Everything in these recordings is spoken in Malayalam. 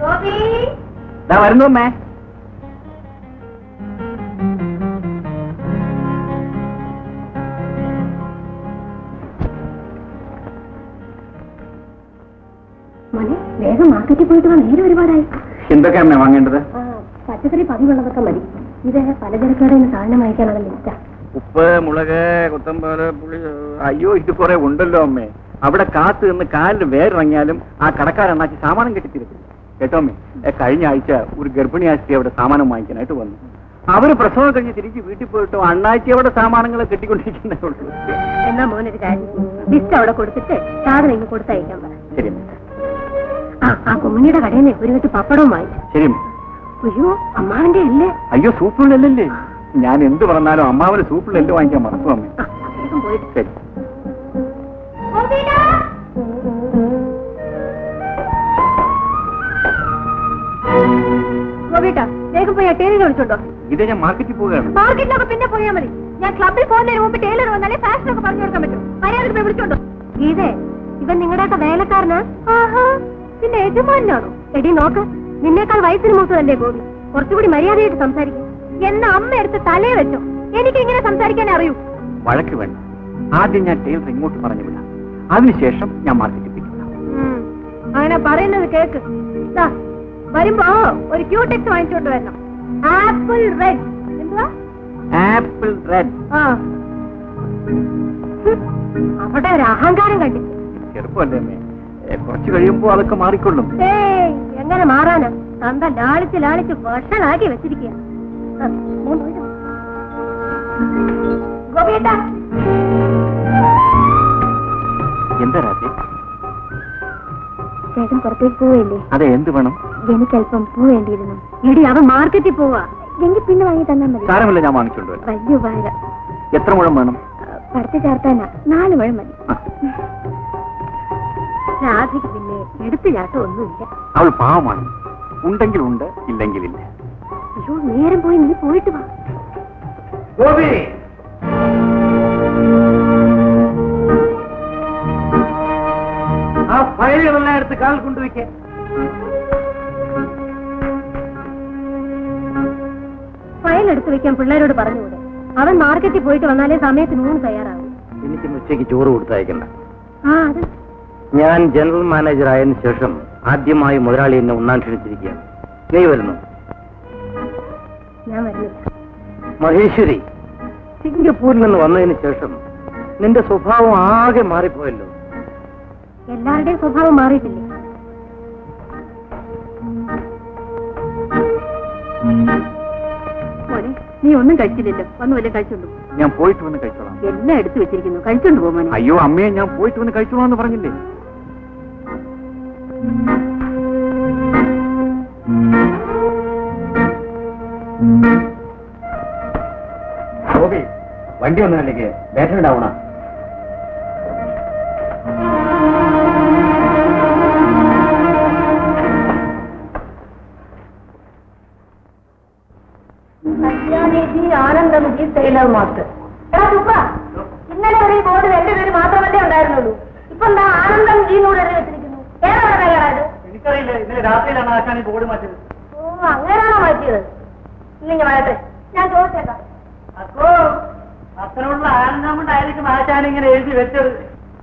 ദാ വരുന്നു അമ്മേ മോനെ വേഗം മാർക്കറ്റിൽ പോയിട്ട് വാ നേരെ ഒരുപാടായി എന്തൊക്കെയാ അമ്മേ വാങ്ങേണ്ടത് ആ, പച്ചക്കറി പതിവുള്ളതൊക്കെ മതി ഇത് പലചരക്കയുടെ സാധനം വാങ്ങിക്കാനുള്ള ലിസ്റ്റാ ഉപ്പ് മുളക് കൊത്തമ്പാല് പുളി അയ്യോ ഇത് കുറെ ഉണ്ടല്ലോ അമ്മേ അവിടെ കാത്തു നിന്ന് കാലിൽ വേരിറങ്ങിയാലും ആ കടക്കാരണ്ണാച്ചി സാമാനം കെട്ടിത്തിരുത്തില്ല കേട്ടോ അമ്മേ ഏ, കഴിഞ്ഞ ആഴ്ച ഒരു ഗർഭിണി ആഴ്ച അവിടെ സാമാനം വാങ്ങിക്കാനായിട്ട് വന്നു അവര് പ്രസവം കഴിഞ്ഞ് തിരിച്ച് വീട്ടിൽ പോയിട്ട് അണ്ണാച്ചി അവിടെ സാമാനങ്ങൾ കെട്ടിക്കൊണ്ടിരിക്കുന്നേ ഉള്ളൂ എന്നാ മോനൊരു കാര്യം ലിസ്റ്റ് അവിടെ കൊടുത്തിട്ട് സാധനം ഇങ്ങ് കൊടുത്തയക്കാൻ പറ ശരി അമ്മേ. ആ ആ കുമ്മിണിയുടെ കടയിൽ നിന്ന് ഒരു കെട്ട് പപ്പടവും വാങ്ങിച്ചു ശരി അമ്മേ. അയ്യോ അമ്മാവന്റെ അല്ലേ അയ്യോ സൂപ്പുള്ളല്ലേ ഞാൻ എന്ത് പറഞ്ഞാലും അമ്മാവന് സൂപ്പുള്ള വാങ്ങിക്കാൻ മറക്കും അമ്മേ ആ, വേഗം പോയിട്ട് ശരി ഗോപിട്ടാ വേഗം പോയി ടേലർ വിളിച്ചോണ്ടോ ഇതേ ഞാൻ മാർക്കറ്റിൽ പോവുകയാണ് മാർക്കറ്റിലൊക്കെ പിന്നെ പോയാൽ മതി ഞാൻ ക്ലബിൽ പോകുന്നതിന് മുമ്പ് ടേലർ വന്നാലേ ഫാഷൻ ഒക്കെ പറഞ്ഞു കൊടുക്കാൻ പറ്റും മര്യാദക്ക് പോയി വിളിച്ചോണ്ടോ ഗീതേ ഇവൻ നിങ്ങളുടെയൊക്കെ വേലക്കാരനാ ആഹാ പിന്നെ യജമാനാണോ എടി നോക്ക് നിന്നേക്കാൾ വയസ്സിന് മൂത്തതല്ലേ ഗോപി കുറച്ചുകൂടി മര്യാദയായിട്ട് സംസാരിക്കും എന്ന അമ്മ എടുത്ത് തലേ വെച്ചോ എനിക്ക് ഇങ്ങനെ സംസാരിക്കാൻ അറിയൂ വഴക്ക് വേണ്ട ആദ്യം ഞാൻ ടൈലർ ഇങ്ങോട്ട് പറഞ്ഞു വിടാം അതിനുശേഷം ഞാൻ മാർക്കറ്റിൽ പിടിക്കാം അങ്ങനെ പറയുന്നത് കേക്ക് ദാ, വരുമ്പോ ഒരു ക്യൂടെക്സ് വാങ്ങിച്ചോണ്ട് വരണം ആപ്പിൾ റെഡ് എന്തുവാ ആപ്പിൾ റെഡ് ആ ഹും, അവിടെ ഒരു അഹങ്കാരം കണ്ടി ചെറുപ്പമല്ലേ അമ്മേ ഏ, കുറച്ച് കഴിയുമ്പോ അതൊക്കെ മാറിക്കൊള്ളും ഏയ് എങ്ങനെ മാറാനാ തന്ത ലാളിച്ച് ലാളിച്ച് വഷളാക്കി വെച്ചിരിക്കുക ഗോപിയേട്ടാ എന്താ രാത്രി ചേട്ടൻ പുറത്തേക്ക് പോവല്ലേ അതെ എന്ത് വേണം എനിക്കല്പം പൂ വേണ്ടിയിരുന്നു എടി അവൻ മാർക്കറ്റിൽ പോവാ എങ്കിൽ പിന്നെ വാങ്ങി തന്നാ മതി സാരമില്ല ഞാൻ വാങ്ങിച്ചോണ്ട് വരാം വലിയ ഉപകാരം എത്ര മുഴം വേണം പടുത്ത് ചേർത്താനാ നാല് മുഴം മതി ആ, രാധയ്ക്ക് പിന്നെ എടുത്തു ചാട്ടം ഒന്നുമില്ല അവൾ പാവമാണ് ഉണ്ടെങ്കിൽ ഉണ്ട് ഇല്ലെങ്കിൽ ഇല്ല അയ്യോ നേരം പോയി നീ പോയിട്ട് വാ ഗോപി ആ ഫയലുകളെല്ലാം എടുത്ത് കാൽ കൊണ്ടുവയ്ക്കേ ഫയൽ എടുത്തു വെക്കാൻ പിള്ളേരോട് പറഞ്ഞുകൂടെ അവൻ മാർക്കറ്റിൽ പോയിട്ട് വന്നാലേ സമയത്തിന് ഊണ് തയ്യാറാവും എനിക്ക് ഉച്ചയ്ക്ക് ചോറ് കൊടുത്തയക്കണ്ട ആ അത് ഞാൻ ജനറൽ മാനേജർ ആയതിനു ശേഷം ആദ്യമായി മുതലാളി എന്നെ ഉണ്ണാൻ ക്ഷണിച്ചിരിക്കുകയാണ് നീ വരുന്നു ഞാൻ വരുന്നില്ല മഹേശ്വരി സിംഗപ്പൂരിൽ നിന്ന് വന്നതിന് ശേഷം നിന്റെ സ്വഭാവം ആകെ മാറിപ്പോയല്ലോ എല്ലാവരുടെയും സ്വഭാവം മാറിയിട്ടില്ലേ മോനെ നീ ഒന്നും കഴിച്ചില്ലല്ലോ വന്ന് വല്ല കഴിച്ചോണ്ടു ഞാൻ പോയിട്ട് വന്ന് കഴിച്ചോളാം എല്ലാം എടുത്തു വെച്ചിരിക്കുന്നു കഴിച്ചോണ്ട് പോ മോനെ അയ്യോ അമ്മയെ ഞാൻ പോയിട്ട് വന്ന് കഴിച്ചോളാം എന്ന് പറഞ്ഞില്ലേ ഗോപി വണ്ടി ഒന്നല്ലെങ്കിൽ ബാറ്ററി ഡൗണാ ആനന്ദമുഖി ടൈലർ മാസ്റ്റർ എടാ സുബ്ബ, ഇന്നലെ വരെ ഈ ബോർഡ് എന്റെ പേര് മാത്രമല്ലേ ഉണ്ടായിരുന്നുള്ളൂ ഇപ്പൊ എന്താ ആനന്ദം ജീനൂടെ എഴുതി വെച്ചിരിക്കുന്നു ഏതാണ് തയ്യാറായത് എനിക്കറിയില്ല ഇന്നലെ രാത്രിയിലാണ് ആശാൻ ഈ ബോർഡ് മാറ്റിയത് ഓ അങ്ങനെയാണോ മാറ്റിയത് ഇല്ലെങ്കിൽ വരട്ടെ ഞാൻ ചോദിച്ചേക്കാം അപ്പോ അത്തരമുള്ള ആനന്ദം കൊണ്ടായിരിക്കും ആശാൻ ഇങ്ങനെ എഴുതി വെച്ചത്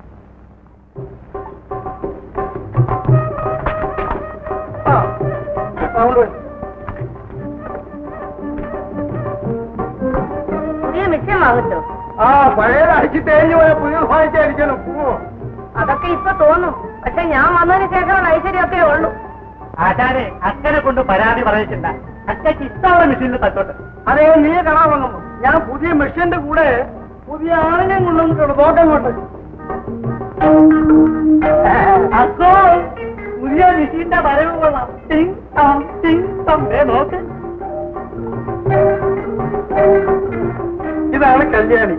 പുതിയ മിക്സം വാങ്ങിച്ചോ ആ പഴയത് അടിച്ച് തേഞ്ഞു പോയ പുതിയ വാങ്ങിച്ചായിരിക്കണം അതൊക്കെ ഇപ്പൊ തോന്നും പക്ഷെ ഞാൻ വന്നതിന് ശേഷമുള്ള ഐശ്വര്യമൊക്കെ ഉള്ളൂ ആശാനെ അച്ഛനെ കൊണ്ട് പരാതി പറയിച്ചില്ല അച്ഛക്ക് ഇഷ്ടമുള്ള മെഷീനിൽ തച്ചോട്ടെ അതെ നീ കാണാൻ വന്നു ഞാൻ പുതിയ മെഷീന്റെ കൂടെ പുതിയ ആളിനെ കൊണ്ടുവന്നിട്ടുണ്ട് നോട്ടം കൊണ്ട് അക്കോ പുതിയ മെഷീന്റെ വരവ് കൊള്ളാം ടിങ് ടം ടിങ് ടം ദേ നോക്ക് ഇതാണ് കല്യാണി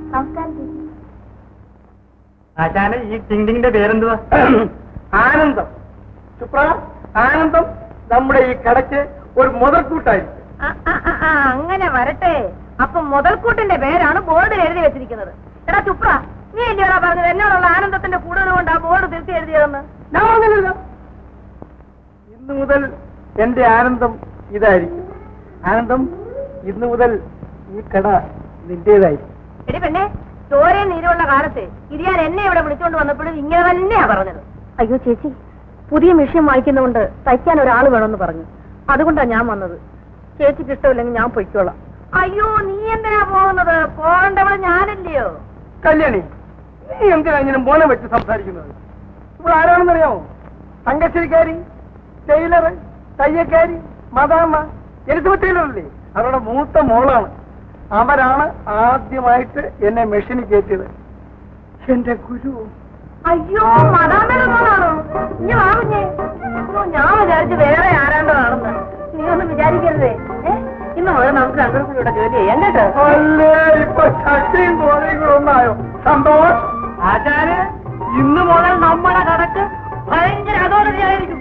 ആശാനെ ഈ ടിങ് ടിങ്ങിന്റെ പേരെന്തുവാ ആനന്ദം സുപ്ര ആനന്ദം നമ്മുടെ ഈ കടയ്ക്ക് ഒരു മുതൽക്കൂട്ടായിരിക്കും ആ, ആ, ആ, ആ, അങ്ങനെ വരട്ടെ അപ്പൊ മുതൽക്കൂട്ടിന്റെ പേരാണ് ബോർഡിൽ എഴുതി വെച്ചിരിക്കുന്നത് എടാ ചുപ്ര നീ അല്ലയോടാ പറഞ്ഞത് എന്നോടുള്ള ആനന്ദത്തിന്റെ കൂടുതൽ കൊണ്ട് ആ ബോർഡ് തിരുത്തി എഴുതിയതെന്ന് ഞാൻ അങ്ങനെയല്ല ഇന്ന് മുതൽ എന്റെ ആനന്ദം ഇതായിരിക്കും ആനന്ദം ഇന്ന് മുതൽ ഈ കട നിന്റേതായിരിക്കും എടി പെണ്ണെ ചോരയും നീരുള്ള കാലത്ത് ഇരിയാൻ എന്നെ ഇവിടെ വിളിച്ചോണ്ട് വന്നപ്പോഴും ഇങ്ങനെ തന്നെയാ പറഞ്ഞത് അയ്യോ ചേച്ചി പുതിയ മെഷീൻ വാങ്ങിക്കുന്നതുകൊണ്ട് തയ്ക്കാൻ ഒരാൾ വേണമെന്ന് പറഞ്ഞു അതുകൊണ്ടാ ഞാൻ വന്നത് ചേച്ചിക്ക് ഇഷ്ടമില്ലെങ്കിൽ ഞാൻ പൊയ്ക്കോളാം അയ്യോ നീ എന്തിനാ പോകുന്നത് പോകേണ്ടവിടെ ഞാനല്ലയോ കല്യാണി നീ എന്തിനാ ഇങ്ങനെ മോനെ വെച്ച് സംസാരിക്കുന്നത് ഇപ്പോൾ ആരാണെന്നറിയാമോ തങ്കശ്ശേരിക്കാരി ടൈലർ തയ്യക്കാരി മദാമ്മ എലിസബത്ത് ടൈലറല്ലേ അവരുടെ മൂത്ത മോളാണ് അവരാണ് ആദ്യമായിട്ട് എന്നെ മെഷീനിൽ കയറ്റിയത് എന്റെ ഗുരു അയ്യോ മതാമയുടെ മോളാണോ ഇനി വാങ്ങുഞ്ഞേ അയ്യോ ഞാൻ വിചാരിച്ചു വേറെ ആരാണ്ടതാണെന്ന് നീ ഒന്നും വിചാരിക്കരുതേ ഏ? ഇന്ന് മുതൽ നമുക്ക് രണ്ടുപേർക്കും ഇവിടെ ജോലി ചെയ്യാം കേട്ടോ അല്ലേ ഇപ്പൊ ശക്തിയും തോന്നിയും ഒന്നായോ സന്തോഷം ആചാര് ഇന്ന് മുതൽ നമ്മുടെ കടക്ക് ഭയങ്കര അധോഗതിയായിരിക്കും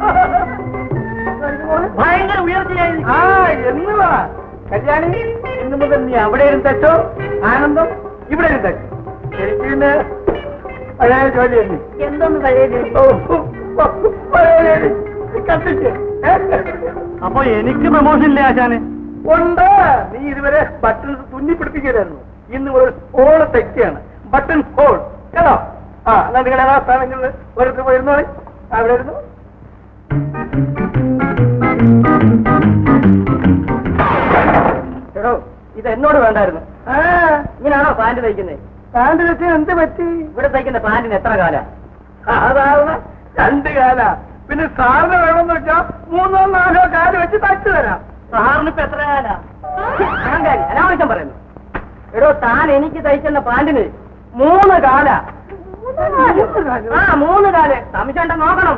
ഭയങ്കര ഉയർച്ചയായിരിക്കും ആ എന്ന് പറ കല്യാണി ഇന്ന് മുതൽ നീ അവിടെ ഇരുന്ന് തെച്ചോ ആനന്ദം ഇവിടെ ഇരുന്ന് തെച്ചോ എനിക്ക് പിന്നെ പഴയ ജോലി തന്നെ എന്തോന്ന് പഴയ ഓ, പഴയ ജോലി. കത്തിച്ച് അപ്പൊ എനിക്ക് പ്രമോഷൻ ഇല്ലേ ആശാനെ ഉണ്ട് നീ ഇതുവരെ ബട്ടൺസ് തുന്നി പിടിപ്പിക്കലായിരുന്നു ഇന്ന് മുതൽ ഹോള് തെറ്റിയാണ് ബട്ടൺ ഹോൾ കേട്ടോ ആ എന്നാ നിങ്ങളുടെ എല്ലാ സ്ഥാനങ്ങളിൽ ഓരോരുത്തർ പോയിരുന്നോളി അവിടെ ഇരുന്നു എടോ ഇത് എന്നോട് വേണ്ടായിരുന്നു ആ ഇങ്ങനെയാണോ പാന്റ് തയ്ക്കുന്നത് പാണ്ട് വെച്ച് എന്ത് പറ്റി ഇവിടെ തയ്ക്കുന്ന പാന്റിന് എത്ര കാല സാധാരണ രണ്ട് കാല പിന്നെ സാറിന് വേണമെന്ന് വെച്ചാ മൂന്നോ നാലോ കാല് വെച്ച് തച്ചു തരാം സാറിന് ഇപ്പൊ എത്ര കാല അഹങ്കാരി അനാവശ്യം പറയുന്നു എടോ താൻ എനിക്ക് തയ്ക്കുന്ന പാന്റിന് മൂന്ന് കാല ആ മൂന്ന് കാല് സംശയം ഉണ്ടോ നോക്കണം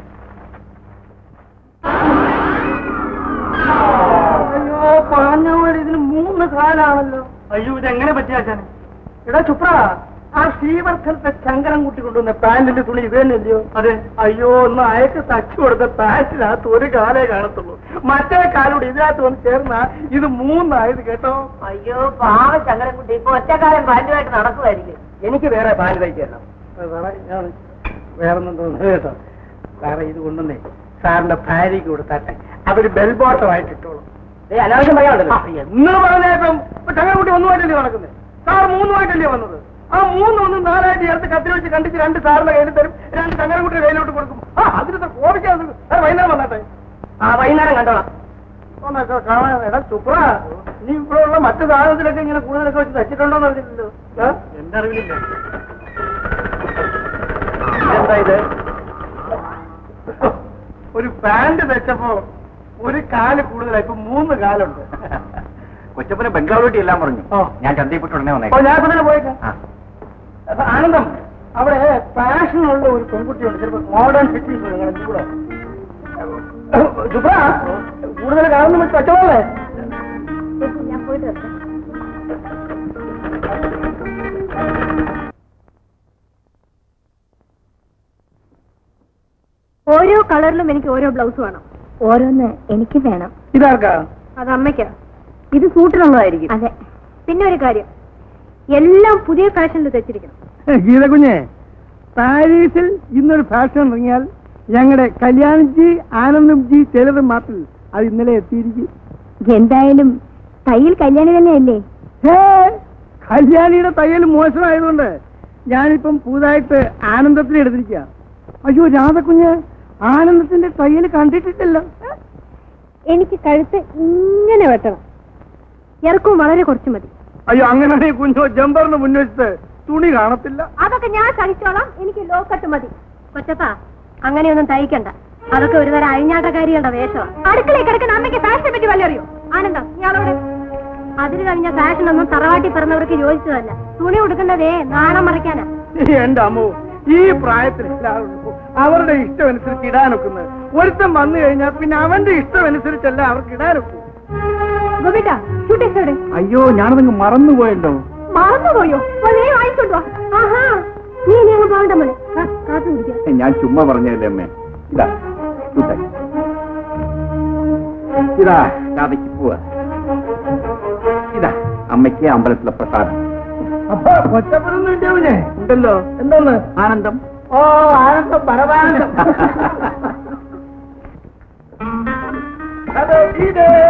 അയ്യോ പറഞ്ഞ പോലെ ഇതിന് മൂന്ന് കാലാണല്ലോ അയ്യോ ഇത് എങ്ങനെ പറ്റിയാച്ചാനെ എടാ ചുപ്ര ആ ശ്രീവർദ്ധനത്തെ ശങ്കരം കൂട്ടി കൊണ്ടുവന്ന പാന്റിന്റെ തുണി ഇത് തന്നെയല്ലയോ അതെ അയ്യോ ഒന്ന് അയക്ക് തച്ചു കൊടുത്ത പാന്റിനകത്ത് ഒരു കാലേ കാണത്തുള്ളൂ മറ്റേ കാലോട് ഇതിനകത്ത് വന്ന് ചേർന്ന ഇത് മൂന്നായത് കേട്ടോ അയ്യോ പാവ ചങ്ങലക്കുട്ടി ഇപ്പൊ ഒറ്റക്കാലം പാൻറ്റുമായിട്ട് നടക്കുമായിരിക്കും എനിക്ക് വേറെ പാന്റ് തയ്ക്കണം അത് സാറേ ഞാൻ വേറൊന്നും തോന്നുന്നു കേട്ടോ സാറേ ഇത് കൊണ്ടുവന്നേ സാറിന്റെ ഭാര്യയ്ക്ക് കൊടുത്താട്ടെ അതൊരു ബെൽ ബോട്ടമായിട്ട് ഇട്ടോളൂ ഏ അനാവശ്യം പറയാനുണ്ടല്ലോ എന്ന് പറഞ്ഞേക്കും ഇപ്പൊ ചങ്ങനക്കുട്ടി ഒന്നുമായിട്ടല്ലേ നടക്കുന്നത് സാർ മൂന്നുമായിട്ടല്ലേ വന്നത് ആ മൂന്ന് ഒന്ന് നാലായിട്ട് ചേർത്ത് കത്തിൽ വെച്ച് കണ്ടിച്ച് രണ്ട് സാറിന്റെ കയ്യിൽ തരും രണ്ട് ചങ്ങനക്കുട്ടിയുടെ കയ്യിലോട്ട് കൊടുക്കും ആ അതിന് കോപിക്കാൻ സാർ വൈകുന്നേരം വന്നാട്ടെ ആ വൈകുന്നേരം കണ്ടോളാം ഒന്നൊക്കെ കാണാൻ എടാ സുപ്ര നീ ഇവിടെ ഉള്ള മറ്റു സാധനത്തിലൊക്കെ ഇങ്ങനെ കൂടുതലൊക്കെ വെച്ച് തച്ചിട്ടുണ്ടോന്ന് അറിഞ്ഞില്ലല്ലോ ഏ? എന്റെ അറിവിലില്ല എന്താ ഇത് ഒരു പാന്റ് വെച്ചപ്പോ ഒരു കാല് കൂടുതലായി ഇപ്പൊ മൂന്ന് കാലുണ്ട് കൊച്ചപ്പന് ബംഗാളൂട്ടി എല്ലാം പറഞ്ഞു ഓ. ഞാൻ ചന്തയിൽപ്പെട്ട് ഉടനെ ഓ വന്നേ ഞാൻ തന്നെ പോയേക്കാം ആ. അപ്പൊ ആനന്ദം അവിടെ പാഷനുള്ള ഒരു പെൺകുട്ടിയുണ്ട് ചിലപ്പോ മോഡേൺ ഫിറ്റിംഗ് നിങ്ങൾ എന്ത് കൂടെ സുബ്ര കൂടുതൽ കാണുന്ന പറ്റുമല്ലേ ഞാൻ പോയിട്ട് വരട്ടെ ഓരോ കളറിലും എനിക്ക് ഓരോ ബ്ലൗസ് വേണം ഓരോന്ന് എനിക്ക് വേണം ഇതാർക്കാ അത് അമ്മയ്ക്കാ ഇത് സൂട്ടിനുള്ളതായിരിക്കും അതെ പിന്നെ ഒരു കാര്യം എല്ലാം പുതിയ ഫാഷനിൽ തെച്ചിരിക്കണം ഗീത കുഞ്ഞെ പാരീസിൽ ഇന്നൊരു ഫാഷൻ ഇറങ്ങിയാൽ ഞങ്ങളുടെ കല്യാൺജി ആനന്ദംജി ടൈലറും മാത്രം അത് ഇന്നലെ എത്തിയിരിക്കും എന്തായാലും തയ്യൽ കല്യാണി തന്നെയല്ലേ ഹേ കല്യാണിയുടെ തയ്യൽ മോശമായതുകൊണ്ട് ഞാനിപ്പം പുതുതായിട്ട് ആനന്ദത്തിന് എടുത്തിരിക്കുക അയ്യോ രാധക്കുഞ്ഞ് ആനന്ദത്തിന്റെ തയ്യൽ കണ്ടിട്ടില്ലല്ലോ എനിക്ക് കഴുത്ത് ഇങ്ങനെ വെട്ടണം ഇറക്കവും വളരെ കുറച്ച് മതി അയ്യോ അങ്ങനെയാണെങ്കിൽ കുഞ്ഞോ ജമ്പറിന് മുൻവശത്ത് തുണി കാണത്തില്ല അതൊക്കെ ഞാൻ സഹിച്ചോളാം എനിക്ക് ലോ കട്ട് മതി കൊച്ചത്താ അങ്ങനെയൊന്നും തയ്ക്കണ്ട അതൊക്കെ ഒരു തരം അഴിഞ്ഞാട്ടക്കാരികളുടെ വേഷമാണ് അടുക്കളയിൽ കിടക്കുന്ന അമ്മയ്ക്ക് ഫാഷനെ പറ്റി വല്ല അറിയോ ആനന്ദം ഇയാളോട് അതിന് കഴിഞ്ഞ ഫാഷൻ ഒന്നും തറവാട്ടി പറഞ്ഞവർക്ക് യോജിച്ചതല്ല തുണി ഉടുക്കുന്നതേ നാണം മറിക്കാനാ എന്റെ അമ്മോ ഈ പ്രായത്തിൽ എല്ലാവരും അവരുടെ ഇഷ്ടം അനുസരിച്ച് ഇടാനൊക്കുന്നത് ഒരുത്തൻ വന്നു കഴിഞ്ഞാൽ പിന്നെ അവന്റെ ഇഷ്ടം അനുസരിച്ചല്ല അവർക്ക് ഇടാനൊക്കും ഗോപിട്ടാ ഷൂട്ടിംഗ് അയ്യോ ഞാനതങ്ങ് മറന്നുപോയല്ലോ മറന്നുപോയോ വളരെ വാങ്ങിക്കൊണ്ടു വാ. ആഹാ നീ ഇനി അങ്ങ് പോകണ്ട മോനെ ആ, കാത്തു പിടിക്കാം ഞാൻ ചുമ്മാ പറഞ്ഞതല്ലേ അമ്മേ ഇതാ ചൂട്ടായി. ഇതാ രാധയ്ക്ക് പോവാ ഇതാ അമ്മയ്ക്ക് അമ്പലത്തിലെ പ്രസാദം അപ്പൊ കൊച്ചപ്പനൊന്നും ഇല്ലേ ഉണ്ടല്ലോ എന്തോന്ന് ആനന്ദം ഓ ആനന്ദം പരമാനന്ദം Have a good day.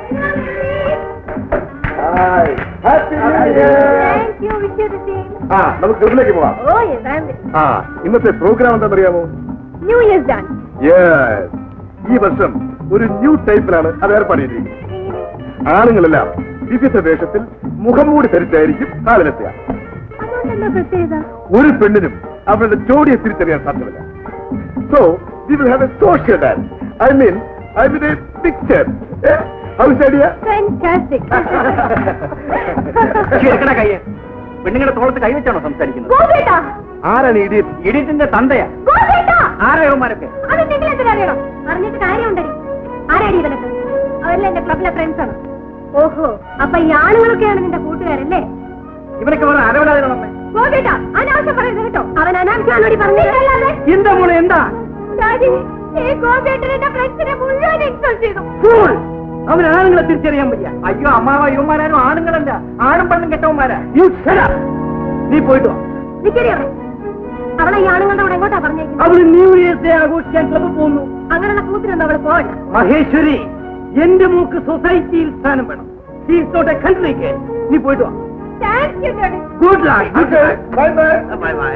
Hi. Happy New Year. Thank you, wish you the same. ആ നമുക്ക് ഗൾഫിലേക്ക് പോവാം Oh, yes, I'm ready. ആ ഇന്നത്തെ പ്രോഗ്രാം എന്താണെന്നറിയാമോ New Year's done. യെസ് ഈ വർഷം ഒരു ന്യൂ ടൈപ്പിലാണ് അത് ഏർപ്പാട് ചെയ്തിരിക്കുന്നത് ആണുങ്ങളെല്ലാം വിവിധ വേഷത്തിൽ മുഖം മൂടി ധരിച്ചായിരിക്കും കാലിലെത്തുക അതുകൊണ്ടെന്താ പ്രത്യേകത ഒരു പെണ്ണിനും അവരുടെ ജോഡിയെ തിരിച്ചറിയാൻ സാധ്യമല്ല so we will have a social dance I mean I mean a picture house idea fantastic എടുക്കണ കയ്യെ പെണ്ണുങ്ങളുടെ തോളത്ത് കൈവച്ചാണോ സംസാരിക്കുന്നത് ഗോപേട്ടാ ആരാണ് ഇഡിയറ്റ് ഇടിയറ്റിന്റെ തന്തയാ ഗോപേട്ടാ ആരവന്മാരൊക്കെ അത് നിങ്ങൾ എന്തിനാ അറിയണം അറിഞ്ഞിട്ട് കാര്യമുണ്ടടി ആരാടി ഇവനൊക്കെ അവരെല്ലാം എന്റെ ക്ലബിലെ ഫ്രണ്ട്സ് ആണ് ഓഹോ അപ്പൊ ഈ ആണുങ്ങളൊക്കെയാണ് നിന്റെ കൂട്ടുകാരല്ലേ ഇവനൊക്കെ വേറെ അരവലാതിരണമേ ഗോപേട്ടാ അനാവശ്യം പറയരുത് കേട്ടോ അവൻ അനാവശ്യമാണോടി പറഞ്ഞിട്ടല്ലാതെ എന്താ മോളെ എന്താ ഡാഡി ഈ ഗോപേട്ടൻ എന്റെ ഫ്രണ്ട്സിനെ മുഴുവൻ ഇൻസൾട്ട് ചെയ്തു ഫൂൾ അവൻ ആണുങ്ങളെ തിരിച്ചറിയാൻ വയ്യ അയ്യോ അമ്മാവ ഇവന്മാരും ആണുങ്ങളല്ല ആണും പെണ്ണും കെട്ടവന്മാരാ യു നീ പോയിട്ട് വാ നിക്കടി അവിടെ അവളെ ഈ ആണുങ്ങളുടെ കൂടെ എങ്ങോട്ടാ പറഞ്ഞേക്കുന്നത് അവള് ന്യൂ ഇയേഴ്സ് ഡേ ആഘോഷിക്കാൻ ക്ലബ് പോകുന്നു അങ്ങനെയുള്ള കൂത്തിരൊന്നും അവള് പോകണ്ട മഹേശ്വരി എന്റെ മൂക്ക് സൊസൈറ്റിയിൽ സ്ഥാനം വേണം ഷീസോട്ടെ കൺട്രിക്ക് നീ പോയിട്ട് വാ thank you daddy good luck bye bye bye bye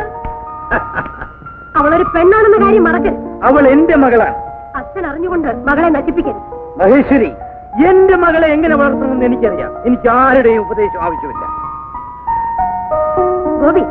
അവളൊരു പെണ്ണാണെന്ന കാര്യം മറക്കരുത് അവൾ എന്റെ മകളാണ് അച്ഛൻ അറിഞ്ഞുകൊണ്ട് മകളെ നശിപ്പിക്കരുത് മഹേശ്വരി എന്റെ മകളെ എങ്ങനെ വളർത്തണമെന്ന് എനിക്കറിയാം എനിക്ക് ആരുടെയും ഉപദേശം ആവശ്യമില്ല ഗോപി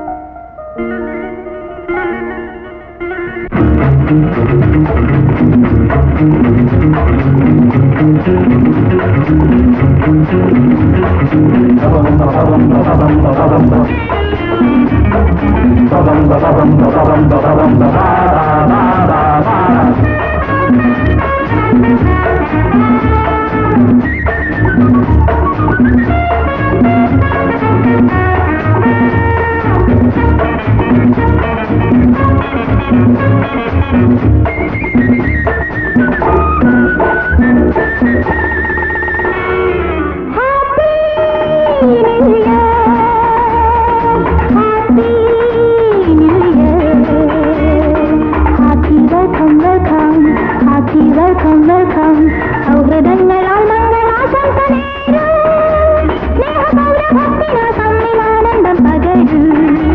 സൗഹൃദങ്ങളാൽ മംഗളാശംസ നേരും സ്നേഹപൗരഭക്തിന സമ്മിലാനന്ദം പകരും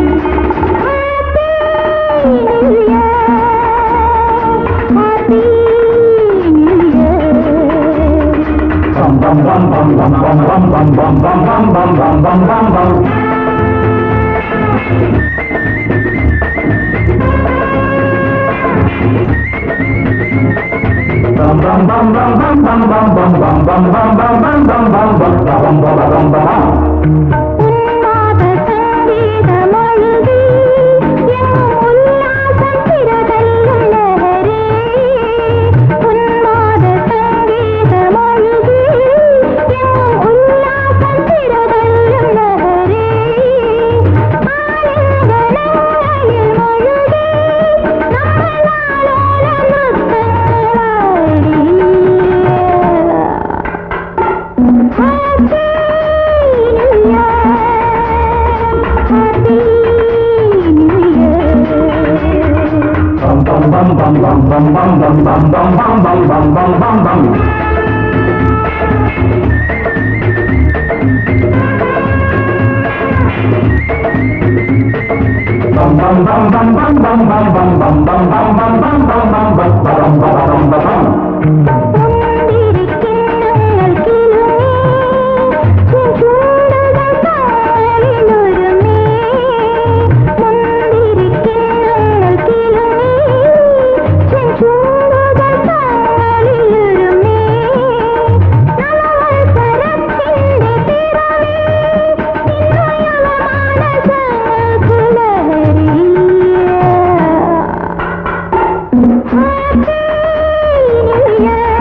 Happy New Year. Happy New Year. ഉന്മാദ സംഗീതമൊഴുകി എങ്ങും ഉല്ലാസം തിരതല്ലും ലഹരി ഉന്മാദ സംഗീതമൊഴുകി എങ്ങും ഉല്ലാസം തിരതല്ലും ലഹരി ആലിംഗനങ്ങളിൽ മുഴുകി നമ്മളാലോല നൃത്തങ്ങളാടി മുന്തിരിക്കിണ്ണങ്ങൾ കിലുങ്ങി ചൂടുകൾ കാലിലൊരുമി മുന്തിരിക്കിണ്ണങ്ങൾ കിലുങ്ങി ചൂടുകൾ കാലിലൊരുമി നവവത്സരത്തിന്റെ പിറവി നിന്നയവ മാനസങ്ങൾക്ക് ലഹരി Happy New Year.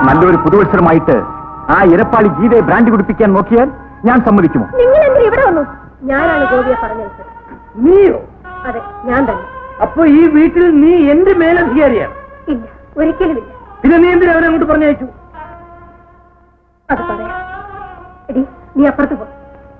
നല്ലൊരു പുതുവത്സരമായിട്ട് ആ ഇരപ്പാളി ഗീതയെ ബ്രാൻഡ് കുടിപ്പിക്കാൻ നോക്കിയാൽ ഞാൻ സമ്മതിക്കുമോ നിങ്ങൾ എന്തിനാ ഇവിടെ വന്നു ഞാനാണ് ഗോപിയെ പറഞ്ഞയച്ചത് നീയോ അതെ ഞാൻ തന്നെ അപ്പൊ ഈ വീട്ടിൽ നീ എന്റെ മേലധികാരിയാണ് ഇല്ല ഒരിക്കലുമില്ല പിന്നെ നീ എന്തിനാ അവനെ അങ്ങോട്ട് പറഞ്ഞയച്ചു അത് പറയാം എടി നീ അപ്പുറത്ത് പോ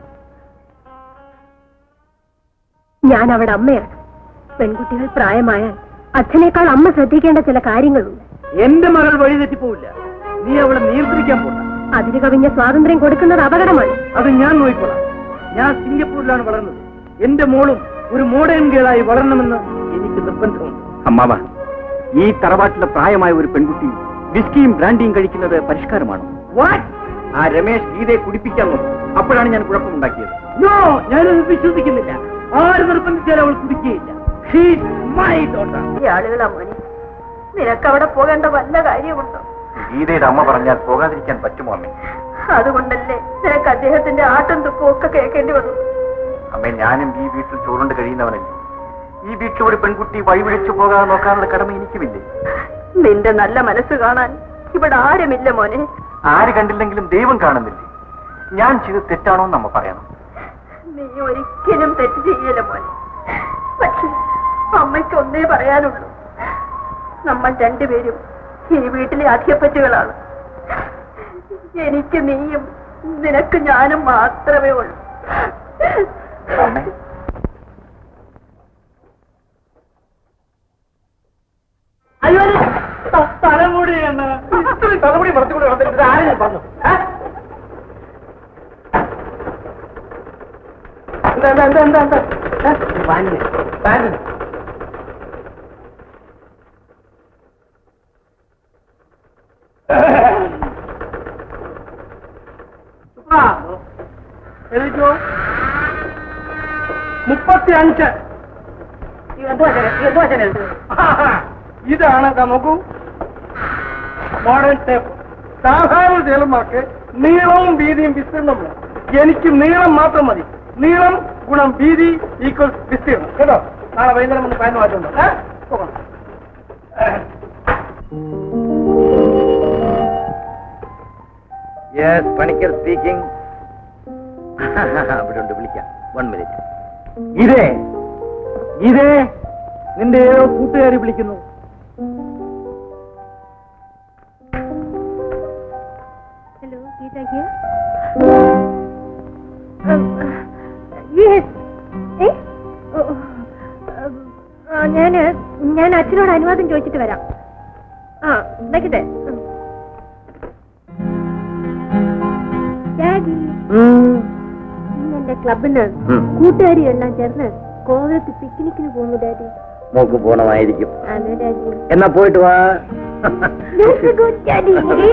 ഞാൻ അവിടെ അമ്മയാണ് പെൺകുട്ടികൾ പ്രായമായാൽ അച്ഛനേക്കാൾ അമ്മ ശ്രദ്ധിക്കേണ്ട ചില കാര്യങ്ങളുണ്ട് എന്റെ മകൾ വഴി തെറ്റിപ്പോവില്ല നീ അവളെ നിയന്ത്രിക്കാൻ പോണ്ട അതിന് കവിഞ്ഞ സ്വാതന്ത്ര്യം കൊടുക്കുന്നത് അപകടമാണ് അത് ഞാൻ നോക്കിക്കോളാം ഞാൻ സിംഗപ്പൂരിലാണ് വളർന്നത് എന്റെ മോളും ഒരു മോഡേൺ ഗേളായി വളരണമെന്ന് എനിക്ക് നിർബന്ധമുണ്ട് അമ്മാവ ഈ തറവാട്ടിലെ പ്രായമായ ഒരു പെൺകുട്ടി വിസ്കിയും ബ്രാൻഡിയും കഴിക്കുന്നത് പരിഷ്കാരമാണ് വാട്ട് ആ രമേശ് ഗീതയെ കുടിപ്പിക്കാൻ നോക്കും അപ്പോഴാണ് ഞാൻ കുഴപ്പമുണ്ടാക്കിയത് നോ ഞാനത് വിശ്വസിക്കുന്നില്ല ആര് നിർബന്ധിച്ചാലും അവൾ കുടിക്കുകയില്ല ഷീസ് മൈ ഡോട്ടർ ഈ ആളുകളാ മോനെ നിനക്ക് അവിടെ പോകേണ്ട വല്ല കാര്യമുണ്ടോ ഗീതയുടെ അമ്മ പറഞ്ഞാൽ പോകാതിരിക്കാൻ പറ്റുമോ അമ്മേ അതുകൊണ്ടല്ലേ നിനക്ക് അദ്ദേഹത്തിന്റെ ആട്ടും തുപ്പും ഒക്കെ കേൾക്കേണ്ടി വന്നു അമ്മേ ഞാനും ഈ വീട്ടിൽ ചോറുണ്ട് കഴിയുന്നവനല്ലേ ഈ വീട്ടിൽ ഒരു പെൺകുട്ടി വഴിവിളിച്ചു പോകാതെ നോക്കാനുള്ള കടമ എനിക്കുമില്ലേ നിന്റെ നല്ല മനസ്സ് കാണാൻ ഇവിടെ ആരുമില്ല മോനെ ആര് കണ്ടില്ലെങ്കിലും ദൈവം കാണുന്നില്ലേ ഞാൻ ചെയ്ത് തെറ്റാണോ എന്ന് അമ്മ പറയണം നീ ഒരിക്കലും തെറ്റ് ചെയ്യല മോനെ പക്ഷെ അമ്മയ്ക്ക് ഒന്നേ പറയാനുള്ളൂ നമ്മൾ രണ്ടുപേരും ഈ വീട്ടിലെ അധികപ്പറ്റുകളാണ് എനിക്ക് നീയും നിനക്ക് ഞാനും മാത്രമേ ഉള്ളൂ അമ്മേ അയ്യോ ത- തലമുടിയാണ് ഇത്രയും തലമുടി മറച്ചുകൂടി വന്നിട്ട് ആരും ഞാൻ പറഞ്ഞു ഏ? എന്താ എന്താ എന്താ എന്താ എന്താ ഏ? വാങ്ങി. വാങ്ങി. സുപ്ര, എഴുതിക്കോ മുപ്പത്തി അഞ്ച് ഇതാണ് ദാ നോക്കൂ മോഡേൺ ടേപ്പ് സാധാരണ ചേലന്മാർക്ക് നീളവും വീതിയും വിസ്തീർണമില്ല എനിക്ക് നീളം മാത്രം മതി നീളം ഗുണം വീതി ഈക്വൽ വിസ്തീർണം കേട്ടോ നാളെ വൈകുന്നേരം ഒന്ന് പാൻ മാറ്റുണ്ടോ ഏഹ് പോകാം യെസ് പണിക്കർ സ്പീക്കിംഗ് അവിടെ ഉണ്ട് വിളിക്കാം വൺ മിനിറ്റ് ഇതേ ഇതേ നിന്റെ ഏതോ കൂട്ടുകാരി വിളിക്കുന്നു ഹലോ ഗീത ഹിയർ യെസ് ഞാൻ ഞാൻ അച്ഛനോട് അനുവാദം ചോദിച്ചിട്ട് വരാം ആ വെക്കട്ടെ ഡാഡി ഇന്ന് എന്റെ ക്ലബിന് കൂട്ടുകാരി എല്ലാം ചേർന്ന് കോവളത്ത് പിക്നിക്കിന് പോകുന്നു ഡാഡി മോക്ക് പോണമായിരിക്കും അതെ ഡാഡി എന്നാ പോയിട്ട് വാ ഗുഡ് ഡാഡി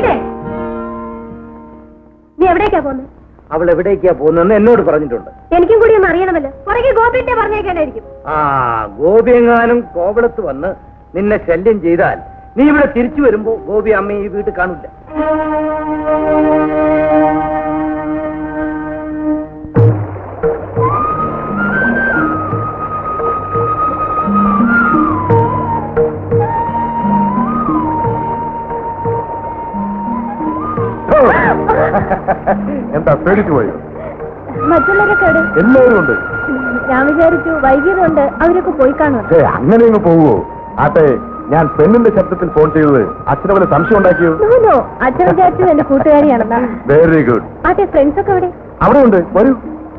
നീ എവിടേക്കാ പോകുന്നത് അവൾ എവിടേക്കാ പോകുന്നതെന്ന് എന്നോട് പറഞ്ഞിട്ടുണ്ട് എനിക്കും കൂടി ഒന്ന് അറിയണമല്ലോ പുറകെ ഗോപിന്റെ പറഞ്ഞേക്കാനായിരിക്കും ആ ഗോപിയെങ്ങാനും കോവളത്ത് വന്ന് നിന്നെ ശല്യം ചെയ്താൽ നീ ഇവിടെ തിരിച്ചു വരുമ്പോ ഗോപി അമ്മ ഈ വീട്ടിൽ കാണില്ല എന്താ പേടിച്ചു പോയോ മറ്റുള്ളവരൊക്കെ എവിടെ എല്ലാവരും ഉണ്ട് ഞാൻ വിചാരിച്ചു വൈകിയതുകൊണ്ട് അവരൊക്കെ പോയി കാണും ഏ അങ്ങനെ അങ്ങ് പോവോ ആട്ടെ ഞാൻ പെണ്ണിന്റെ ശബ്ദത്തിൽ ഫോൺ ചെയ്തത് അച്ഛനെ വല്ല സംശയം ഉണ്ടാക്കിയോ നോ അച്ഛൻ വിചാരിച്ചു എന്റെ കൂട്ടുകാരിയാണെന്നാണ് വെരി ഗുഡ് അതെ ഫ്രണ്ട്സ് ഒക്കെ എവിടെ അവിടെ ഉണ്ട് വരൂ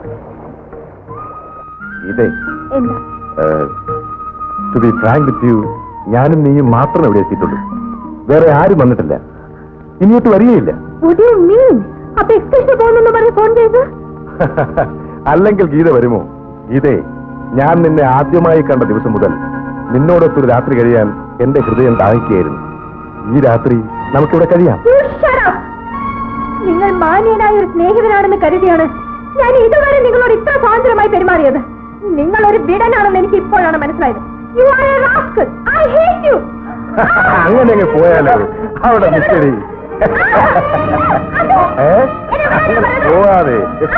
ഇതേ എന്താ to be frank with you ഞാനും നീയും മാത്രം ഇവിടെ എത്തിയിട്ടുള്ളൂ വേറെ ആരും വന്നിട്ടില്ല ഇനിയോട്ട് വരികയില്ല പുതിയ മീൻ അപ്പൊ എക്സ്പ്രഷൻ പോകുന്നെന്ന് പറഞ്ഞ് ഫോൺ ചെയ്ത് അല്ലെങ്കിൽ ഗീത വരുമോ ഗീതേ ഞാൻ നിന്നെ ആദ്യമായി കണ്ട ദിവസം മുതൽ നിന്നോടൊത്തൊരു രാത്രി കഴിയാൻ എന്റെ ഹൃദയം ദാഹിക്കുകയായിരുന്നു ഈ രാത്രി നമുക്കിവിടെ കഴിയാം You shut up. നിങ്ങൾ മാന്യനായ ഒരു സ്നേഹിതനാണെന്ന് കരുതിയാണ് ഞാൻ ഇതുവരെ നിങ്ങളോട് ഇത്ര സ്വാതന്ത്ര്യമായി പെരുമാറിയത് നിങ്ങൾ ഒരു വിടനാണെന്ന് എനിക്ക് ഇപ്പോഴാണ് മനസ്സിലായത് you are a rascal I hate you അങ്ങനെ അങ്ങ് പോയാലോ അവിടെ നിൽക്കടി ഏ അങ്ങനെ പോവാതെ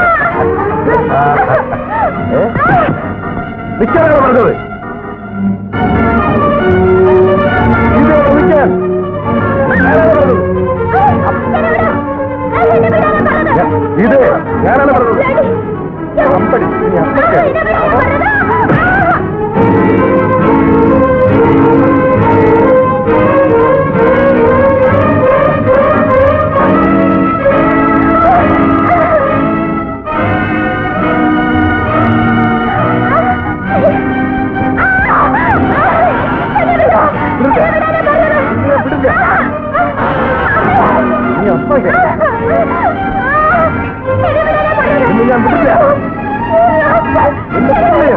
ഏ? നിൽക്കാനാണ് പറഞ്ഞത് ഇതേ വിളിക്കാൻ ആരാണ് പറഞ്ഞത്? വിടില്ല നീ അപ്പഴേ നിന്നെ ഞാൻ വിടില്ല നിന്റെ പിള്ളയോ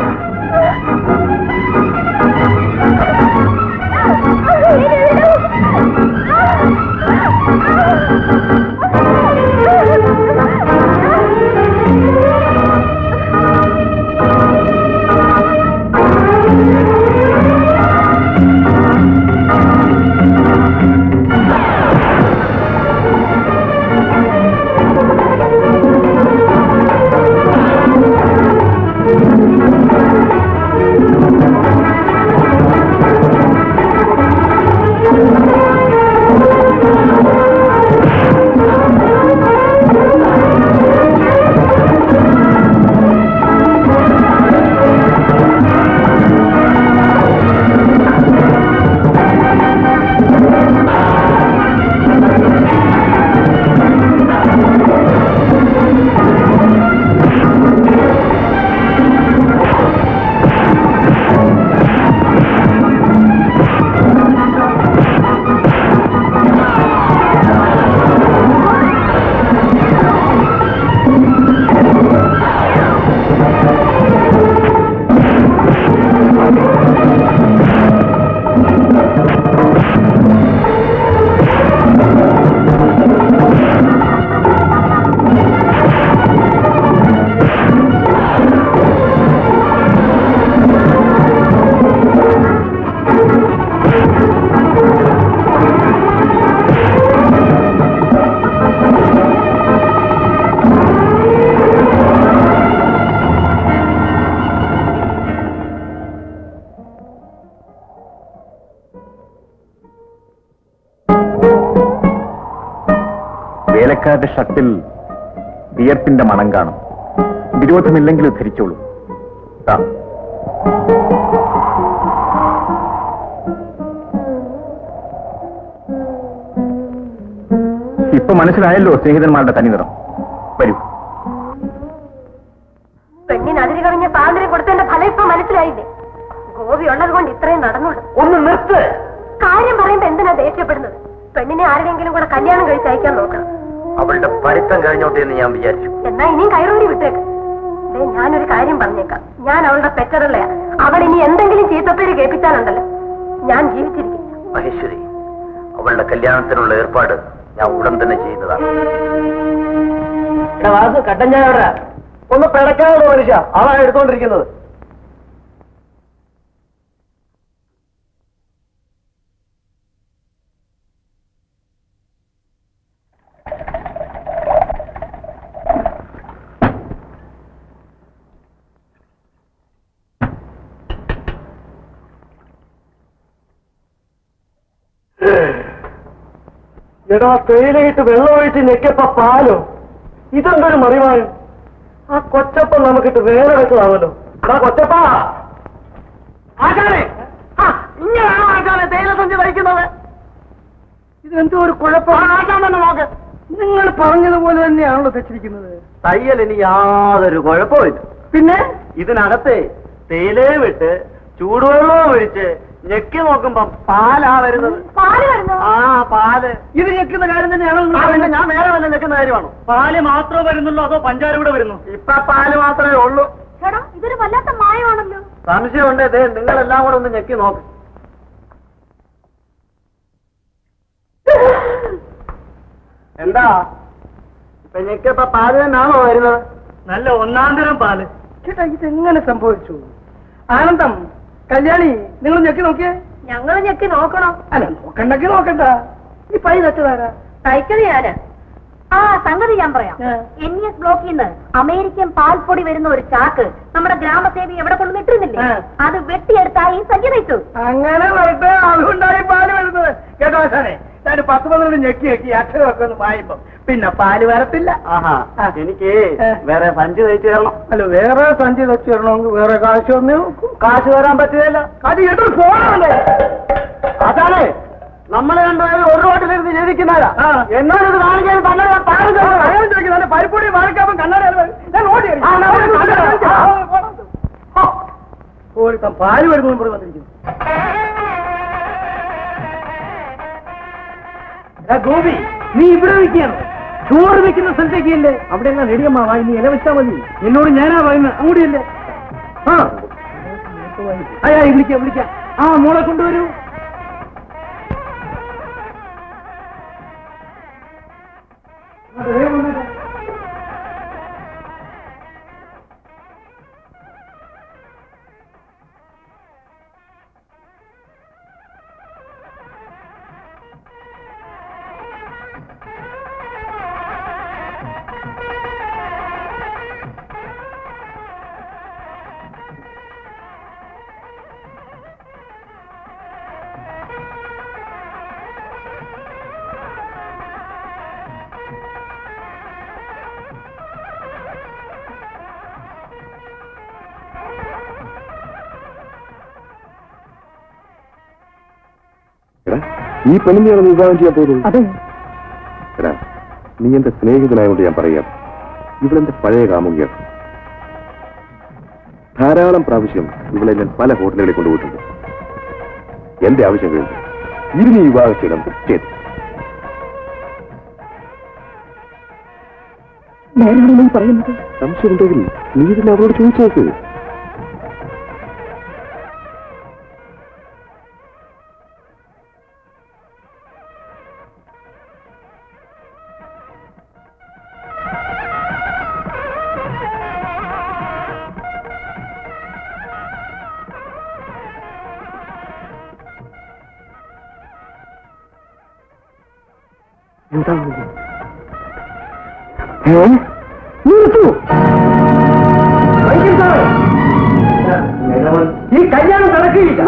വേലക്കാരുടെ ഷർട്ടിൽ വിയർപ്പിന്റെ മണം കാണും വിരോധമില്ലെങ്കിലും ധരിച്ചോളൂ ദാ. ഇപ്പൊ മനസ്സിലായല്ലോ സ്നേഹിതന്മാരുടെ തനിനിറം വരൂ പെണ്ണിന് അതിര് കവിഞ്ഞ സ്വാതന്ത്ര്യം കൊടുത്തതിന്റെ ഫലം ഇപ്പൊ മനസ്സിലായില്ലേ ഗോപി ഉള്ളത് കൊണ്ട് ഇത്രയും നടന്നോളൂ ഒന്ന് നിർത്ത് കാര്യം പറയുമ്പോ എന്തിനാ ദേഷ്യപ്പെടുന്നത് പെണ്ണിനെ ആരുടെങ്കിലും കൂടെ കല്യാണം കഴിച്ച് അയക്കാൻ നോക്കണം അവളുടെ പഠിത്തം കഴിഞ്ഞോട്ടെ എന്ന് ഞാൻ വിചാരിച്ചു എന്നാ ഇനിയും കയറൂരി വിട്ടേക്ക് ദേ, ഞാനൊരു കാര്യം പറഞ്ഞേക്കാം ഞാൻ അവളുടെ പെറ്ററുള്ളയാ അവൾ ഇനി എന്തെങ്കിലും ചീത്തപ്പേര് കേൾപ്പിച്ചാലുണ്ടല്ലോ ഞാൻ ജീവിച്ചിരിക്കില്ല മഹേശ്വരി അവളുടെ കല്യാണത്തിനുള്ള ഏർപ്പാട് ഞാൻ ഉടൻ തന്നെ ചെയ്യുന്നതാണ് വാസു കട്ടൻ ചായ എവിടെയാ? ഒന്ന് പിടയ്ക്കാവുന്ന മനുഷ്യ അതാണ് എടുത്തോണ്ടിരിക്കുന്നത് എടാ തേയിലയിട്ട് വെള്ളമൊഴിച്ച് ഞെക്കപ്പ പാലോ ഇതെന്തൊരു മറിമായും ആ കൊച്ചപ്പം നമുക്കിട്ട് വേറെ വെച്ചതാണല്ലോ എടാ കൊച്ചപ്പ ആശാനെ ആ, ഇങ്ങനെയാണോ ആശാനെ തേയില സഞ്ചി വഹിക്കുന്നത് ഇതെന്തോ ഒരു കുഴപ്പം ആശാൻ തന്നെ നോക്ക് നിങ്ങൾ പറഞ്ഞതുപോലെ തന്നെയാണല്ലോ തെച്ചിരിക്കുന്നത് തയ്യൽ ഇനി യാതൊരു കുഴപ്പമില്ല പിന്നെ ഇതിനകത്തെ തേയിലയും വിട്ട് ചൂടുവെള്ളവും ഒഴിച്ച് ഞെക്കി നോക്കുമ്പോ പാലാ വരുന്നത് പാല് വരുന്നു ആ പാല് ഇത് ഞെക്കുന്ന കാര്യം തന്നെയാണോ ഞാൻ വേറെ വല്ല ഞെക്കുന്ന കാര്യമാണോ പാല് മാത്രമേ വരുന്നുള്ളൂ അതോ പഞ്ചാര കൂടെ വരുന്നു ഇപ്പൊ പാല് മാത്രമേ ഉള്ളൂ ചേട്ടാ ഇതൊരു വല്ലാത്ത മായമാണല്ലോ സംശയമുണ്ട് ദേ നിങ്ങളെല്ലാം കൂടെ ഒന്ന് ഞെക്കി നോക്ക് എന്താ ഇപ്പൊ ഞെക്കിയപ്പോ പാല് തന്നെയാണോ വരുന്നത് നല്ല ഒന്നാം തരം പാല് ചേട്ടാ ഇതെങ്ങനെ സംഭവിച്ചു ആനന്ദം കല്യാണി നിങ്ങൾ ഞെക്കി നോക്കിയേ ഞങ്ങൾ ഞെക്കി നോക്കണോ അല്ല നോക്കണ്ടെങ്കിൽ നോക്കണ്ട ഈ പൈ വെച്ചതാരാ തയ്ക്കത് ഞാന് ആ സംഗതി ഞാൻ പറയാം ഏ. എൻ എസ് ബ്ലോക്കിൽ നിന്ന് അമേരിക്കൻ പാൽപ്പൊടി വരുന്ന ഒരു ചാക്ക് നമ്മുടെ ഗ്രാമസേവി എവിടെ കൊണ്ടുവന്നിട്ടിരുന്നില്ലേ ഏ. അത് വെട്ടിയെടുത്താ ഈ സഞ്ചി തയ്ച്ചു അങ്ങനെ വരട്ടെ അതുകൊണ്ടായി പാല് വരുന്നത് കേട്ടോ സാറേ ഞാൻ പത്ത് പന്ത്രണ്ട് ഞെക്കി ഞെക്കി അക്ഷരമൊക്കെ ഒന്ന് മായുമ്പോ പിന്നെ പാല് വരത്തില്ല എനിക്ക് വേറെ സഞ്ചി തയ്ച്ചു തരണം അല്ല വേറെ സഞ്ചി തയ്ച്ചു തരണമെങ്കിൽ വേറെ കാശ് ഒന്ന് കാശ് തരാൻ പറ്റുകയില്ല അത് എത്ര ഫോണല്ലേ അതാണ് നമ്മളെ രണ്ടുപേരും ഒരു റോട്ടിലിരുന്ന് ജീവിക്കുന്നവരാ എന്നോട് കാണിക്കാൻ തന്നെ പരിപ്പൊടി വാഴക്കാപ്പം കണ്ണട ഞാൻ ഓടി ഓടിക്കാൻ പാല് വരുന്നു വന്നിരിക്കുന്നു എടാ ഗോപി നീ ഇവിടെ നിൽക്കുകയാണ് ചോറ് വെക്കുന്ന സ്ഥലത്തേക്കല്ലേ അവിടെ എന്നാ റെഡിയമ്മാവാ ഇനി ഇല വെച്ചാ മതി എന്നോട് ഞാനാ പറയുന്നത് അങ്ങോട്ടിയല്ലേ ആ അയ്യാ വിളിക്കാം വിളിക്കാം ആ മോളെ കൊണ്ടുവരൂ അത് വേഗം കൊണ്ടുവരൂ. എടാ ഈ പെണ്ണിനെയാണ് നീ വിവാഹം ചെയ്യാൻ പോകുന്നത് അതെ എടാ നീ എന്റെ സ്നേഹിതനായോണ്ട് ഞാൻ പറയാം ഇവളെന്റെ പഴയ കാമുകിയാണ് ധാരാളം പ്രാവശ്യം ഇവളെ ഞാൻ പല ഹോട്ടലുകളിൽ കൊണ്ടുപോയിട്ടുണ്ട് എന്റെ ആവശ്യം കഴിഞ്ഞു ഇത് നീ വിവാഹം ചെയ്യണം ചെയ്തു നേരാണ് നീ പറയുന്നത് സംശയമുണ്ടെങ്കിൽ നീ ഇതിനെ അവരോട് ചോദിച്ചേക്ക് എന്താ ഏ നിർത്തു വൈദ്യൻ സാറേ, ഈ കല്യാണം നടക്കുകയില്ല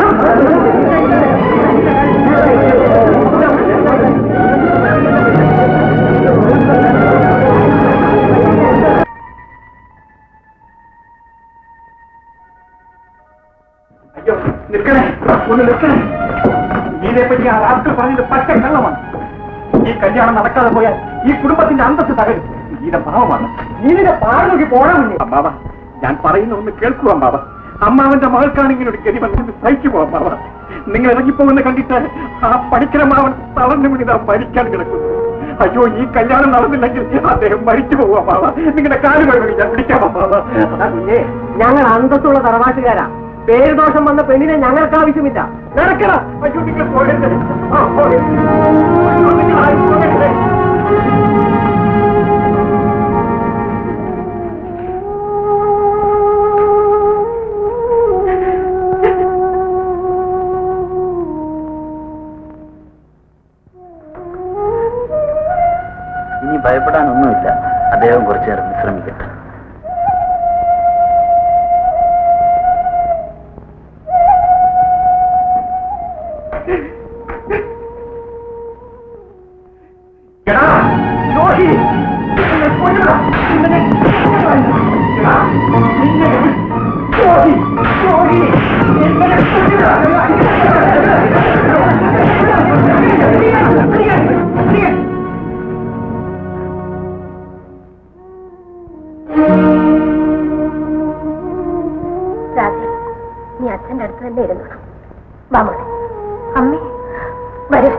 അയ്യോ നിൽക്കണേ ഒന്ന് നിൽക്കണേ ഇതിനെപ്പറ്റി ആ റാസ്കൽ പറഞ്ഞത് പച്ച കള്ളമാണ് ഈ കല്യാണം നടക്കാതെ പോയാൽ ഈ കുടുംബത്തിന്റെ അന്തസ് തകരും ഗീത പാവമാണ് നീതിന്റെ പാട് നോക്കി പോണ മുന്നേ അമ്മാവ ഞാൻ പറയുന്ന ഒന്ന് കേൾക്കൂ അമ്മാവ അമ്മാവന്റെ മകൾക്കാണ് ഇങ്ങനെ ഒരു ഗതി വന്നത് സഹിക്കുമോ അമ്മാവ നിങ്ങൾ ഇറങ്ങിപ്പോകുന്ന കണ്ടിട്ട് ആ പഠിക്കലമാവൻ തളർന്നു വിടുന്ന മരിക്കാൻ കിടക്കുന്നു അയ്യോ ഈ കല്യാണം നടന്നില്ലെങ്കിൽ അദ്ദേഹം മരിച്ചു പോകും അമ്മാവ നിങ്ങളുടെ കാലുകൾ വേണ്ടി ഞാൻ പിടിക്കാം അമ്മാവ കുഞ്ഞേ ഞങ്ങൾ അന്തസ്സുള്ള തറവാട്ടുകാരാ പേര് ദോഷം വന്ന പെണ്ണിനെ ഞങ്ങൾക്ക് ആവശ്യമില്ല നടക്കണം അയ്യോ നിങ്ങൾ പോകരുത് ആ, പോകരുത്. അയ്യോ, നിങ്ങൾ ആരും പോകരുത്. ഇനി ഭയപ്പെടാനൊന്നുമില്ല അദ്ദേഹം കുറച്ചു നേരം വിശ്രമിക്കട്ടെ എടാ, ദ്രോഹി! നിന്നെ കൊല്ലുക! നിന്നെ എടാ, നിന്നെ ദ്രോഹി! ദ്രോഹി! നിന്നെ കൊല്ലുക! രാധ നീ അച്ഛന്റെ അടുത്ത് തന്നെ ഇരുന്നോണം വാ മോളെ അമ്മേ വരൂ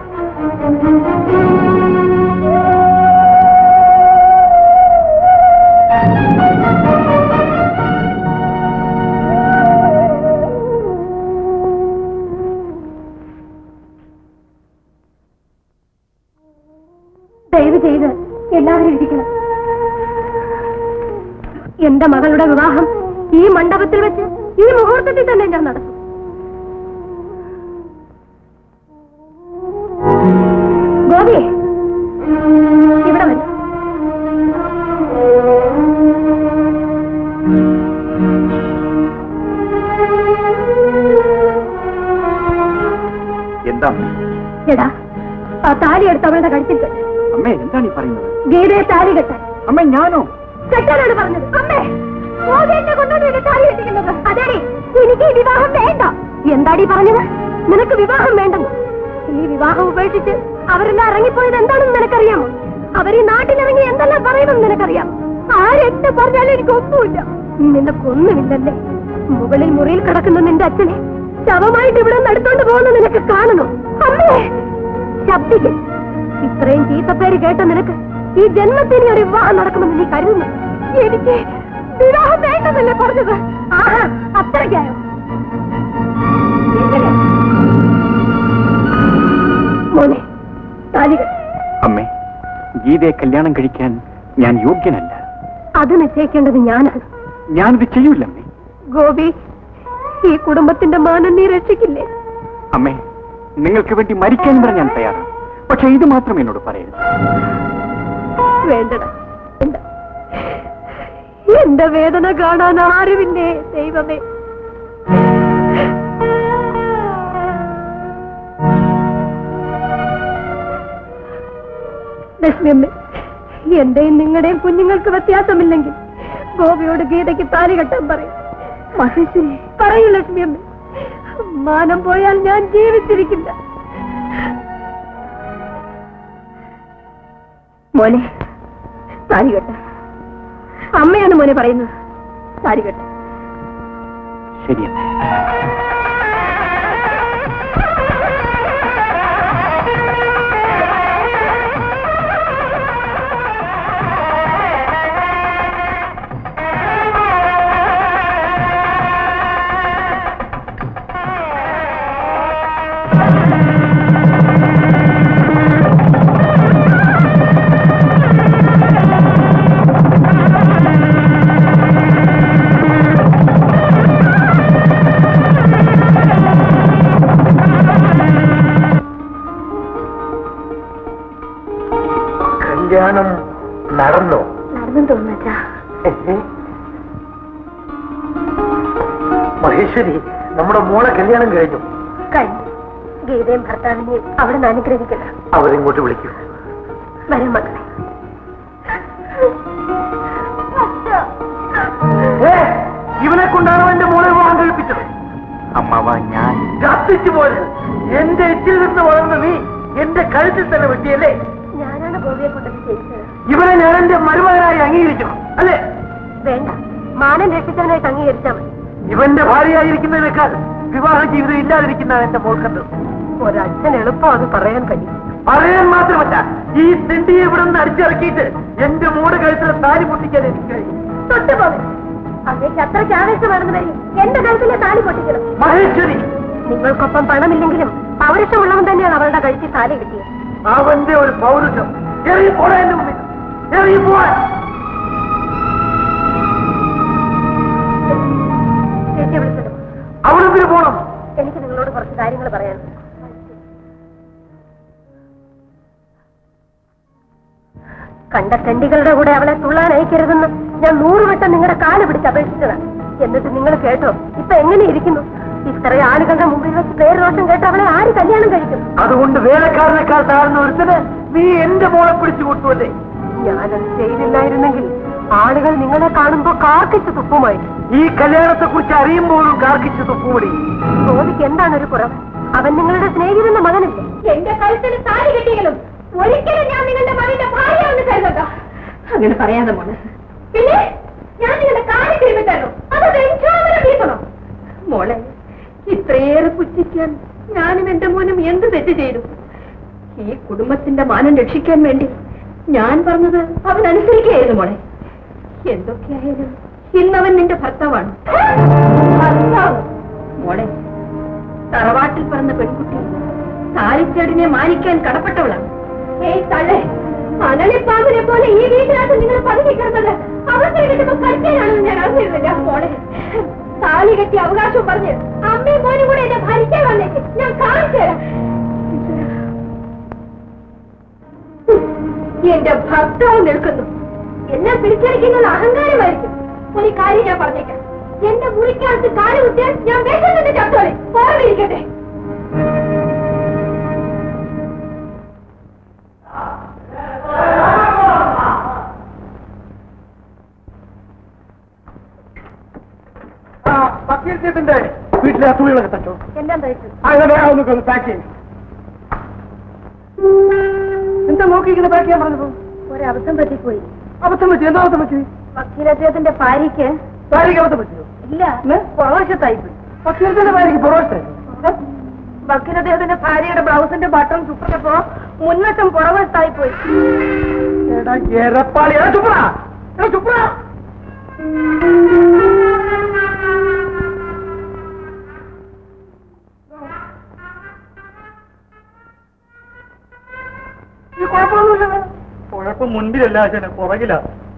ദയവ് ചെയ്ത് എല്ലാവരും ഇരിക്കണം എന്റെ മകളുടെ വിവാഹം ഈ മണ്ഡപത്തിൽ വെച്ച് ഈ മുഹൂർത്തത്തിൽ തന്നെ ഞാൻ നടത്തും ഗോപി ഇവിടെ വരും എന്താ എടാ ആ താലി എടുത്ത് അവളുടെ കഴുത്തിൽ കെട്ട് അമ്മേ എന്താണ് ഈ പറയുന്നത് ഗീതയെ താലി കെട്ടാൻ അമ്മ ഞാനോ കെട്ടാനാണ് പറഞ്ഞത് അമ്മേ ഗോപി എന്നെ കൊണ്ടുവന്ന് എന്നെ താലി കെട്ടിക്കുന്നത് അതേടി എനിക്ക് ഈ വിവാഹം വേണ്ട എന്താടി പറഞ്ഞത് നിനക്ക് വിവാഹം വേണ്ടെന്ന് ഈ വിവാഹം ഉപേക്ഷിച്ച് അവരെല്ലാം ഇറങ്ങിപ്പോയത് എന്താണെന്ന് നിനക്കറിയാമോ അവർ ഈ നാട്ടിലിറങ്ങി എന്തെല്ലാം പറയുമെന്ന് നിനക്കറിയാം ആരെട്ട് പറഞ്ഞാലും എനിക്ക് ഒന്നുമില്ല നിനക്കൊന്നുമില്ലല്ലേ മുകളിൽ മുറിയിൽ കിടക്കുന്ന നിന്റെ അച്ഛനെ ശവമായിട്ട് ഇവിടെ നിന്ന് എടുത്തോണ്ട് പോകുന്ന നിനക്ക് കാണണം അമ്മേ ശബ്ദിക്കും ഇത്രയും ചീത്തപ്പേര് കേട്ട നിനക്ക് ഈ ജന്മത്തിന് ഒരു വിവാഹം നടക്കുമെന്ന് നീ കരുതുന്നു എനിക്ക് വിവാഹം വേണ്ടെന്നല്ലേ പറഞ്ഞത് ആഹാ അത്രയ്ക്കായോ എങ്ങനെ? മോനെ താലികൾ അമ്മേ ഗീതയെ കല്യാണം കഴിക്കാൻ ഞാൻ യോഗ്യനല്ല അത് നിശ്ചയിക്കേണ്ടത് ഞാനാണ് ഞാനത് ചെയ്യൂല അമ്മേ ഗോപി ഈ കുടുംബത്തിന്റെ മാനം നീ രക്ഷിക്കില്ലേ അമ്മേ നിങ്ങൾക്ക് വേണ്ടി മരിക്കാൻ വരെ ഞാൻ തയ്യാറാണ് പക്ഷെ ഇത് മാത്രം എന്നോട് പറയരുത് വേണ്ടട വേണ്ട. എന്റെ വേദന കാണാൻ ആരുമില്ലേ ദൈവമേ ലക്ഷ്മിയമ്മ എന്റെയും നിങ്ങളുടെയും കുഞ്ഞുങ്ങൾക്ക് വ്യത്യാസമില്ലെങ്കിൽ ഗോപിയോട് ഗീതയ്ക്ക് താലി കെട്ടാൻ പറയും മഹേശ്വരി പറയൂ ലക്ഷ്മിയമ്മ മാനം പോയാൽ ഞാൻ ജീവിച്ചിരിക്കില്ല മോനെ താലി കെട്ട അമ്മയാണ് മോനെ പറയുന്നത് താലി കെട്ട ശരിയമ്മേ കല്യാണം നടന്നോ നടന്നു തോന്നച്ചാ മഹേശ്വരി നമ്മുടെ മോളെ കല്യാണം കഴിഞ്ഞു കഴിഞ്ഞു ഗീതയും ഭർത്താവിനെയും അവിടെ നിന്ന് അനുഗ്രഹിക്കണം അവരിങ്ങോട്ട് വിളിക്കൂ വരും മക്കളെ ഏ, ഇവനെ കൊണ്ടാണ് എന്റെ മോളെ വിവാഹം കഴിപ്പിച്ചത് അമ്മാവ ഞാൻ കത്തിച്ചു പോയത് എന്റെ എച്ചിൽ നിന്ന് വളർന്ന നീ എന്റെ കഴുത്തിൽ തന്നെ വെട്ടിയല്ലേ ഞാനാണ് ഗോപിയെ കൊണ്ടത് ചെയ്തത് ഇവനെ ഞാൻ എന്റെ മരുമകനായി അംഗീകരിക്കണം അല്ലേ വേണ്ട മാനം രക്ഷിച്ചവനായിട്ട് അംഗീകരിച്ചാൽ മതി ഇവന്റെ ഭാര്യയായിരിക്കുന്നതിനേക്കാൾ വിവാഹ ജീവിതം ഇല്ലാതിരിക്കുന്ന എന്റെ മോൾക്കത് ഒരച്ഛൻ എളുപ്പം അത് പറയാൻ കഴിയും പറയാൻ മാത്രമല്ല ഈ തെണ്ടിയെ ഇവിടെ നിന്ന് അടിച്ചിറക്കിയിട്ട് എന്റെ മോട് കഴുത്തിൽ താലി പൊട്ടിക്കാൻ എനിക്ക് കഴിയും തൊട്ടുപോകൻ അങ്ങേക്ക് അത്രയ്ക്ക് ആവേശമാണെന്ന് വരി എന്റെ കഴുത്തിലെ താലി പൊട്ടിക്കണം മഹേശ്വരി നിങ്ങൾക്കൊപ്പം പണമില്ലെങ്കിലും പൗരുഷമുള്ളവൻ തന്നെയാണ് അവളുടെ കഴുത്തിൽ താലി കിട്ടിയത് അവന്റെ ഒരു പൗരുഷം ഇറങ്ങി പോടാ എന്റെ മുമ്പിൽ ഇറങ്ങി പോവാൻ ചേച്ചിയെ വിളിച്ചിടും അവിടെ പോണം എനിക്ക് നിങ്ങളോട് കുറച്ച് കാര്യങ്ങൾ പറയാനുണ്ട് കണ്ട തെണ്ടികളുടെ കൂടെ അവളെ തുള്ളാൻ അയക്കരുതെന്ന് ഞാൻ നൂറുവട്ടം നിങ്ങളുടെ കാല് പിടിച്ച് അപേക്ഷിച്ചതാണ് എന്നിട്ട് നിങ്ങൾ കേട്ടോ ഇപ്പൊ എങ്ങനെ ഇരിക്കുന്നു ഇത്രയും ആളുകളുടെ മുമ്പിൽ വെച്ച് പേര് ദോഷം കേട്ട് അവളെ ആര് കല്യാണം കഴിക്കും അതുകൊണ്ട് വേലക്കാരനേക്കാൾ താഴ്ന്ന ഒരുത്തന് നീ എന്റെ മോളെ പിടിച്ചു കൂട്ടുമല്ലേ ഞാനത് ചെയ്തില്ലായിരുന്നെങ്കിൽ ആളുകൾ നിങ്ങളെ കാണുമ്പോ കാർക്കിച്ച് തുപ്പുമായി ഈ കല്യാണത്തെ കുറിച്ച് അറിയുമ്പോഴും കാർക്കിച്ച് തുപ്പുപടി ഗോപിക്ക് എന്താണ് ഒരു കുറവ് അവൻ നിങ്ങളുടെ സ്നേഹിതന്റെ മകനല്ലേ എന്റെ കഴുത്തിന് താലി കിട്ടിയെങ്കിലും ഒരിക്കലും ഞാൻ നിങ്ങളുടെ മകന്റെ ഭാര്യയാണെന്ന് കരുതണ്ട അങ്ങനെ പറയാതെ മോനെ പിന്നെ ഞാൻ നിങ്ങളുടെ കാലി തിരുമിട്ടാലോ അത് വെഞ്ചോമനം വീസണോ മോളെ ഇത്രയേറെ പുച്ഛിക്കാൻ ഞാനും എന്റെ മോനും എന്ത് തെറ്റ് ചെയ്തു ഈ കുടുംബത്തിന്റെ മാനം രക്ഷിക്കാൻ വേണ്ടി ഞാൻ പറഞ്ഞത് അവൻ അനുസരിക്കുകയായിരുന്നു മോളെ എന്തൊക്കെയായാലും ഇന്നവൻ നിന്റെ ഭർത്താവാണ് ഭർത്താവ് മോളെ തറവാട്ടിൽ പറഞ്ഞ പെൺകുട്ടി താലിച്ചേടിനെ മാനിക്കാൻ കടപ്പെട്ടവളാണ് ഏയ് തള്ളേ അനളിപ്പാമ്പിനെ പോലെ ഈ വീട്ടിനകത്ത് നിങ്ങൾ പതുങ്ങി കിടന്നത് അവസ്ഥ കിട്ടുമ്പോ കഴിക്കാനാണെന്ന് ഞാൻ അറിഞ്ഞിരുന്നില്ല മോളെ താലി കെട്ടി അവകാശം പറഞ്ഞ് അമ്മയും മോനും കൂടെ എന്നെ ഭരിക്കാൻ വന്നേക്ക് ഞാൻ കാണിച്ചു തരാം എന്റെ ഭർത്താവ് നിൽക്കുന്നു എന്നെ പിടിച്ചടിക്കുന്നത് അഹങ്കാരമായിരിക്കും ഒരു കാര്യം ഞാൻ പറഞ്ഞേക്കാം എന്റെ മുറിക്കകത്ത് കാല് കുത്തിയാൽ ഞാൻ വേഷം തന്നെ ചത്തോളെ ഓർമ്മിരിക്കട്ടെ വക്കീൽത്തിന്റെ വീട്ടിലെ ആ തുണികളൊക്കെ തച്ചോ എല്ലാം കഴിച്ചു അങ്ങനെ ഒന്ന് ഒന്ന് പാക്ക് ചെയ്യും എന്താ നോക്കിയിരിക്കുന്ന പാക്ക് ചെയ്യാൻ പറഞ്ഞപ്പോ ഒരബദ്ധം പറ്റിപ്പോയി അബദ്ധം പറ്റി എന്താ അബദ്ധം പറ്റി വക്കീൽ അദ്ദേഹത്തിന്റെ ഭാര്യയ്ക്ക് ഭാര്യയ്ക്ക് അബദ്ധം പറ്റിയോ ഇല്ല പുറവശത്തായി പോയി വക്കീലത്തിന്റെ ഭാര്യയ്ക്ക് പുറവശത്തായി വക്കീൽ അദ്ദേഹത്തിന്റെ ഭാര്യയുടെ ബ്ലൗസിന്റെ ബട്ടൺ ചുട്ടപ്പോ മുന്നറ്റം പുറവശത്തായി പോയി എടാ എരപ്പാളി എടാ ചുപ്ര എടാ ചുപ്ര ഈ കുഴപ്പമൊന്നുമില്ല കുഴപ്പം മുൻപിലല്ല അച്ഛനെ പുറകില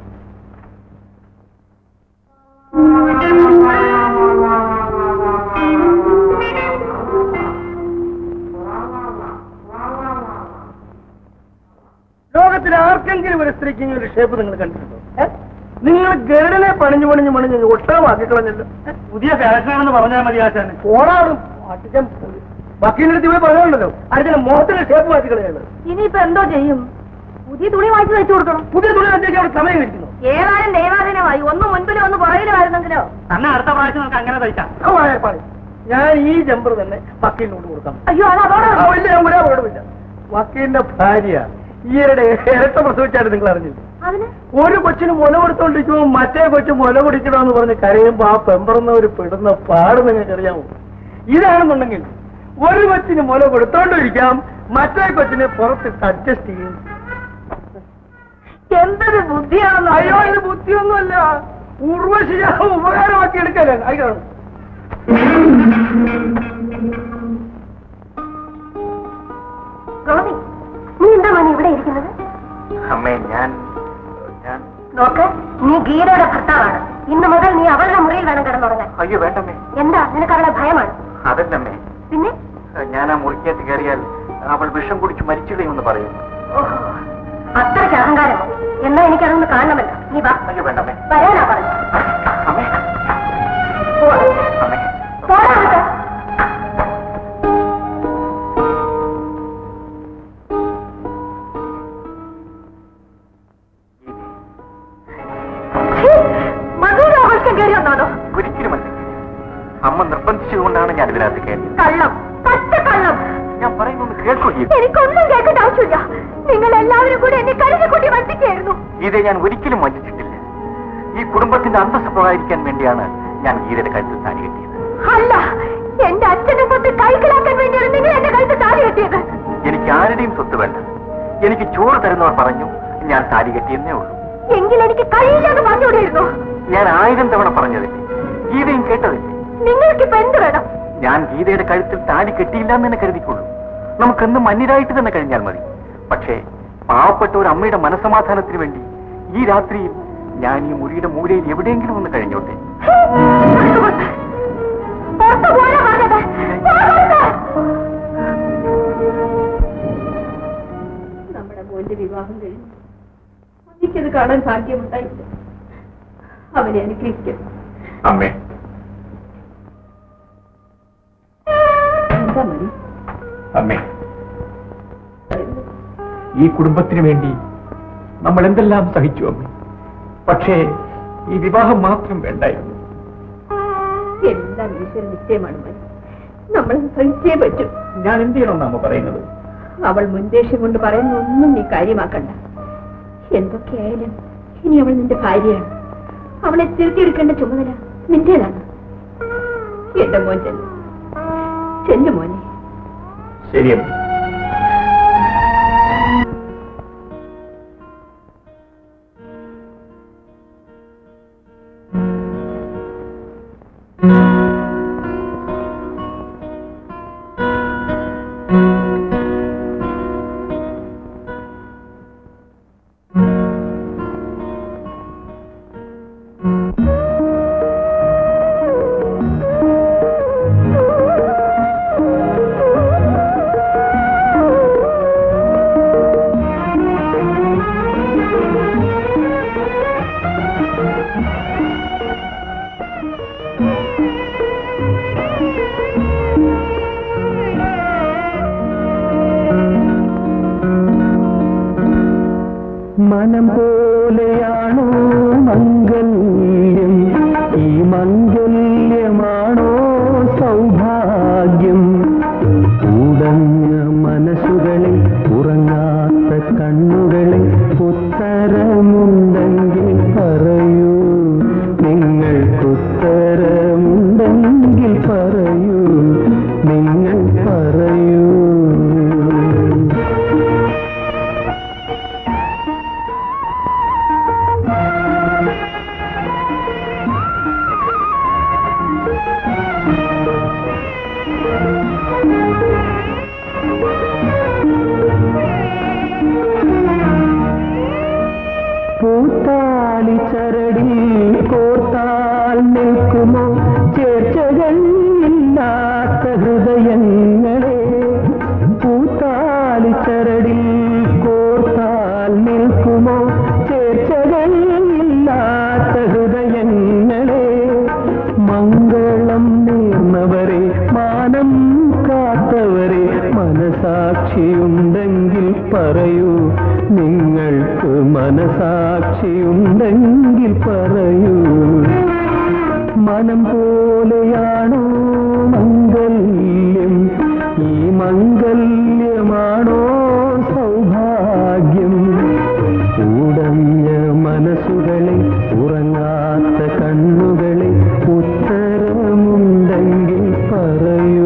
ലോകത്തിൽ ആർക്കെങ്കിലും ഒരു സ്ത്രീക്ക് ഇങ്ങനെ ഒരു ഷേപ്പ് നിങ്ങൾ കണ്ടിട്ടുണ്ടോ ഏ? നിങ്ങൾ ഗരുഡനെ പണിഞ്ഞു പണിഞ്ഞു പണിഞ്ഞു ഒട്ടമാക്കി കളഞ്ഞല്ലോ ഏ? പുതിയ ഫാഷനാണെന്ന് പറഞ്ഞാൽ മതി ആശാന് പോടാടും അടിക്കാൻ വക്കീലിന്റെ അടുത്ത് ഇവിടെ പറഞ്ഞുണ്ടല്ലോ അടുത്ത മുഖത്തിന്റെ ഷേപ്പ് മാറ്റി കളയുന്നത് ഇനിയിപ്പോ എന്തോ ചെയ്യും പുതിയ തുണി വാങ്ങിച്ചു വെച്ചു കൊടുക്കണം പുതിയ തുണി വെച്ചേക്ക് അവിടെ സമയം ഇരിക്കുന്നു ഏതായാലും ദൈവാധീനമായി ഒന്ന് മുൻപിലും ഒന്ന് പുറകിലുമായിരുന്നെങ്കിലോ അന്ന് അടുത്ത പ്രാവശ്യം നമുക്ക് അങ്ങനെ തയ്ക്കാം ഞാൻ ഈ ജമ്പർ തന്നെ വക്കീലിനോട് കൊടുക്കാം അയ്യോ അത് ആ, അതോടെ ഇല്ല ഞാൻ ഒരാ കുഴപ്പമില്ല വക്കീലിന്റെ ഭാര്യ ഈയിടെ ഇരട്ട പ്രസവിച്ചായിട്ട് നിങ്ങൾ അറിഞ്ഞില്ല അതിന് ഒരു കൊച്ചിന് മുല കൊടുത്തോണ്ടിരിക്കുമ്പോൾ മറ്റേ കൊച്ചു മുല കുടിക്കണമെന്ന് പറഞ്ഞ് കരയുമ്പോ ആ പെമ്പറുന്നവര് പെടുന്ന പാട് നിങ്ങൾക്ക് അറിയാമോ ഇതാണെന്നുണ്ടെങ്കിൽ ഒരു കൊച്ചിന് മുല കൊടുത്തോണ്ടിരിക്കാം മറ്റേ കൊച്ചിനെ പുറത്തിട്ട് അഡ്ജസ്റ്റ് ചെയ്യും എന്തൊരു ബുദ്ധിയാണെന്ന് അയ്യോ ഇത് ബുദ്ധിയൊന്നുമല്ല ഉർവശിയ ഉപകാരമാക്കി എടുക്കല്ലേ ആയിക്കോട്ടെ ഗോപി നീ എന്താ മണി ഇവിടെ ഇരിക്കുന്നത് അമ്മേ ഞാൻ ഞാൻ നോക്ക് നീ ഗീതയുടെ ഭർത്താവാണ് ഇന്ന് മുതൽ നീ അവളുടെ മുറിയിൽ വേണം കിടന്നുറങ്ങാൻ അയ്യോ വേണ്ടമ്മേ എന്താ നിനക്ക് അവളെ ഭയമാണ് അതല്ലമ്മേ പിന്നെ ഞാൻ ആ മുറിക്കകത്ത് കയറിയാൽ അവൾ വിഷം കുടിച്ച് മരിച്ചിടയുമെന്ന് പറയും ഓഹോ അത്രയ്ക്ക് അഹങ്കാരമോ എന്നാ എനിക്കതൊന്ന് കാണണമല്ലോ നീ വാ അയ്യോ വേണ്ടമ്മേ വരാനാ പറഞ്ഞു അമ്മേ പോവാ. അമ്മേ പോടാ അങ്ങോട്ട്. ഛീ, മധുര ആവശ്യം കയറി വന്നോടോ ഒരിക്കലുമല്ല അമ്മ നിർബന്ധിച്ചതുകൊണ്ടാണ് ഞാൻ ഇതിനകത്ത് കയറിയത് കള്ളം പച്ച കള്ളം ഞാൻ പറയുന്നത് കേൾക്കുകയും എനിക്കൊന്നും കേൾക്കേണ്ട ആവശ്യമില്ല നിങ്ങൾ എല്ലാവരും കൂടി എന്നെ കരുതി കൂട്ടി വഞ്ചിക്കായിരുന്നു ഗീതയെ ഞാൻ ഒരിക്കലും വഞ്ചിച്ചിട്ടില്ല ഈ കുടുംബത്തിന്റെ അന്തസ്സ് പ്രകാരിക്കാൻ വേണ്ടിയാണ് ഞാൻ ഗീതയുടെ കഴുത്തിൽ താലി കെട്ടിയത് അല്ല എന്റെ അച്ഛനെ സ്വത്ത് കൈക്കലാക്കാൻ വേണ്ടിയാണ് നിങ്ങൾ എന്റെ കഴുത്ത് താലി കെട്ടിയത് എനിക്ക് ആരുടെയും സ്വത്ത് വേണ്ട എനിക്ക് ചോറ് തരുന്നവർ പറഞ്ഞു ഞാൻ താലി കെട്ടിയെന്നേ ഉള്ളൂ എങ്കിൽ എനിക്ക് കഴിയില്ലെന്ന് പറഞ്ഞുകൂടിയിരുന്നു ഞാൻ ആയിരം തവണ പറഞ്ഞതില്ലേ ഗീതയും കേട്ടതില്ലേ നിങ്ങൾക്കിപ്പോ എന്ത് വേണം ഞാൻ ഗീതയുടെ കഴുത്തിൽ താലി കെട്ടിയില്ല എന്ന് തന്നെ കരുതിക്കൊള്ളൂ നമുക്കെന്ന് മന്യരായിട്ട് തന്നെ കഴിഞ്ഞാൽ മതി പക്ഷേ പാവപ്പെട്ട ഒരു അമ്മയുടെ മനസമാധാനത്തിന് വേണ്ടി ഈ രാത്രിയിൽ ഞാൻ ഈ മുറിയുടെ മൂലയിൽ എവിടെയെങ്കിലും ഒന്ന് കഴിഞ്ഞോട്ടെ പുറത്ത് പോരാ പറഞ്ഞത് പോകരുത്. നമ്മുടെ മോന്റെ വിവാഹം കഴിഞ്ഞു എനിക്കത് കാണാൻ ഭാഗ്യമുണ്ടായില്ല അവനെ അനുഗ്രഹിക്കും അമ്മേ എന്താ മതി അമ്മേ ഈ കുടുംബത്തിന് വേണ്ടി നമ്മൾ എന്തെല്ലാം സഹിച്ചു അമ്മേ പക്ഷേ ഈ വിവാഹം മാത്രം വേണ്ടായിരുന്നു എല്ലാം ഈശ്വര നിശ്ചയമാണ് മതി നമ്മൾ സഹിച്ചേ പറ്റും ഞാൻ എന്ത് ചെയ്യണമെന്ന് അമ്മ പറയുന്നത് അവൾ മുൻദേഷ്യം കൊണ്ട് പറയുന്ന ഒന്നും നീ കാര്യമാക്കണ്ട എന്തൊക്കെയായാലും ഇനി അവൾ നിന്റെ ഭാര്യയാണ് അവളെ തിരുത്തിയെടുക്കേണ്ട ചുമതല നിന്റേതാണ് എന്റെ മോൻ ചെല്ലു ചെല്ലു മോനെ ശരി അമ്മേ മനം പോലെയാണോ മംഗല്യം ഈ മംഗല്യമാണോ സൗഭാഗ്യം ഉടഞ്ഞ മനസ്സുകളിൽ ഉറങ്ങാത്ത കണ്ണുകളിൽ ഉത്തരമുണ്ടെങ്കിൽ പറയൂ നിങ്ങൾക്കുത്തരമുണ്ടെങ്കിൽ പറയൂ നിങ്ങൾ പറയൂ പറയൂ നിങ്ങൾക്ക് മനസാക്ഷിയുണ്ടെങ്കിൽ പറയൂ മനം പോലെയാണോ മംഗല്യം ഈ മംഗല്യമാണോ സൗഭാഗ്യം ഉടഞ്ഞ മനസ്സുകളെ ഉറങ്ങാത്ത കണ്ണുകളെ ഉത്തരമുണ്ടെങ്കിൽ പറയൂ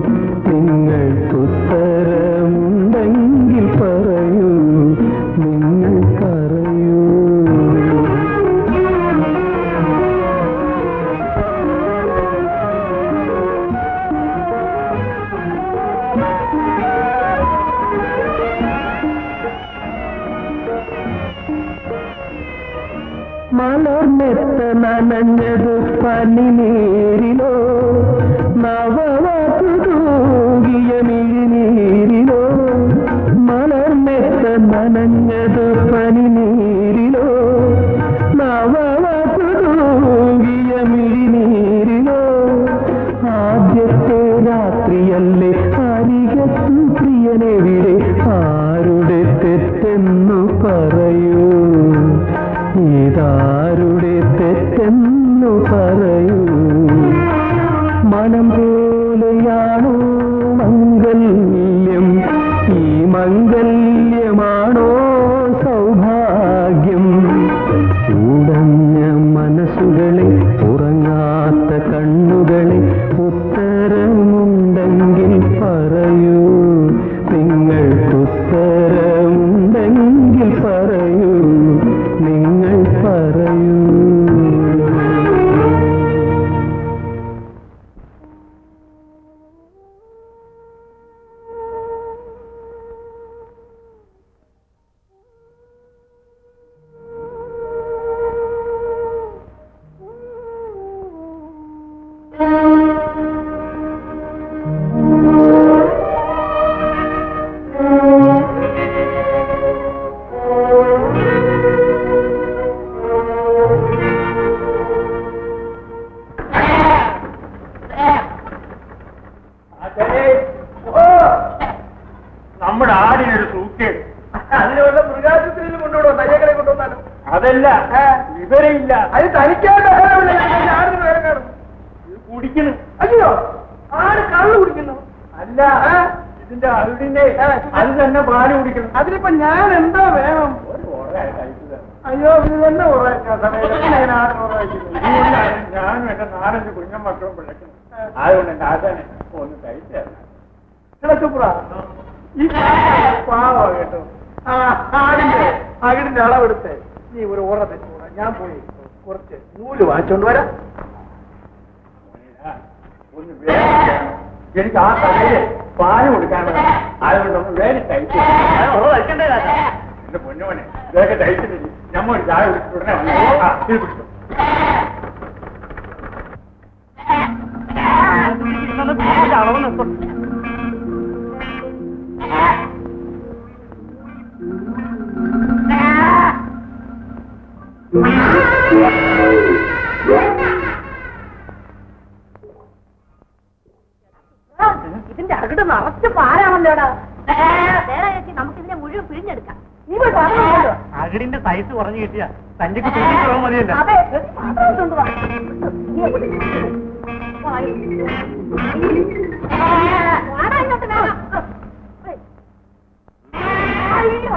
നിങ്ങൾക്കുത്തരമുണ്ടെങ്കിൽ പറയൂ നിങ്ങൾ പറയൂ മലർന്നെത്ത നനഞ്ഞത് പനിനീരിലോ നവവാക്കു തൂകിയ മിഴിനീരിലോ മലർന്നെത്ത നനഞ്ഞത് പനിനീരിലോ നവവാക്കു തൂകിയ മിഴിനീരിലോ ആദ്യത്തെ രാത്രിയല്ലേ അരികത്തു പ്രിയനെവിടെ ആരുടെ തെറ്റെന്നു പറയൂ ഇതാരുടെ തെറ്റെന്നു പറയൂ മനം പോലെയാണോ മംഗല്യം ഈ മംഗല്യമാണോ സൗഭാഗ്യം ഉടഞ്ഞ മനസ്സുകളെ ഉറങ്ങാത്ത കണ്ണുകളെ ഉത്തരമുണ്ടെങ്കിൽ പറയൂ നിങ്ങൾക്കുത്തരമുണ്ടെങ്കിൽ പറയൂ നിങ്ങൾ പറയൂ നമ്മുടെ ആടിനൊരു സൂക്കേട് അതിന് വല്ല മൃഗാശുപത്രിയിൽ കൊണ്ടുവിടോ തയ്യകളെ കൊണ്ടുവന്നാലോ അതല്ല വിവരമില്ല അത് തനിക്കാണ്ട് ആടിന് വേറെ കാണും കുടിക്കുന്നു അയ്യോ ആട് കള്ളു കുടിക്കുന്നു അല്ല ഇതിന്റെ അരുടിന്റെ അത് തന്നെ പാല് കുടിക്കണം അതിനിപ്പോ ഞാൻ എന്താ വേണം അയ്യോ ഇത് തന്നെ ഉറക്കാൻ സമയം ആടിന് ഉറക്കുന്നത് ഞാനും എന്റെ നാലഞ്ച് കുഞ്ഞൻ മക്കളും പിഴക്കുന്നു അതുകൊണ്ട് എന്റെ ആശാനെ ഒന്ന് കഴിച്ചു ചുപ്ര ഈ പാവാ കേട്ടോ ആ ആടിന്റെ അകിടിന്റെ അളവെടുത്ത് നീ ഒരു ഉറ തെറ്റുകൂടാ ഞാൻ പോയി കുറച്ച് നൂല് വാങ്ങിച്ചോണ്ട് വരാം ഒന്ന് വേഗം എനിക്ക് ആ കടയില് പാല് കൊടുക്കാനുള്ള അതുകൊണ്ട് ഒന്ന് വേറെ തയ്ച്ചു എന്റെ പൊന്നോനെ ഇതൊക്കെ തയ്ച്ചിട്ടില്ല ഞമ്മ ഒരു ചായ കുടിച്ചിട്ട് ഉടനെ വന്നു ആ ഇത് പിടിച്ചു അളവ് നിർത്തും ഇതിന്റെ അകിട് നിറച്ച് പാരാണല്ലോടാ വേറെ ചേച്ചി നമുക്ക് ഇതിനെ മുഴുവൻ പിഴിഞ്ഞെടുക്കാം നീ പോയി പറഞ്ഞോ അകിടിന്റെ സൈസ് കുറഞ്ഞു കിട്ടിയ സഞ്ചിക്ക് തൂക്കിട്ട് മതിയല്ല അതെ മാത്രം കൊണ്ടുവാ. നീ അങ്ങോട്ട് വായി. വാടാ ഇങ്ങോട്ട് വേഗം. അയ്യോ.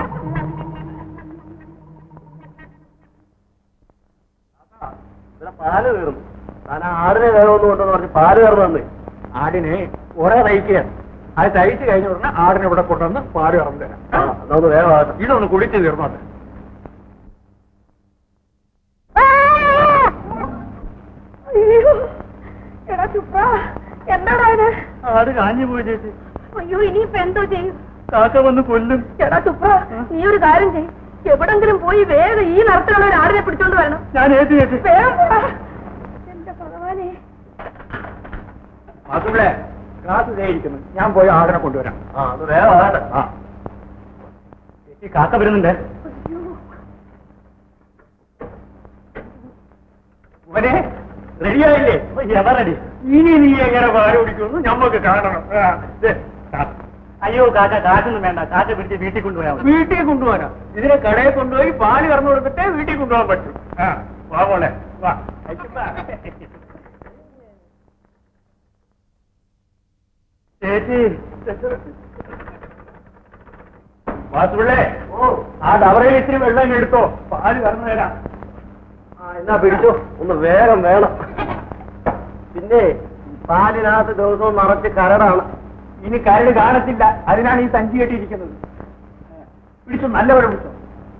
ഇവിടെ പാല് കയറുന്നു താൻ ആടിനെ വേണമെന്ന് കൊണ്ടെന്ന് പറഞ്ഞ് പാല് കയറുന്നു തന്നേ ആടിനെ കുറെ തയ്ക്കുക അത് തയ്ച്ച് കഴിഞ്ഞ ഉടനെ ആടിനെ ഇവിടെ കൊണ്ടുവന്ന് പാല് കറന്നു തരാം അതൊന്ന് വേഗം ഇതൊന്ന് കുടിച്ച് തീർന്നോട്ടെ അയ്യോ. എടാ ചുപ്പ എന്താടാ ഇത് ആട് കാഞ്ഞു പോയി ചേച്ചി അയ്യോ ഇനിയിപ്പോ എന്തോ ചെയ്യും കാക്ക വന്ന് കൊല്ലും എടാ ചുപ്പ നീ ഒരു കാര്യം ചെയ്യും എവിടെങ്കിലും പോയി വേഗം ഈ നിറത്തിലുള്ള ഒരു ആടിനെ പിടിച്ചോണ്ട് വരണം ഞാൻ ഏറ്റ് ചേച്ചി വേഗം പോടാ. എന്റെ ഭഗവാനെ അതുള്ളേ കാത്ത് ഇരിക്കുന്നു ഞാൻ പോയി ആടിനെ കൊണ്ടുവരാം ആ അത് വേറെ ആ ചേച്ചി കാക്ക വരുന്നുണ്ട് മോനെ റെഡിയായില്ലേ എവ റെഡി ഇനി നീ എങ്ങനെ പാല് കുടിക്കുമെന്ന് ഞമ്മക്ക് കാണണം ആ, ദേ, കാ- അയ്യോ കാക്ക കാശൊന്നും വേണ്ട കാക്ക പിടിച്ച് വീട്ടിൽ കൊണ്ടുപോയാൽ മതി വീട്ടിൽ കൊണ്ടുപോകാനോ ഇതിനെ കടയിൽ കൊണ്ടുപോയി പാല് കറന്നു കൊടുത്തിട്ടേ വീട്ടിൽ കൊണ്ടുപോകാൻ പറ്റും ആ വാ മോളെ വാ ചേച്ചി വാസുപിള്ളേ ഓ ആ ഡവറയിൽ ഇത്തിരി വെള്ളം ഇങ്ങ് എടുത്തോ പാല് കറന്നു തരാം ആ എന്നാ പിടിച്ചോ ഒന്ന് വേഗം വേണം പിന്നെ പാലിനകത്ത് ദിവസവും നിറച്ച് കരടാണ് ഇനി കരട് കാണത്തില്ല അതിനാണ് ഈ സഞ്ചി കെട്ടിയിരിക്കുന്നത് പിടിച്ചോ നല്ലപോലെ പിടിച്ചോ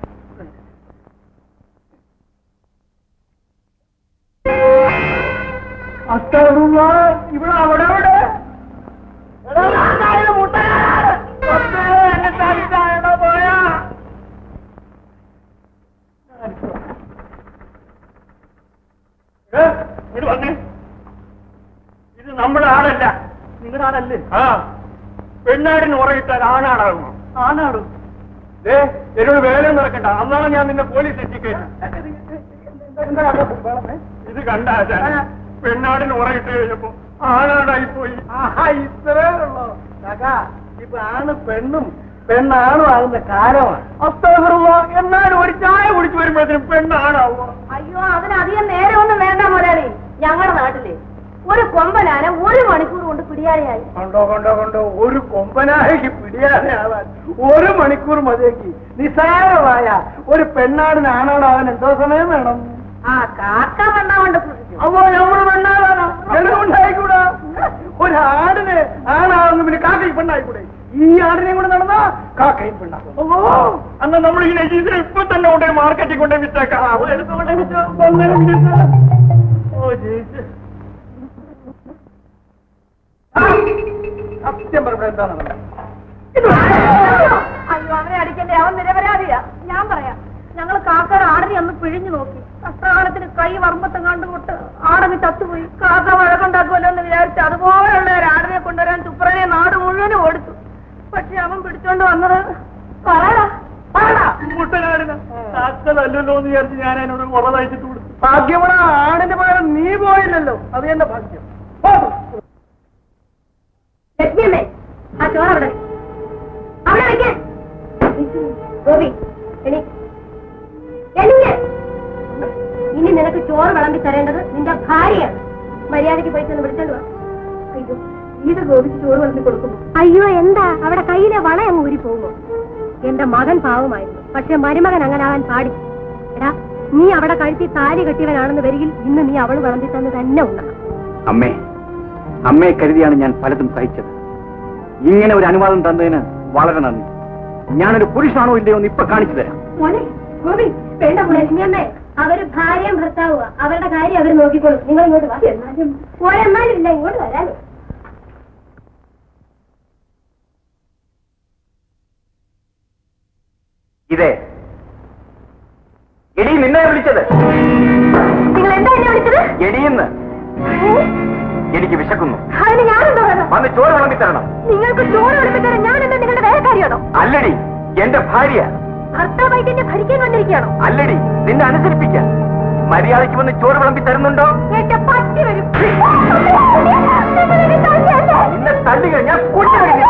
അസ്തറുള്ള ഇവിടെ അവിടെ അവിടെ എടാ, നാരായണ മുട്ടനാട്. പത്തേ, എന്നെ തനിച്ചായടാ പോയാ. ഏ, ഇങ്ങോട്ട് വന്നേ ഇത് നമ്മുടെ ആടല്ല നിങ്ങളുടെ ആടല്ലേ ആ പെണ്ണാടിന് ഉറയിട്ടാൽ ആണാടാകുമോ ആണാടും ഏ എന്നോട് വേല നടക്കണ്ട അന്നാണ് ഞാൻ നിന്നെ പോലീസ് എത്തിക്കരുത് ഇത് കണ്ട പെണ്ണാടിന് ഉറയിട്ട് കഴിഞ്ഞപ്പോ ആണാടായി പോയി ആഹാ, ഇത്രേ ഉള്ളൂ കാക്കാ, ഇപ്പൊ ആണ് പെണ്ണും പെണ്ണാണും ആകുന്ന കാലമാണ് അസ്തഫറുള്ള എന്നാലും ഒരു ചായ കുടിച്ചു വരുമ്പോഴത്തേനും പെണ്ണാണാവുക അയ്യോ അതിനധികം നേരമൊന്നും വേണ്ട മുതലാളി ഞങ്ങളുടെ നാട്ടില് ഒരു കൊമ്പനാന ഒരു മണിക്കൂർ കൊണ്ട് പിടിയാതെയായി കൊണ്ടോ കൊണ്ടോ കൊണ്ടോ ഒരു കൊമ്പനായക്ക് പിടിയാതെ ആവാൻ ഒരു മണിക്കൂർ മതിയേക്ക് നിസ്സാരമായ ഒരു പെണ്ണാടിന് ആണാടാവാൻ എന്തോ സമയം വേണം ആ കാക്ക പെണ്ണ കൊണ്ട് സൂക്ഷിച്ചു അപ്പോ നമ്മള് പെണ്ണാടാനോ ഉണ്ടായിക്കൂടാ ഒരു ആടിന് ആണാവുന്ന പിന്നെ കാക്കയും പെണ്ണായിക്കൂടെ ഈ ആടിനെയും കൂടെ നടന്നാ കാക്കയും പെണ്ണാക്കും ഓ അന്ന് നമ്മൾ ഈ നജീസിനെ ഇപ്പൊ തന്നെ കൊണ്ടുപോയി മാർക്കറ്റിൽ കൊണ്ടുപോയി വിറ്റേക്കാം അവൾ എടുത്തുകൊണ്ട് വിറ്റോ, ഒന്നര മിനിറ്റ്. ഓ ജയിച്ച് സത്യം പറഞ്ഞ എന്താണ് നടന്നത്? അയ്യോ അവനെ അടിക്കണ്ടേ അവൻ നിരപരാധിയാ ഞാൻ പറയാം ഞങ്ങൾ കാക്കയുടെ ആടിനെ ഒന്ന് പിഴിഞ്ഞു നോക്കി കഷ്ടകാലത്തിന് കൈ വർമ്മത്തം കണ്ടുകൊട്ട് ആടങ്ങ് ചത്തുപോയി കാക്ക വഴക്കുണ്ടാക്കുമല്ലോ എന്ന് വിചാരിച്ച് അതുപോലെയുള്ള ഒരു ആടിനെ കൊണ്ടുവരാൻ തുപ്രനെ നാട് മുഴുവനും ഓടിച്ചു പക്ഷെ അവൻ പിടിച്ചോണ്ട് വന്നത് പറയടാ പറയടാ മുട്ടനാടിന് കാക്കതല്ലല്ലോ എന്ന് വിചാരിച്ച് ഞാൻ അതിനോട് മുറ തയ്ച്ചിട്ട് കൊടുത്തു ഭാഗ്യമുള്ള ആടിന്റെ പകരം നീ പോയില്ലല്ലോ അത് എന്റെ ഭാഗ്യം പോ. ലക്ഷ്മിയമ്മേ ആ ചോറ് അവിടെ വെക്ക്. അവിടെ വെക്കാൻ ഗോപി എണീ എണീക്ക്. ഇനി നിനക്ക് ചോറ് വിളമ്പി തരേണ്ടത് നിന്റെ ഭാര്യയാണ് മര്യാദയ്ക്ക് പോയി ചെന്ന് വിളിച്ചോണ്ട് വാ അയ്യോ ഇത് ഗോപിക്ക് ചോറ് വിളമ്പി കൊടുക്കുന്നു അയ്യോ എന്താ അവിടെ കയ്യിലെ വള അങ്ങ് ഊരി പോകുമോ എന്റെ മകൻ പാവമായിരുന്നു പക്ഷെ മരുമകൻ അങ്ങനെ ആവാൻ പാടി എടാ നീ അവിടെ കഴുത്തി താലി കെട്ടിയവനാണെന്ന് വരികിൽ ഇന്ന് നീ അവള് വിളമ്പി തന്ന് തന്നെ ഉണ്ണണം അമ്മേ അമ്മയെ കരുതിയാണ് ഞാൻ പലതും സഹിച്ചത് ഇങ്ങനെ ഒരു അനുവാദം തന്നതിന് വളരെ നന്ദി ഞാനൊരു പുരുഷനാണോ ഇല്ലയോ എന്ന് ഇപ്പൊ കാണിച്ചു തരാം മോനെ ഗോപി വേണ്ട ലക്ഷ്മിയമ്മേ അവര് ഭാര്യയും ഭർത്താവുക അവരുടെ കാര്യം അവർ നോക്കിക്കോളും നിങ്ങൾ ഇങ്ങോട്ട് വാ എന്നാലും പോരെന്നാലും ഇല്ല ഇങ്ങോട്ട് വരാനോ ഇതേ എടി നിന്നെ വിളിച്ചത് നിങ്ങൾ എന്താ എന്നെ വിളിച്ചത് എടിയെന്ന് എനിക്ക് വിശക്കുന്നു അതിന് ഞാനെന്തോ വേണം വന്ന് ചോറ് വിളമ്പി തരണം നിങ്ങൾക്ക് ചോറ് വിളിപ്പിത്തരാൻ ഞാൻ എന്താ നിങ്ങളുടെ വേലക്കാരിയാണോ അല്ലടി എന്റെ ഭാര്യ ഭർത്താവായിട്ട് എന്നെ ഭരിക്കാൻ വന്നിരിക്കുകയാണോ അല്ലടി നിന്നെ അനുസരിപ്പിക്കാൻ മര്യാദയ്ക്ക് വന്ന് ചോറ് വിളമ്പി തരുന്നുണ്ടോ എന്റെ പറ്റി വരും നിങ്ങളെന്നെ തല്ലിയല്ലേ? നിന്നെ തള്ളുക ഞാൻ കൂട്ടി വരും.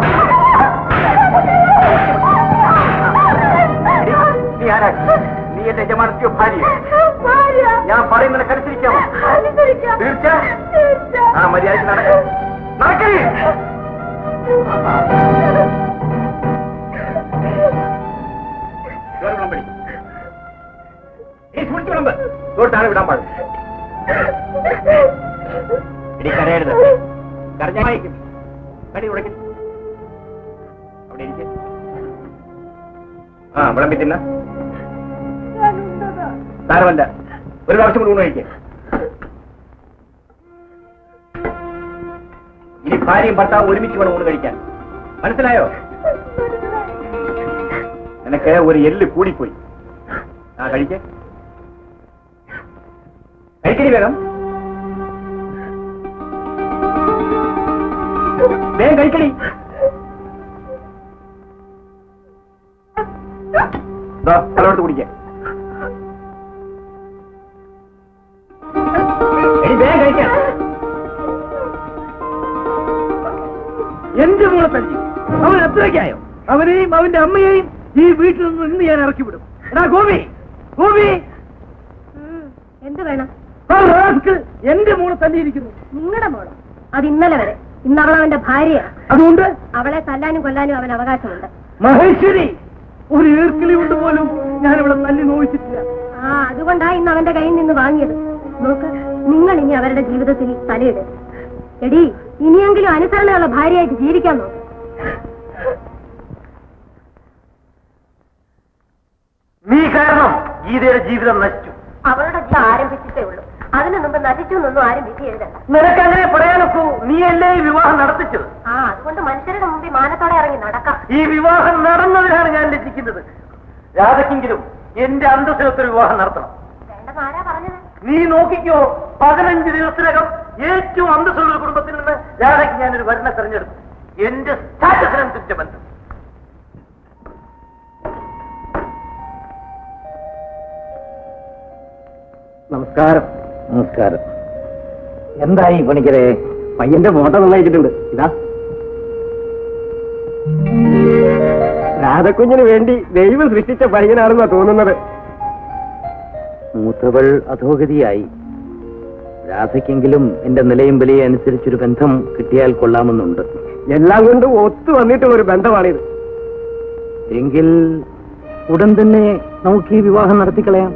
എടി, നീ ആരാ നീ എന്റെ യജമാനത്തിയോ ഭാര്യ ഭാര്യ. ഞാൻ പറയുന്നത് അനുസരിക്കാമോ അനുസരിക്കാം. തീർച്ച തീർച്ച. ആ മര്യാദയ്ക്ക് നടക്ക നടക്കേ തൊട്ടാണ് വിടാൻ പാടില്ല ഇനി കരയരുത് കരഞ്ഞായിരിക്കും കടി ഉടക്കി അവിടെ ഇരിക്കെ ആ വിളമ്പി തിന്ന സാരമല്ല ഒരു പ്രാവശ്യം കൂടി ഊണ് കഴിക്കേ ഇനി ഭാര്യയും ഭർത്താവും ഒരുമിച്ച് വേണം ഊണ് കഴിക്കാൻ മനസ്സിലായോ നിനക്ക് ഒരു എല്ല് കൂടിപ്പോയി ആ കഴിക്കേ കഴിക്കടി വേണം വേഗം കഴിക്കടി ദാ, വെള്ളമെടുത്ത് കുടിക്കേ എടി വേഗം കഴിക്കാൻ എന്ത് മോളെ തല്ലി അവൻ അത്രയ്ക്കായോ അവനെയും അവന്റെ അമ്മയെയും ഈ വീട്ടിൽ നിന്ന് ഇന്ന് ഞാൻ ഇറക്കി വിടും എടാ ഗോപി ഗോപി ഉം, എന്ത് വേണം ആ റാസ്കൽ എന്റെ മോളെ തല്ലിയിരിക്കുന്നു നിങ്ങളുടെ മോളോ അത് ഇന്നലെ വരെ ഇന്ന് അവൾ അവന്റെ ഭാര്യയാ അതുകൊണ്ട് അവളെ തല്ലാനും കൊല്ലാനും അവൻ അവകാശമുണ്ട് മഹേശ്വരി ഒരു ഈർക്കിളി കൊണ്ട് പോലും ഞാൻ ഇവിടെ തല്ലി നോവിച്ചിട്ടില്ല ആ അതുകൊണ്ടാ ഇന്ന് അവന്റെ കയ്യിൽ നിന്ന് വാങ്ങിയത് നോക്ക് നിങ്ങൾ ഇനി അവരുടെ ജീവിതത്തിൽ തലയിട് എടി ഇനിയെങ്കിലും അനുസരണയുള്ള ഭാര്യയായിട്ട് ജീവിക്കാൻ നോക്ക് നീ കാരണം ഗീതയുടെ ജീവിതം നശിച്ചു അവളുടെ ജീവിതം ആരംഭിച്ചിട്ടേ ഉള്ളൂ അതിനു മുമ്പ് നശിച്ചു എന്നൊന്നും ആരും വിധി എഴുതണ്ട നിനക്ക് അങ്ങനെ പറയാനൊക്കൂ നീയല്ലേ ഈ വിവാഹം നടത്തിച്ചത് ആ അതുകൊണ്ട് മനുഷ്യരുടെ മുമ്പിൽ മാനത്തോടെ ഇറങ്ങി നടക്കാം ഈ വിവാഹം നടന്നതിനാണ് ഞാൻ ലഭിക്കുന്നത് രാധയ്ക്കെങ്കിലും എന്റെ അന്തസ്സിനൊത്തൊരു വിവാഹം നടത്തണം വേണ്ടെന്ന് ആരാ പറഞ്ഞത് നീ നോക്കിക്കോ പതിനഞ്ച് ദിവസത്തിനകം ഏറ്റവും അന്തസ്സുള്ള ഒരു കുടുംബത്തിൽ നിന്ന് രാധയ്ക്ക് ഞാനൊരു വരണ തെരഞ്ഞെടുക്കും എന്റെ സ്റ്റാറ്റസിനനുസരിച്ച ബന്ധം നമസ്കാരം നമസ്കാരം എന്തായി പണിക്കരെ പയ്യന്റെ ഫോട്ടോ നന്നായിട്ടുണ്ട് ഇതാ രാധക്കുഞ്ഞിന് വേണ്ടി ദൈവം സൃഷ്ടിച്ച പയ്യനാണെന്നാ തോന്നുന്നത് മൂത്തവൾ അധോഗതിയായി രാധയ്ക്കെങ്കിലും എന്റെ നിലയും വിലയും അനുസരിച്ചൊരു ബന്ധം കിട്ടിയാൽ കൊള്ളാമെന്നുണ്ട് എല്ലാം കൊണ്ടും ഒത്തു വന്നിട്ടും ഒരു ബന്ധമാണിത് എങ്കിൽ ഉടൻ തന്നെ നമുക്ക് ഈ വിവാഹം നടത്തിക്കളയാം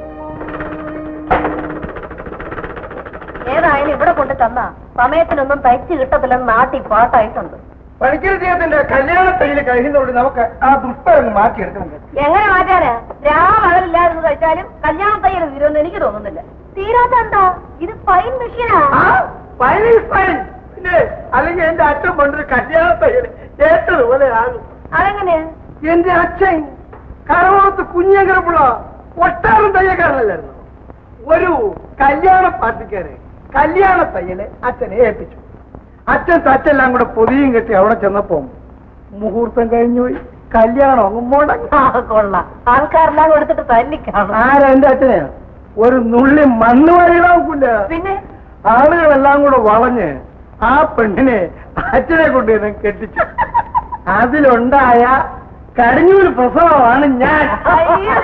ഏതായാലും ഇവിടെ കൊണ്ട് തന്ന സമയത്തിനൊന്നും തയ്ച്ചു കിട്ടത്തില്ലെന്ന് നാട്ടിൽ പാട്ടായിട്ടുണ്ട് പണിക്കരി ജീവിതത്തിന്റെ കല്യാണ തയ്യിൽ കഴിയുന്നതോട് നമുക്ക് ആ ദുഷ്ടം മാറ്റിയെടുക്കണം എങ്ങനെ മാറ്റാനാ രാമകലില്ലാതെ കഴിച്ചാലും കല്യാണ തയ്യൽ തീരുമെന്ന് എനിക്ക് തോന്നുന്നില്ല തീരാത്ത എന്താ ഇത് ഫൈൻ മെഷീനാ ഫൈൻ ഫൈൻ പിന്നെ അല്ലെങ്കിൽ എന്റെ അച്ഛൻ പണ്ടൊരു കല്യാണ തയ്യൽ ഏറ്റതുപോലെ ആകും അതെങ്ങനെയാ എന്റെ അച്ഛൻ കറവത്ത് കുഞ്ഞങ്കരപ്പുള്ള ഒട്ടാറും തയ്യക്കാരനല്ലായിരുന്നു ഒരു കല്യാണ പാർട്ടിക്കാര് കല്യാണ തയ്യല് അച്ഛനെ ഏൽപ്പിച്ചു അച്ഛൻ തച്ചെല്ലാം കൂടെ പൊതിയും കെട്ടി അവിടെ ചെന്നപ്പോ മുഹൂർത്തം കഴിഞ്ഞുപോയി കല്യാണം അങ്ങ് മുടങ്ങി കൊള്ളാം ആൾക്കാരെല്ലാം കൊടുത്തിട്ട് തല്ലിക്കാണും ആരാ എന്റെ അച്ഛനെ ഒരു നുള്ളി മണ്ണ് വഴിയിടാവില്ല പിന്നെ ആളുകളെല്ലാം കൂടെ വളഞ്ഞ് ആ പെണ്ണിനെ അച്ഛനെ കൊണ്ട് തന്നെ കെട്ടിച്ചു അതിലുണ്ടായ കടിഞ്ഞൂൽ പ്രസവമാണ് ഞാൻ അയ്യോ.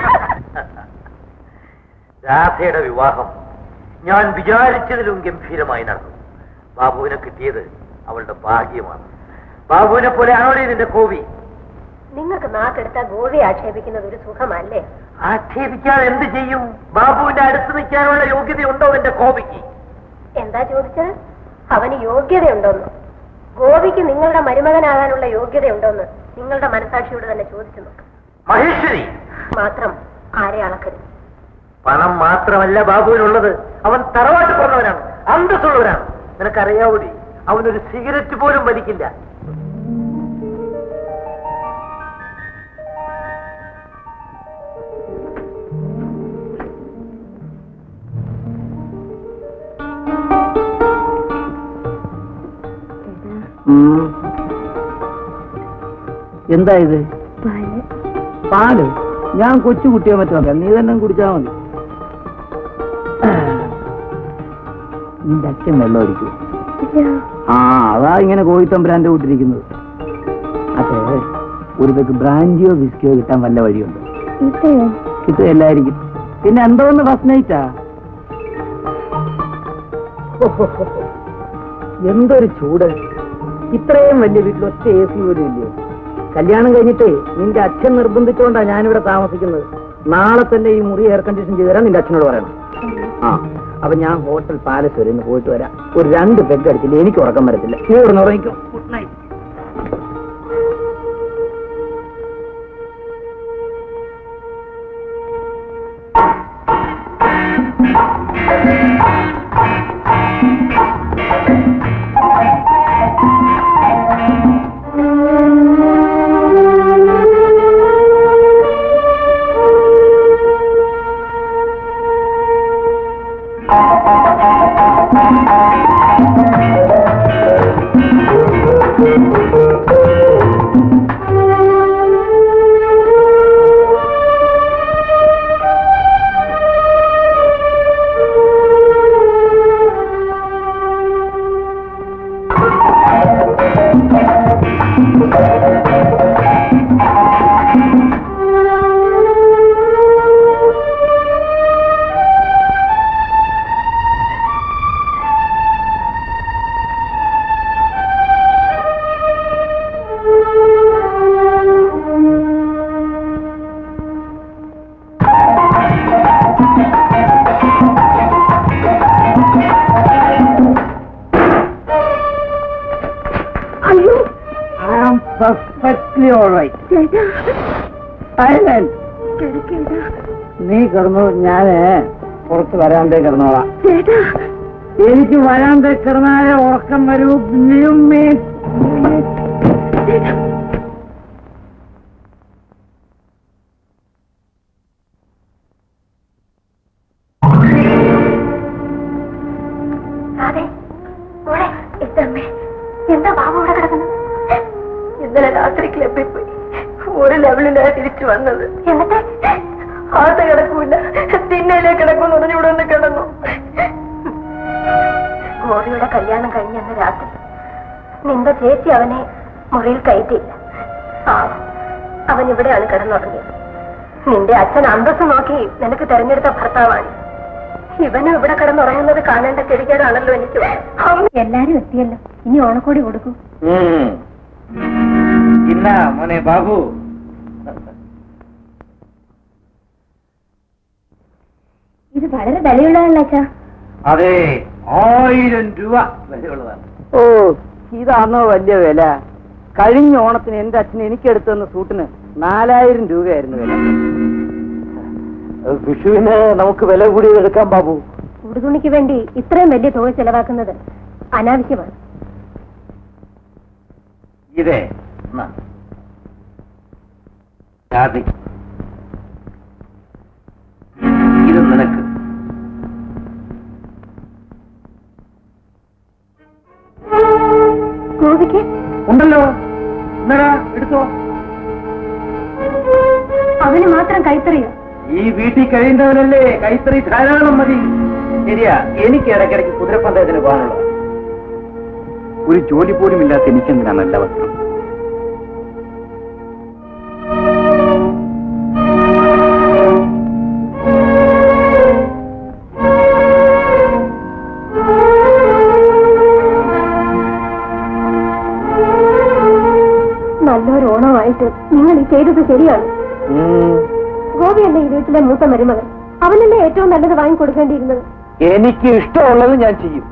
രാധയുടെ വിവാഹം ഞാൻ വിചാരിച്ചതിലും ഗംഭീരമായി നടന്നു ബാബുവിനെ കിട്ടിയത് അവളുടെ ഭാഗ്യമാണ് ബാബുവിനെ പോലെ ആണോടെ നിന്റെ കോവി നിങ്ങൾക്ക് നാക്കെടുത്ത ഗോവി ആക്ഷേപിക്കുന്നത് ഒരു സുഖമല്ലേ ആക്ഷേപിക്കാതെ എന്ത് ചെയ്യും ബാബുവിന്റെ അടുത്ത് നിൽക്കാനുള്ള യോഗ്യതയുണ്ടോ എന്റെ കോവിക്ക് എന്താ ചോദിച്ചത് അവന് യോഗ്യതയുണ്ടോന്ന് ഗോപിക്ക് നിങ്ങളുടെ മരുമകനാകാനുള്ള യോഗ്യതയുണ്ടോന്ന് നിങ്ങളുടെ മനസാക്ഷിയോട് തന്നെ ചോദിച്ചു നോക്ക് മഹേശ്വരി മാത്രം ആരെ അളക്കരുത് പണം മാത്രമല്ല ബാബുവിനുള്ളത് അവൻ തറവാട്ട് പറഞ്ഞവനാണ് അന്തസ്സുള്ളവനാണ് നിനക്കറിയാവൂടി അവനൊരു സിഗരറ്റ് പോലും വലിക്കില്ല എന്താ ഇത് പാല് ഞാൻ കൊച്ചു കുട്ടിയോ മറ്റോ നീ തന്നെ കുടിച്ചാ മതി നിന്റെ അച്ഛൻ വെള്ളം അടിക്കൂ ആ അതാ ഇങ്ങനെ കോഴിത്തമ്പുരാന്റെ കൂട്ടിരിക്കുന്നത് അതെ ഒരു പേക്ക് ബ്രാൻഡിയോ വിസ്കിയോ കിട്ടാൻ വല്ല വഴിയുണ്ട് കിട്ടുകയല്ലായിരിക്കും പിന്നെ എന്തോന്ന് ഫസ്റ്റ് നൈറ്റാ എന്തൊരു ചൂട് ഇത്രയും വലിയ വീട്ടിൽ ഒറ്റ എ സി പോലും ഇല്ലേ കല്യാണം കഴിഞ്ഞിട്ടേ നിന്റെ അച്ഛൻ നിർബന്ധിച്ചുകൊണ്ടാ ഞാനിവിടെ താമസിക്കുന്നത് നാളെ തന്നെ ഈ മുറി എയർ കണ്ടീഷൻ ചെയ്തു തരാൻ നിന്റെ അച്ഛനോട് പറയണം ആ അപ്പൊ ഞാൻ ഹോട്ടൽ പാലസ് വരെ ഒന്ന് പോയിട്ട് വരാം ഒരു രണ്ട് പെഗ് അടിച്ചില്ല എനിക്ക് ഉറക്കം വരത്തില്ല നീ ഇവിടെ ഉറങ്ങിക്കോ good night Thank you. All right നീ കിടന്നു ഞാന് പുറത്ത് വരാന്തേ കിടന്നോളാം എനിക്ക് വരാന്തേ കിടന്നാലേ ഉറക്കം വരൂ നീയുമ്മേ. അതെ മോളെ എത്തമ്മേ എന്താ ബാബു ഇവിടെ കിടക്കുന്നത് ഇന്നലെ രാത്രി ക്ലബിൽ പോയി ഒരു ലെവലിലാ തിരിച്ചു വന്നത് എന്നിട്ട് ആത്ത കിടക്കൂല തിന്നയിലേ കിടക്കുമെന്ന് പറഞ്ഞു ഇവിടെ ഒന്ന് കിടന്നു ഗോപിയുടെ കല്യാണം കഴിഞ്ഞ അന്ന് രാത്രി നിന്റെ ചേച്ചി അവനെ മുറിയിൽ കയറ്റിയില്ല ആ അവൻ ഇവിടെയാണ് കിടന്നുറങ്ങിയത് നിന്റെ അച്ഛൻ അന്തസ് നോക്കി നിനക്ക് തെരഞ്ഞെടുത്ത ഭർത്താവാണ് ഇവനും ഇവിടെ കിടന്നുറങ്ങുന്നത് കാണേണ്ട ചെടികേടാണല്ലോ എനിക്ക് എല്ലാരും എത്തിയല്ലോ ഇനി ഓണക്കോടി കൊടുക്കൂ ഇന്ന മോനെ ബാബു ഇത് വളരെ വിലയുള്ളതല്ല അച്ഛാ അതെ ആയിരം രൂപ വിലയുള്ളതാണ് ഓ ഇതാണോ വലിയ വില കഴിഞ്ഞ ഓണത്തിന് എന്റെ അച്ഛൻ എനിക്ക് എടുത്തു തന്ന സൂട്ടിന് നാലായിരം രൂപയായിരുന്നു വില വിഷുവിന് നമുക്ക് വില കൂടിയത് എടുക്കാം ബാബു ഉടുതുണിക്ക് വേണ്ടി ഇത്രയും വലിയ തുക ചെലവാക്കുന്നത് അനാവശ്യമാണ് ഇതേ എന്നാ. ജാതി. ഇത് നിനക്ക് ഗോപിക്ക് ഉണ്ടല്ലോ എന്നടാ എടുത്തോ അവന് മാത്രം കൈത്തറിയോ ഈ വീട്ടിൽ കഴിയുന്നവനല്ലേ കൈത്തറി ധാരാളം മതി ശരിയാ എനിക്ക് ഇടയ്ക്കിടയ്ക്ക് കുതിരപ്പന്തയത്തിന് പോകാനുള്ളത് ഒരു ജോലി പോലും ഇല്ലാത്ത എനിക്കെന്തിനാ നല്ല വസ്ത്രം നല്ലൊരു ഓണമായിട്ട് നിങ്ങൾ ഈ ചെയ്തത് ശരിയാണ് ഗോപിയല്ലേ ഈ വീട്ടിലെ മൂത്ത മരുമകൻ അവനല്ലേ ഏറ്റവും നല്ലത് വാങ്ങി കൊടുക്കേണ്ടിയിരുന്നത് എനിക്ക് ഇഷ്ടമുള്ളത് ഞാൻ ചെയ്യും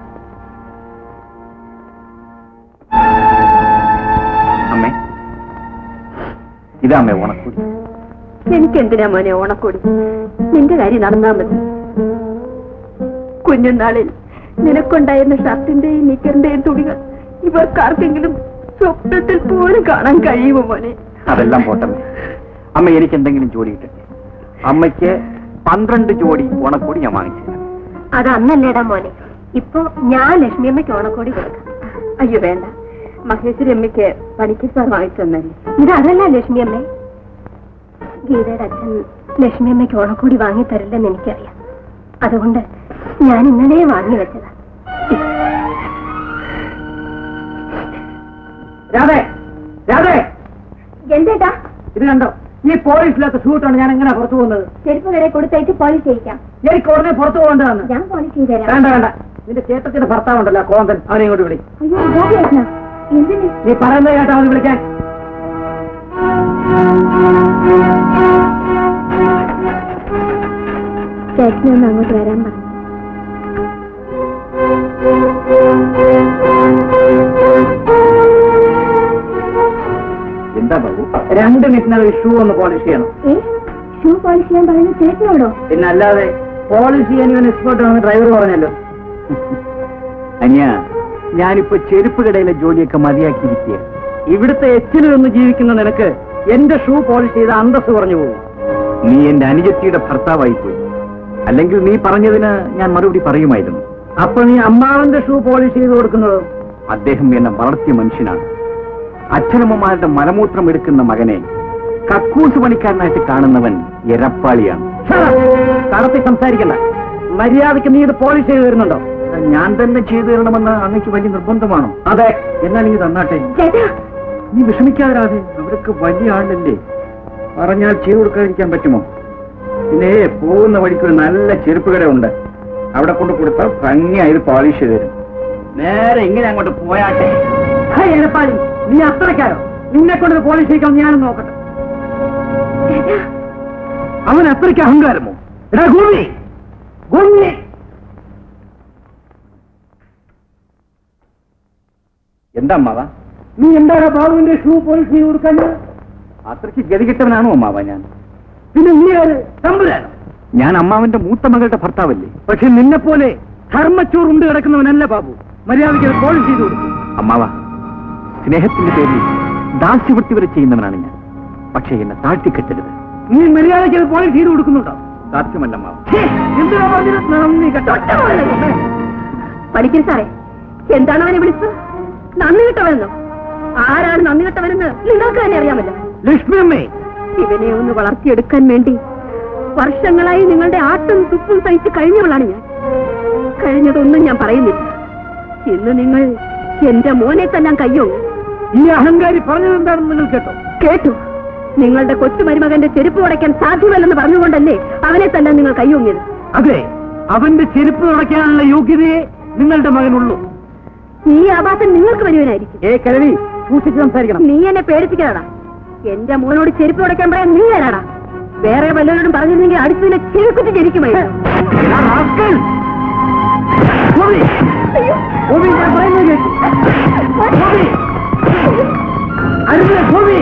അമ്മേ ഇതാ അമ്മേ ഓണക്കൂടി എനിക്കെന്തിനാ മോനെ ഓണക്കോടി നിന്റെ കാര്യം നടന്നാ മതി കുഞ്ഞുനാളിൽ നിനക്കുണ്ടായിരുന്ന ഷർട്ടിന്റെയും നിക്കറിന്റെയും തുണികൾ ഇവർക്കാർക്കെങ്കിലും സ്വപ്നത്തിൽ പോലും കാണാൻ കഴിയുമോ മോനെ അതെല്ലാം പോട്ടമ്മേ അമ്മ എനിക്ക് എന്തെങ്കിലും ജോലി കിട്ടട്ടെ അമ്മയ്ക്ക് പന്ത്രണ്ട് ജോഡി ഓണക്കൂടി ഞാൻ വാങ്ങിച്ചു തരാം. അത് അന്നല്ലേടാ മോനെ ഇപ്പൊ ഞാൻ ലക്ഷ്മിയമ്മയ്ക്ക് ഓണക്കോടി കൊടുക്കാം അയ്യോ വേണ്ട മഹേശ്വരി അമ്മയ്ക്ക് പണിക്ക് സാർ വാങ്ങിച്ചു തന്നല്ലേ ഇത് അതല്ല ലക്ഷ്മിയമ്മേ ഗീതയുടെ അച്ഛൻ ലക്ഷ്മിയമ്മയ്ക്ക് ഓണക്കോടി വാങ്ങി തരില്ലെന്ന് എനിക്കറിയാം അതുകൊണ്ട് ഞാൻ ഇന്നലെ വാങ്ങി വെച്ചതാ രാധേ രാധേ എന്തേട്ടാ ഇത് കണ്ടോ ഈ പോലീസില്ലാത്ത സൂട്ടാണ് ഞാൻ എങ്ങനെ പുറത്തു പോകുന്നത് ചെരുപ്പ് കടയിൽ കൊടുത്തയച്ച് പോളിഷ് ചെയ്യിക്കാം എനിക്ക് ഉടനെ പുറത്തു പോകേണ്ടതാണ് ഞാൻ പോളിഷ് ചെയ്ത് തരാം വേണ്ട വേണ്ട നിന്റെ ചേട്ടത്തിന്റെ ഭർത്താവുണ്ടല്ലോ കോന്തൻ അവനെ ഇങ്ങോട്ട് വിളി അയ്യോ ഗോപിയേട്ടനാ എന്തിന് നീ പറയുന്നത് കേട്ടാ അവന് വിളിക്കാൻ ചേട്ടനെ ഒന്ന് അങ്ങോട്ട് വരാൻ പറഞ്ഞു എന്താ ബാബു രണ്ട് മിനിറ്റിനകം ഷൂ ഒന്ന് പോളിഷ് ചെയ്യണം ഏ ഷൂ പോളിഷ് ചെയ്യാൻ പറയുന്നത് ചേട്ടനോടോ പിന്നെ അല്ലാതെ പോളിഷ് ചെയ്യാൻ ഇവൻ എക്സ്പേർട്ട് ആണെന്ന് ഡ്രൈവർ പറഞ്ഞല്ലോ അനിയ ഞാനിപ്പോ ചെരുപ്പ് കടയിലെ ജോലിയൊക്കെ മതിയാക്കിയിരിക്കുക ഇവിടുത്തെ എച്ചിൽ നിന്ന് ജീവിക്കുന്ന നിനക്ക് എന്റെ ഷൂ പോളിഷ് ചെയ്ത അന്തസ് കുറഞ്ഞു പോകും നീ എന്റെ അനുജത്തിയുടെ ഭർത്താവായി പോയി അല്ലെങ്കിൽ നീ പറഞ്ഞതിന് ഞാൻ മറുപടി പറയുമായിരുന്നു അപ്പൊ നീ അമ്മാവന്റെ ഷൂ പോളിഷ് ചെയ്ത് കൊടുക്കുന്നത് അദ്ദേഹം എന്നെ വളർത്തിയ മനുഷ്യനാണ് അച്ഛനമ്മമാരുടെ മലമൂത്രം എടുക്കുന്ന മകനെ കക്കൂസ് പണിക്കാരനായിട്ട് കാണുന്നവൻ എരപ്പാളിയാണ് കടത്തി സംസാരിക്കണ്ട മര്യാദയ്ക്ക് നീ ഇത് പോളിഷ് ചെയ്ത് തരുന്നുണ്ടോ ഞാൻ തന്നെ ചെയ്തു തരണമെന്ന് അങ്ങക്ക് വലിയ നിർബന്ധമാണോ അതെ എന്നാൽ ഇനി തന്നാട്ടെ ചേട്ടാ നീ വിഷമിക്കാതെ അവരൊക്കെ വലിയ ആളല്ലേ പറഞ്ഞാൽ ചെയ്തു കൊടുക്കാതിരിക്കാൻ പറ്റുമോ പിന്നെ പോകുന്ന വഴിക്ക് ഒരു നല്ല ചെരുപ്പ് കടയുണ്ട് അവിടെ കൊണ്ട് കൊടുത്താൽ ഭംഗിയായത് പോളിഷ് ചെയ്ത് തരും നേരെ ഇങ്ങനെ അങ്ങോട്ട് പോയാട്ടെ ഹൈ എലപ്പാടി നീ അത്രക്കാരോ നിന്നെ കൊണ്ട് പോളിഷ് ചെയ്യിക്കാൻ ഞാനും നോക്കട്ടെ അവൻ അത്രയ്ക്ക് അഹങ്കാരമോ എടാ ഗോപി ഗോപി എന്താ അമ്മാവ നീ എന്താണ് ബാബുവിന്റെ ഷൂ പോളിഷ് ചെയ്ത് കൊടുക്കാൻ അത്രയ്ക്ക് ഗതികെട്ടവനാണോ അമ്മാവ ഞാൻ പിന്നെ നീ ആര് തമ്പുരാനോ ഞാൻ അമ്മാവന്റെ മൂത്ത മകളുടെ ഭർത്താവല്ലേ പക്ഷെ നിന്നെ പോലെ ധർമ്മച്ചോർ ഉണ്ട് കിടക്കുന്നവനല്ല ബാബു മര്യാദയ്ക്ക് അത് പോളിഷ് ചെയ്ത് കൊടുക്കും അമ്മാവ സ്നേഹത്തിന്റെ പേരിൽ ദാസ്യവൃത്തി വരെ ചെയ്യുന്നവനാണ് ഞാൻ പക്ഷേ എന്നെ താഴ്ത്തിക്കെട്ടരുത് നീ മര്യാദയ്ക്ക് അത് പോളിഷ് ചെയ്ത് കൊടുക്കുന്നുണ്ടോ സാധ്യമല്ല അമ്മാവ ഛേ, എന്തിനാ പറഞ്ഞത് നന്ദി കേട്ടോ പഠിക്കൽ സാറേ എന്താണ് അവനെ വിളിച്ചത് നന്ദി കിട്ടവനെന്നോ ആരാണ് നന്ദി കിട്ടവനെന്ന് നിങ്ങൾക്ക് തന്നെ അറിയാമല്ലോ ലക്ഷ്മി അമ്മേ ഇവനെ ഒന്ന് വളർത്തിയെടുക്കാൻ വേണ്ടി വർഷങ്ങളായി നിങ്ങളുടെ ആട്ടും തുപ്പും സഹിച്ച് കഴിഞ്ഞവളാണ് ഞാൻ കഴിഞ്ഞതൊന്നും ഞാൻ പറയുന്നില്ല ഇന്ന് നിങ്ങൾ എന്റെ മോനെ തന്നെ കയ്യോ ഈ അഹങ്കാരി പറഞ്ഞത് എന്താണെന്ന് നിങ്ങൾ കേട്ടോ കേട്ടു നിങ്ങളുടെ കൊച്ചു മരുമകന്റെ ചെരുപ്പ് ഉടയ്ക്കാൻ സാധ്യമല്ലെന്ന് പറഞ്ഞുകൊണ്ടല്ലേ അവനെ തന്നെ നിങ്ങൾ കയ്യൊങ്ങിയത് അതെ അവന്റെ ചെരുപ്പ് തുടയ്ക്കാനുള്ള യോഗ്യതയെ നിങ്ങളുടെ മകനുള്ളൂ ഈ ആഭാസം നിങ്ങൾക്ക് വരുവാനായിരിക്കും ഏ കരവി സൂക്ഷിച്ച് സംസാരിക്കണം നീ എന്നെ പേടിപ്പിക്കാടാ എന്റെ മോനോട് ചെരുപ്പ് ഉടയ്ക്കാൻ പറയാൻ നീ ആരാടാ വേറെ വല്ലവരോടും പറഞ്ഞിരുന്നെങ്കിൽ അടുത്തതിനെ ചെരുക്കുറ്റി ജനിക്കുമായിരുന്നു ആ rascal! ഗോപി! ഗോപി, ഞാൻ പറയുന്നത് കേട്ടു. ഗോപി! അരുത്, ഗോപി!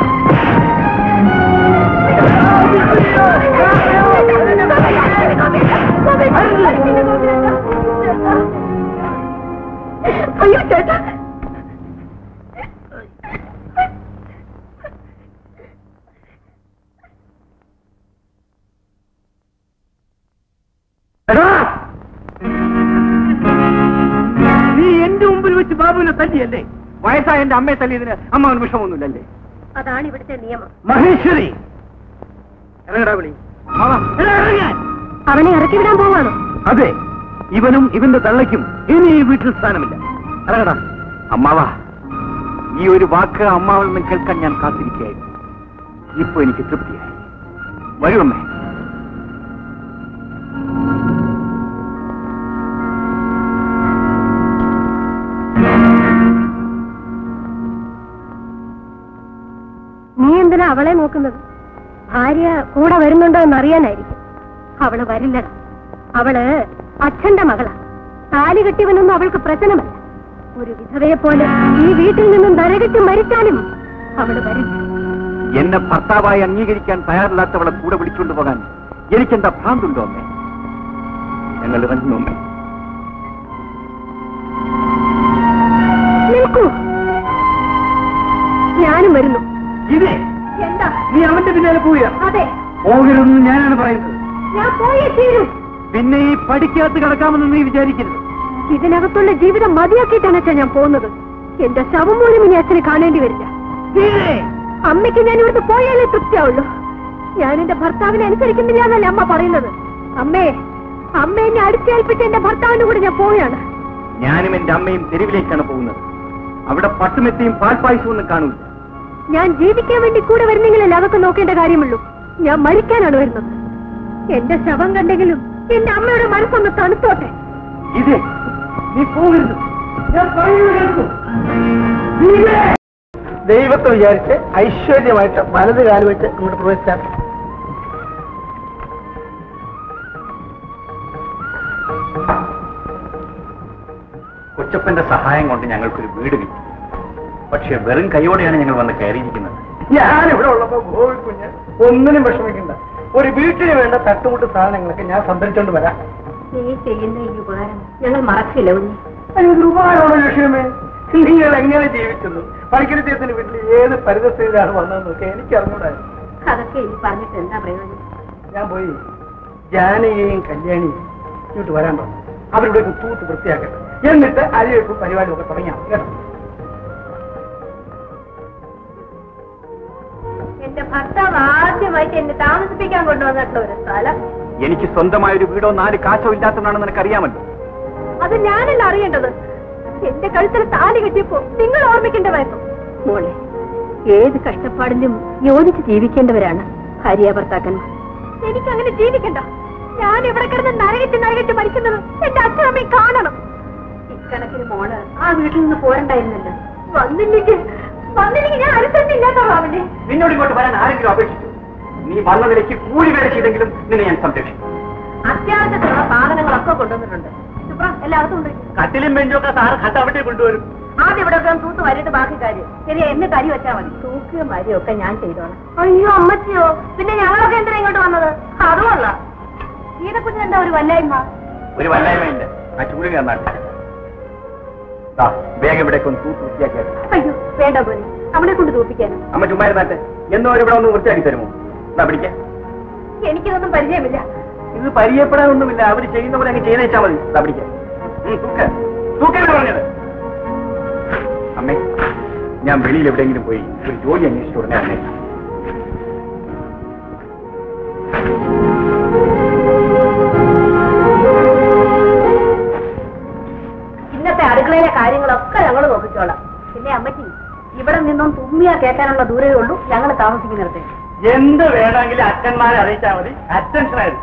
അയ്യോ ചേട്ടാ എടാ! നീ എന്റെ മുമ്പിൽ വെച്ച് ബാബുവിനെ തല്ലിയല്ലേ വയസ്സായ എന്റെ അമ്മയെ തല്ലിയതിന് അമ്മാവന് വിഷമൊന്നുമില്ലല്ലേ അതാണ് ഇവിടുത്തെ നിയമം മഹേശ്വരി ഇറങ്ങടാ വിളി അമ്മാവ എടാ, ഇറങ്ങാൻ. അവനെ ഇറക്കി വിടാൻ പോവാണോ അതെ ഇവനും ഇവന്റെ തള്ളയ്ക്കും ഇനി ഈ വീട്ടിൽ സ്ഥാനമില്ല ഇറങ്ങടാ അമ്മാവ ഈ ഒരു വാക്ക് അമ്മാവിൽ നിന്ന് കേൾക്കാൻ ഞാൻ കാത്തിരിക്കുകയായിരുന്നു ഇപ്പൊ എനിക്ക് തൃപ്തിയായി വരൂ അമ്മേ നീ എന്തിനാ അവളെ നോക്കുന്നത് ഭാര്യ കൂടെ വരുന്നുണ്ടോ എന്ന് അറിയാനായിരിക്കും അവള് വരില്ലടാ അവള് അച്ഛന്റെ മകളാ താലി കെട്ടിയവനൊന്നും അവൾക്ക് പ്രശ്നമല്ല ഒരു വിധവയെ പോലെ ഈ വീട്ടിൽ നിന്നും നരകെട്ടി മരിച്ചാലും അവള് വരില്ല എന്നെ ഭർത്താവായി അംഗീകരിക്കാൻ തയ്യാറില്ലാത്തവളെ കൂടെ വിളിച്ചുകൊണ്ട് പോകാൻ എനിക്കെന്താ ഭ്രാന്തുണ്ടോ അമ്മേ ഞങ്ങൾ ഇറങ്ങുന്നു അമ്മേ നിൽക്കൂ ഞാനും വരുന്നു ഇതേ എന്താ നീ അവന്റെ പിന്നാലെ പോവുക അതെ പോകരുതെന്ന് ഞാനാണ് പറയുന്നത് ഞാൻ പോയേ തീരൂ പിന്നെ ഈ പഠിക്കകത്ത് കിടക്കാമെന്ന് നീ വിചാരിക്കരുത് ഇതിനകത്തുള്ള ജീവിതം മതിയാക്കിയിട്ടാണ് അച്ഛൻ ഞാൻ പോകുന്നത് എന്റെ ശവം പോലും ഇനി അച്ഛനെ കാണേണ്ടി വരില്ല തീരെ അമ്മയ്ക്ക് ഞാൻ ഇവിടുത്തെ പോയാലേ തൃപ്തിയാവുള്ളൂ ഞാൻ എന്റെ ഭർത്താവിനെ അനുസരിക്കുന്നില്ല എന്നല്ലേ അമ്മ പറയുന്നത് അമ്മേ അമ്മ എന്നെ അടിച്ചേൽപ്പിച്ച് എന്റെ ഭർത്താവിന്റെ കൂടെ ഞാൻ പോവുകയാണ് ഞാനും എന്റെ അമ്മയും തെരുവിലേക്കാണ് പോകുന്നത് അവിടെ പട്ടുമെത്തിയും പാൽപ്പായസവും ഒന്നും കാണൂല ഞാൻ ജീവിക്കാൻ വേണ്ടി കൂടെ വരുന്നെങ്കിലല്ലേ അതൊക്കെ നോക്കേണ്ട കാര്യമുള്ളൂ ഞാൻ മരിക്കാനാണ് വരുന്നത് എന്റെ ശവം കണ്ടെങ്കിലും എന്റെ അമ്മയുടെ മനസ്സൊന്ന് തണുത്തോട്ടെ ഇതേ നീ പോകരുത് ഞാൻ പറയുന്നത് കേൾക്കൂ ഇതേ. ദൈവത്തെ വിചാരിച്ച് ഐശ്വര്യമായിട്ട് വലത് കാല് വെച്ച് അങ്ങോട്ട് പ്രവേശിച്ചാൽ കൊച്ചപ്പന്റെ സഹായം കൊണ്ട് ഞങ്ങൾക്കൊരു വീട് കിട്ടി പക്ഷെ വെറും കൈയോടെയാണ് ഞങ്ങൾ വന്ന് കയറിയിരിക്കുന്നത് ഞാനിവിടെ ഉള്ളപ്പോ ഗോവിക്കുഞ്ഞ് ഒന്നിനും വിഷമിക്കണ്ട ഒരു വീട്ടിന് വേണ്ട തട്ടുമുട്ട് സാധനങ്ങളൊക്കെ ഞാൻ സംഭരിച്ചോണ്ട് വരാം നീ ചെയ്യുന്ന ഈ ഉപകാരം ഞങ്ങൾ മറക്കില്ല ഉണ്ണി അതിനൊരു ഉപകാരമുള്ള ലക്ഷ്യമേ നിങ്ങൾ എങ്ങനെ ജീവിച്ചത് പണിക്കരത്തേത്തിന് വീട്ടിൽ ഏത് പരിതസ്ഥിതിയിലാണ് വന്നതെന്നൊക്കെ എനിക്ക് അറിഞ്ഞൂടായിരുന്നു അതൊക്കെ ഇനി പറഞ്ഞിട്ട് എന്താ പ്രയോജനം ഞാൻ പോയി ജാനകിയെയും കല്യാണിയും ഇങ്ങോട്ട് വരാൻ പറഞ്ഞു അവരുടെ തൂത്ത് വൃത്തിയാക്കട്ടെ എന്നിട്ട് അരിവെപ്പും പരിപാടിയും ഒക്കെ തുടങ്ങിയാൽ കേട്ടോ എന്റെ ഭർത്താവ് ആദ്യമായിട്ട് എന്നെ താമസിപ്പിക്കാൻ കൊണ്ടുവന്നിട്ടുള്ള ഒരു സ്ഥലം എനിക്ക് സ്വന്തമായ ഒരു വീടോ നാല് കാശോ ഇല്ലാത്തതാണെന്ന് നിനക്കറിയാമല്ലോ അത് ഞാനല്ല അറിയേണ്ടത് എന്റെ കഴുത്തിൽ താലി കെട്ടിയപ്പോ നിങ്ങൾ ഓർമ്മിക്കേണ്ടതായിരുന്നു മോളെ ഏത് കഷ്ടപ്പാടിലും യോജിച്ച് ജീവിക്കേണ്ടവരാണ് ഭാര്യ ഭർത്താക്കന്മാർ എനിക്ക് അങ്ങനെ ജീവിക്കണ്ട ഞാൻ ഇവിടെ കിടന്ന് നരകറ്റ് നരകറ്റ് മരിക്കുന്നത് എന്റെ അച്ഛനമ്മയും കാണണം ഇക്കണക്കിന് മോള് ആ വീട്ടിൽ നിന്ന് പോരണ്ടായിരുന്നല്ലോ വന്നില്ലെങ്കിൽ വന്നില്ലെങ്കിൽ ഞാൻ അനുസരിച്ചില്ലാത്തോ അവനെ നിന്നോട് ഇങ്ങോട്ട് വരാൻ ആരെങ്കിലും അപേക്ഷിച്ചു നീ വന്ന നിലയ്ക്ക് കൂലി വേല ചെയ്തെങ്കിലും നിന്നെ ഞാൻ സംരക്ഷിക്കും അത്യാവശ്യത്തിനുള്ള സാധനങ്ങളൊക്കെ കൊണ്ടുവന്നിട്ടുണ്ട് ഇത് എല്ലായിടത്തും ഉണ്ട് കട്ടിലും ബെഞ്ചും ഒക്കെ സാറ് കട്ടവട്ടി കൊണ്ടുവരും ആദ്യം ഇവിടെ ഒക്കെ തൂത്ത് വരിട്ട് ബാക്കി കാര്യം ശരി എന്നിട്ട് അരി വെച്ചാൽ മതി തൂക്കുകയും വരിയൊക്കെ ഞാൻ ചെയ്തോളാം അയ്യോ അമ്മച്ചിയോ പിന്നെ ഞങ്ങളൊക്കെ എന്തിനാ ഇങ്ങോട്ട് വന്നത് അതുമല്ല ഗീതക്കുഞ്ഞിന് എന്താ ഒരു വല്ലായ്മ ഒരു വല്ലായ്മയില്ല ആ ചൂടിന് നന്നാട്ടെ ദാ, വേഗം ഇവിടേക്ക് ഒന്ന് തൂത്ത് വൃത്തിയാക്കിയാൽ അയ്യോ വേണ്ട പോലെ അവളെ കൊണ്ട് തൂപ്പിക്കാനോ അമ്മ ചുമ്മാ ഇരുന്നാട്ടെ എന്നോ ഇവിടെ ഒന്ന് വൃത്തിയാക്കി തരുമോ എന്നാ പിടിക്കാം എനിക്കിതൊന്നും പരിചയമില്ല ഇത് പരിചയപ്പെടാനൊന്നുമില്ല അവര് ചെയ്യുന്ന പോലെ അങ്ങ് ചെയ്ത് വെച്ചാൽ മതി ദാ പിടിക്കാം ഉം, തൂക്ക് തൂക്കല്ലേ പറഞ്ഞത് അമ്മേ ഞാൻ വെളിയിൽ എവിടെയെങ്കിലും പോയി ഒരു ജോലി അന്വേഷിച്ചു ഉടനെ അമ്മേ ഇന്നത്തെ അടുക്കളയിലെ കാര്യങ്ങളൊക്കെ ഞങ്ങൾ നോക്കിച്ചോളാം പിന്നെ അമ്മച്ചി ഇവിടെ നിന്നും തുമ്മിയാ കേൾക്കാനുള്ള ദൂരമേ ഉള്ളൂ ഞങ്ങൾ താമസിക്കുന്നിടത്ത് എന്ത് വേണമെങ്കിലും അച്ഛന്മാരെ അറിയിച്ചാൽ മതി അറ്റൻഷനായിരുന്നു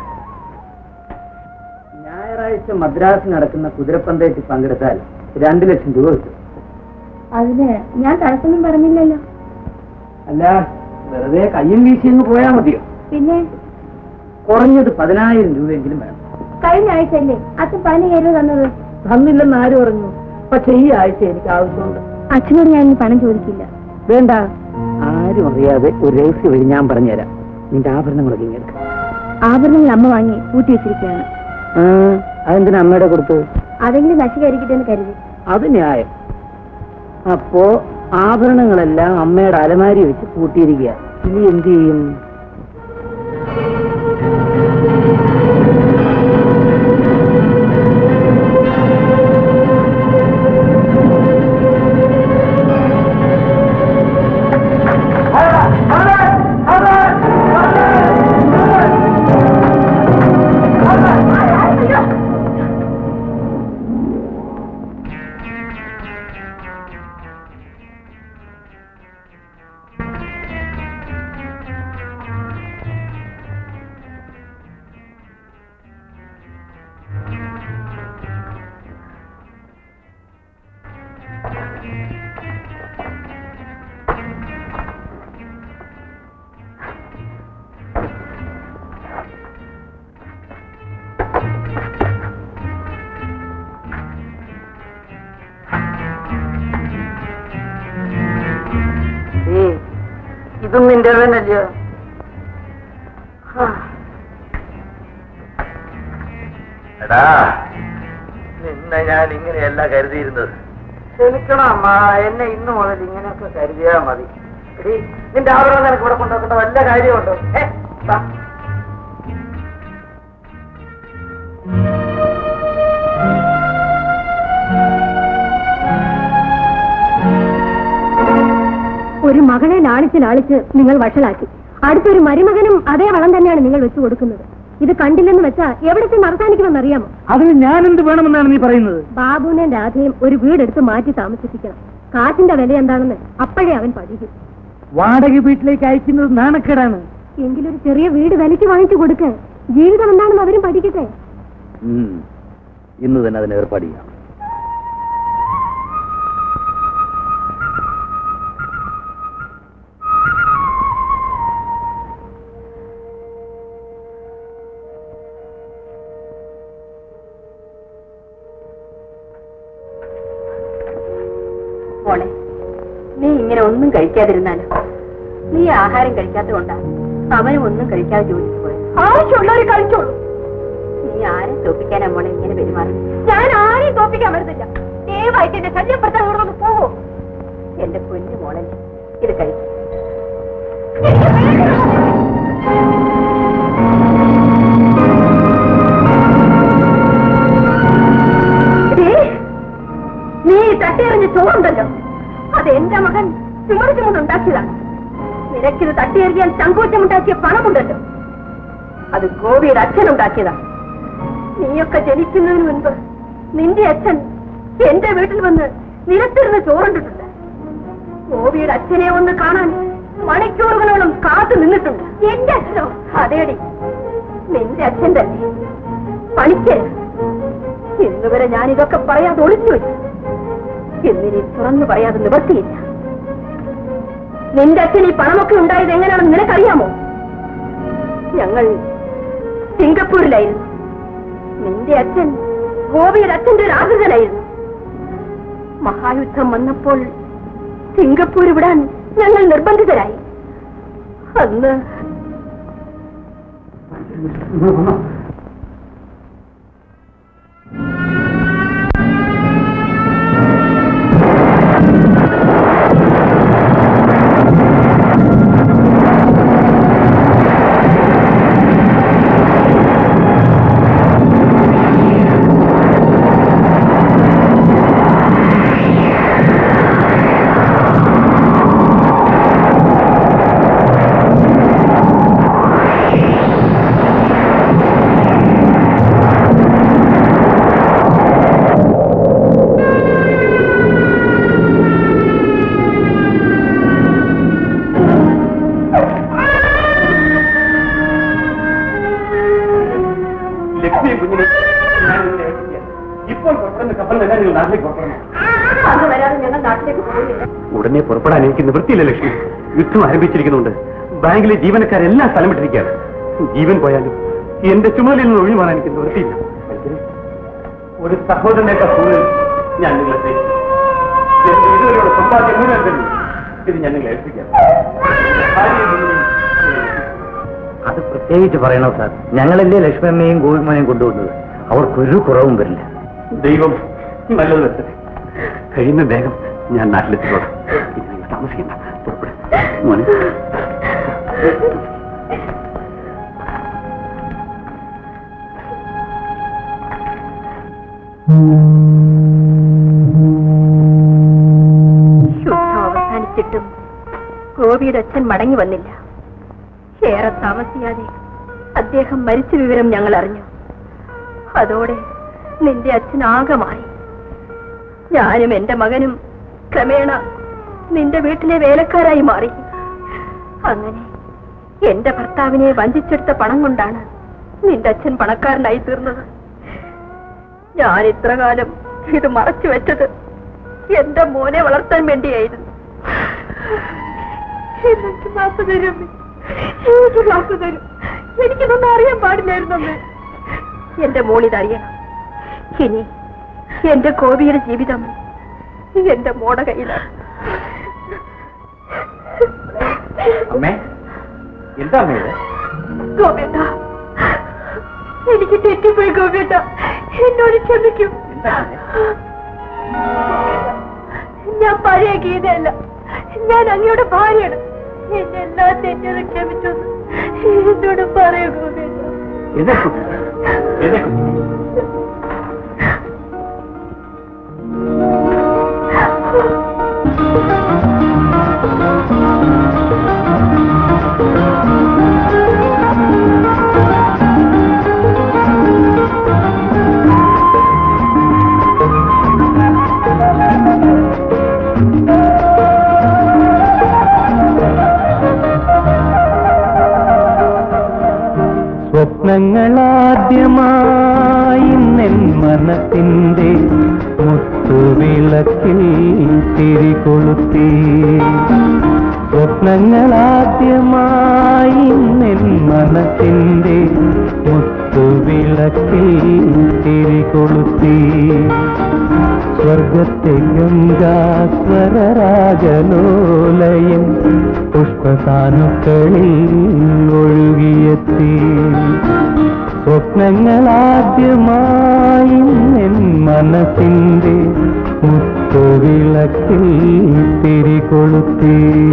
ഞായറാഴ്ച മദ്രാസിൽ നടക്കുന്ന കുതിരപ്പന്തയത്തിൽ പങ്കെടുത്താൽ രണ്ടു ലക്ഷം രൂപ കിട്ടും അതിന് ഞാൻ തടസ്സമൊന്നും പറഞ്ഞില്ലല്ലോ അല്ല വെറുതെ കയ്യും വീശിയെന്ന് പോയാൽ മതിയോ പിന്നെ കുറഞ്ഞത് പതിനായിരം രൂപയെങ്കിലും വേണം കഴിഞ്ഞ ആഴ്ചയല്ലേ അച്ഛൻ പതിനയ്യായിരം രൂപ തന്നത് തന്നില്ലെന്ന് ആര് പറഞ്ഞു പക്ഷെ ഈ ആഴ്ച എനിക്ക് ആവശ്യമുണ്ട് അച്ഛനോട് ഞാൻ പണം ചോദിക്കില്ല വേണ്ട ആരും അറിയാതെ ഒരു രഹസ്യ വഴി ഞാൻ പറഞ്ഞുതരാം നിന്റെ ആഭരണങ്ങളൊക്കെ ഇങ്ങനെ ആഭരണങ്ങൾ അമ്മ വാങ്ങി പൂട്ടി വെച്ചിരിക്കുകയാണ് അതെന്തിനാ അമ്മയുടെ കൊടുത്തു അതെങ്കിലും നശികരിക്കട്ടെ എന്ന് കരുതി അത് ന്യായം അപ്പോ ആഭരണങ്ങളെല്ലാം അമ്മയുടെ അലമാരി വെച്ച് പൂട്ടിയിരിക്കുക ഇനി എന്ത് ചെയ്യും ഇതും നിന്റെ തന്നെയല്ലയോ എടാ നിന്നെ ഞാൻ ഇങ്ങനെയല്ല കരുതിയിരുന്നത് ക്ഷമിക്കണം അമ്മ എന്നെ ഇന്നു മുതൽ ഇങ്ങനെയൊക്കെ കരുതിയാ മതി എടീ, നിന്റെ ആഭരണം നിനക്ക് ഇവിടെ കൊണ്ടുവെക്കേണ്ട വല്ല കാര്യമുണ്ടോ ഏ, വാ. ഒരു മകളെ ലാളിച്ച് ലാളിച്ച് നിങ്ങൾ വഷളാക്കി അടുത്തൊരു മരുമകനും അതേ വളം തന്നെയാണ് നിങ്ങൾ വെച്ചു കൊടുക്കുന്നത് ഇത് കണ്ടില്ലെന്ന് വെച്ചാ എവിടെ ചെന്ന് അവസാനിക്കുമെന്ന് അറിയാമോ അതിന് ഞാൻ എന്ത് വേണമെന്നാണ് നീ പറയുന്നത് ബാബുവിനെ രാധയും ഒരു വീടെടുത്ത് മാറ്റി താമസിപ്പിക്കണം കാറ്റിന്റെ വില എന്താണെന്ന് അപ്പോഴേ അവൻ പഠിക്കും വാടക വീട്ടിലേക്ക് അയക്കുന്നത് നാണക്കേടാണ് എങ്കിലൊരു ചെറിയ വീട് വിലയ്ക്ക് വാങ്ങിച്ചു കൊടുക്ക ജീവിതം എന്താണെന്ന് അവരും പഠിക്കട്ടെ ഇന്ന് തന്നെ അതിന് ഏർപ്പാട് ചെയ്യാം മോളെ നീ ഇങ്ങനെ ഒന്നും കഴിക്കാതിരുന്നാലോ നീ ആഹാരം കഴിക്കാത്തതുകൊണ്ടാ അവനും ഒന്നും കഴിക്കാതെ ജോലിക്ക് പോയത് ആവശ്യമുള്ളവർ കഴിച്ചോളൂ നീ ആരെ തോപ്പിക്കാനാ മോളെ ഇങ്ങനെ പെരുമാറി ഞാൻ ആരെയും തോപ്പിക്കാൻ വരുന്നില്ല ദയവായിട്ട് എന്റെ ശല്യപ്പെടുത്താൻ ഇവിടെ ഒന്ന് പോവോ എന്റെ പൊന്നു മോളെ ഇത് കഴിക്കും നീ തട്ടിയെറിഞ്ഞ ചോറുണ്ടല്ലോ അത് എന്റെ മകൻ ചുമടുചുമന്നുണ്ടാക്കിയതാണ് നിനക്കിത് തട്ടിയെറിയാൻ ചങ്കൂറ്റമുണ്ടാക്കിയ പണമുണ്ടല്ലോ അത് ഗോപിയുടെ അച്ഛൻ ഉണ്ടാക്കിയതാണ് നീയൊക്കെ ജനിക്കുന്നതിന് മുൻപ് നിന്റെ അച്ഛൻ എന്റെ വീട്ടിൽ വന്ന് നിരത്തിരുന്ന് ചോറുണ്ടിട്ടുണ്ട് ഗോപിയുടെ അച്ഛനെ ഒന്ന് കാണാൻ മണിക്കൂറുകളോളം കാത്തു നിന്നിട്ടുണ്ട് എന്റെ അച്ഛനോ അതേടി നിന്റെ അച്ഛൻ തന്നെ പണിക്ക് ഇന്നുവരെ ഞാൻ ഇതൊക്കെ പറയാതെ ഒളിച്ചു വെച്ചു എന്നിനി തുറന്നു പറയാതെ നിവർത്തിയില്ല നിന്റെ അച്ഛൻ ഈ പണമൊക്കെ ഉണ്ടായത് എങ്ങനെയാണെന്ന് നിനക്കറിയാമോ ഞങ്ങൾ സിംഗപ്പൂരിലായിരുന്നു നിന്റെ അച്ഛൻ ഗോപിയുടെ അച്ഛന്റെ ഒരു ആഗ്രഹനായിരുന്നു മഹായുദ്ധം വന്നപ്പോൾ സിംഗപ്പൂർ വിടാൻ ഞങ്ങൾ നിർബന്ധിതരായി അന്ന് ലക്ഷ്മി കുഞ്ഞിനെ ഞാൻ ഇവിടെ ഏൽപ്പിക്കാം. ഇപ്പോൾ പുറപ്പെടുന്ന കപ്പൽ തന്നെ നിങ്ങൾ നാട്ടിലേക്ക് പുറപ്പെടണം അന്ന് വരാതെ ഞങ്ങൾ നാട്ടിലേക്ക് പോകുന്നില്ല ഉടനെ പുറപ്പെടാൻ എനിക്ക് നിവൃത്തിയില്ല ലക്ഷ്മി യുദ്ധം ആരംഭിച്ചിരിക്കുന്നുണ്ട് ബാങ്കിലെ ജീവനക്കാരെല്ലാം സ്ഥലമിട്ടിരിക്കുകയാണ് ജീവൻ പോയാലും എന്റെ ചുമതലയിൽ നിന്ന് ഒഴിവാൻ എനിക്ക് നിവൃത്തിയില്ല വൈദ്യരെ, ഒരു സഹോദരനേക്കാൾ കൂടുതൽ ഞാൻ നിങ്ങളെ സ്നേഹിക്കുന്നു. എന്റെ ഇതുവരെയുള്ള സമ്പാദ്യം മുഴുവൻ തന്നെ ഇത് ഞാൻ നിങ്ങളെ ഏൽപ്പിക്കാം ഭാര്യയും കുഞ്ഞിനെയും സ്നേഹിക്കുന്നു. അത് പ്രത്യേകിച്ച് പറയണോ സാർ ഞങ്ങളല്ലേ ലക്ഷ്മമ്മയും ഗോപിമോനെയും കൊണ്ടുവന്നത് അവർക്കൊരു കുറവും വരില്ല ദൈവം നല്ലത് വരുത്തട്ടെ കഴിയുന്ന വേഗം ഞാൻ നാട്ടിലെത്തിക്കോളാം ഇനി നിങ്ങൾ താമസിക്കണ്ട പുറപ്പെടും മോനെ യുദ്ധം അവസാനിച്ചിട്ടും ഗോപിയുടെ അച്ഛൻ മടങ്ങി വന്നില്ല ഏറെ താമസിയാതെ അദ്ദേഹം മരിച്ച വിവരം ഞങ്ങൾ അറിഞ്ഞു അതോടെ നിന്റെ അച്ഛൻ ആകമായി ഞാനും എന്റെ മകനും ക്രമേണ നിന്റെ വീട്ടിലെ വേലക്കാരായി മാറി അങ്ങനെ എന്റെ ഭർത്താവിനെ വഞ്ചിച്ചെടുത്ത പണം കൊണ്ടാണ് നിന്റെ അച്ഛൻ പണക്കാരനായി തീർന്നത് ഞാൻ ഇത്ര കാലം ഇത് മറച്ചു വെച്ചത് എന്റെ മോനെ വളർത്താൻ വേണ്ടിയായിരുന്നു എനിക്ക് മാപ്പ് തരും അമ്മേ. എനിക്ക് മാപ്പ് തരും എനിക്കിതൊന്നും അറിയാൻ പാടില്ലായിരുന്നു അമ്മേ എന്റെ മോളിതറിയണം ഇനി എന്റെ കോപിയുടെ ജീവിതം എന്റെ മോടെ കയ്യിലാണ് അമ്മേ എന്താ അമ്മേ ഇത് ഗോപേട്ട എനിക്ക് തെറ്റിപ്പോയി ഗോപേട്ട എന്നോട് ക്ഷമിക്കും എന്താ അമ്മേ? ഞാൻ പഴയ ഗീതയല്ല ഞാൻ അങ്ങയുടെ ഭാര്യയാണ് എന്നെ എല്ലാ തെറ്റതും ക്ഷമിച്ചു എന്നോട് പറയൂ ഗോപേട്ട എഴുന്നേൽക്കൂ. എഴുന്നേൽക്കൂ. സ്വപ്നങ്ങളാദ്യമായി നിൻ മനത്തിൻ്റെ മുത്തുവിളക്കിൽ തിരികൊളുത്തി സ്വപ്നങ്ങളാദ്യമായി നിൻ മനത്തിൻ്റെ മുത്തുവിളക്കിൽ തിരികൊളുത്തി സ്വർഗത്തെ ഗംഗാസ്വരരാജലോലയം പുഷ്പതാനുക്കളിൽ ഒഴുകിയെത്തി സ്വപ്നങ്ങളാദ്യമായി നിൻ മനസ്സിൻ്റെ മുത്തുവിളക്കിൽ തിരികൊളുത്തി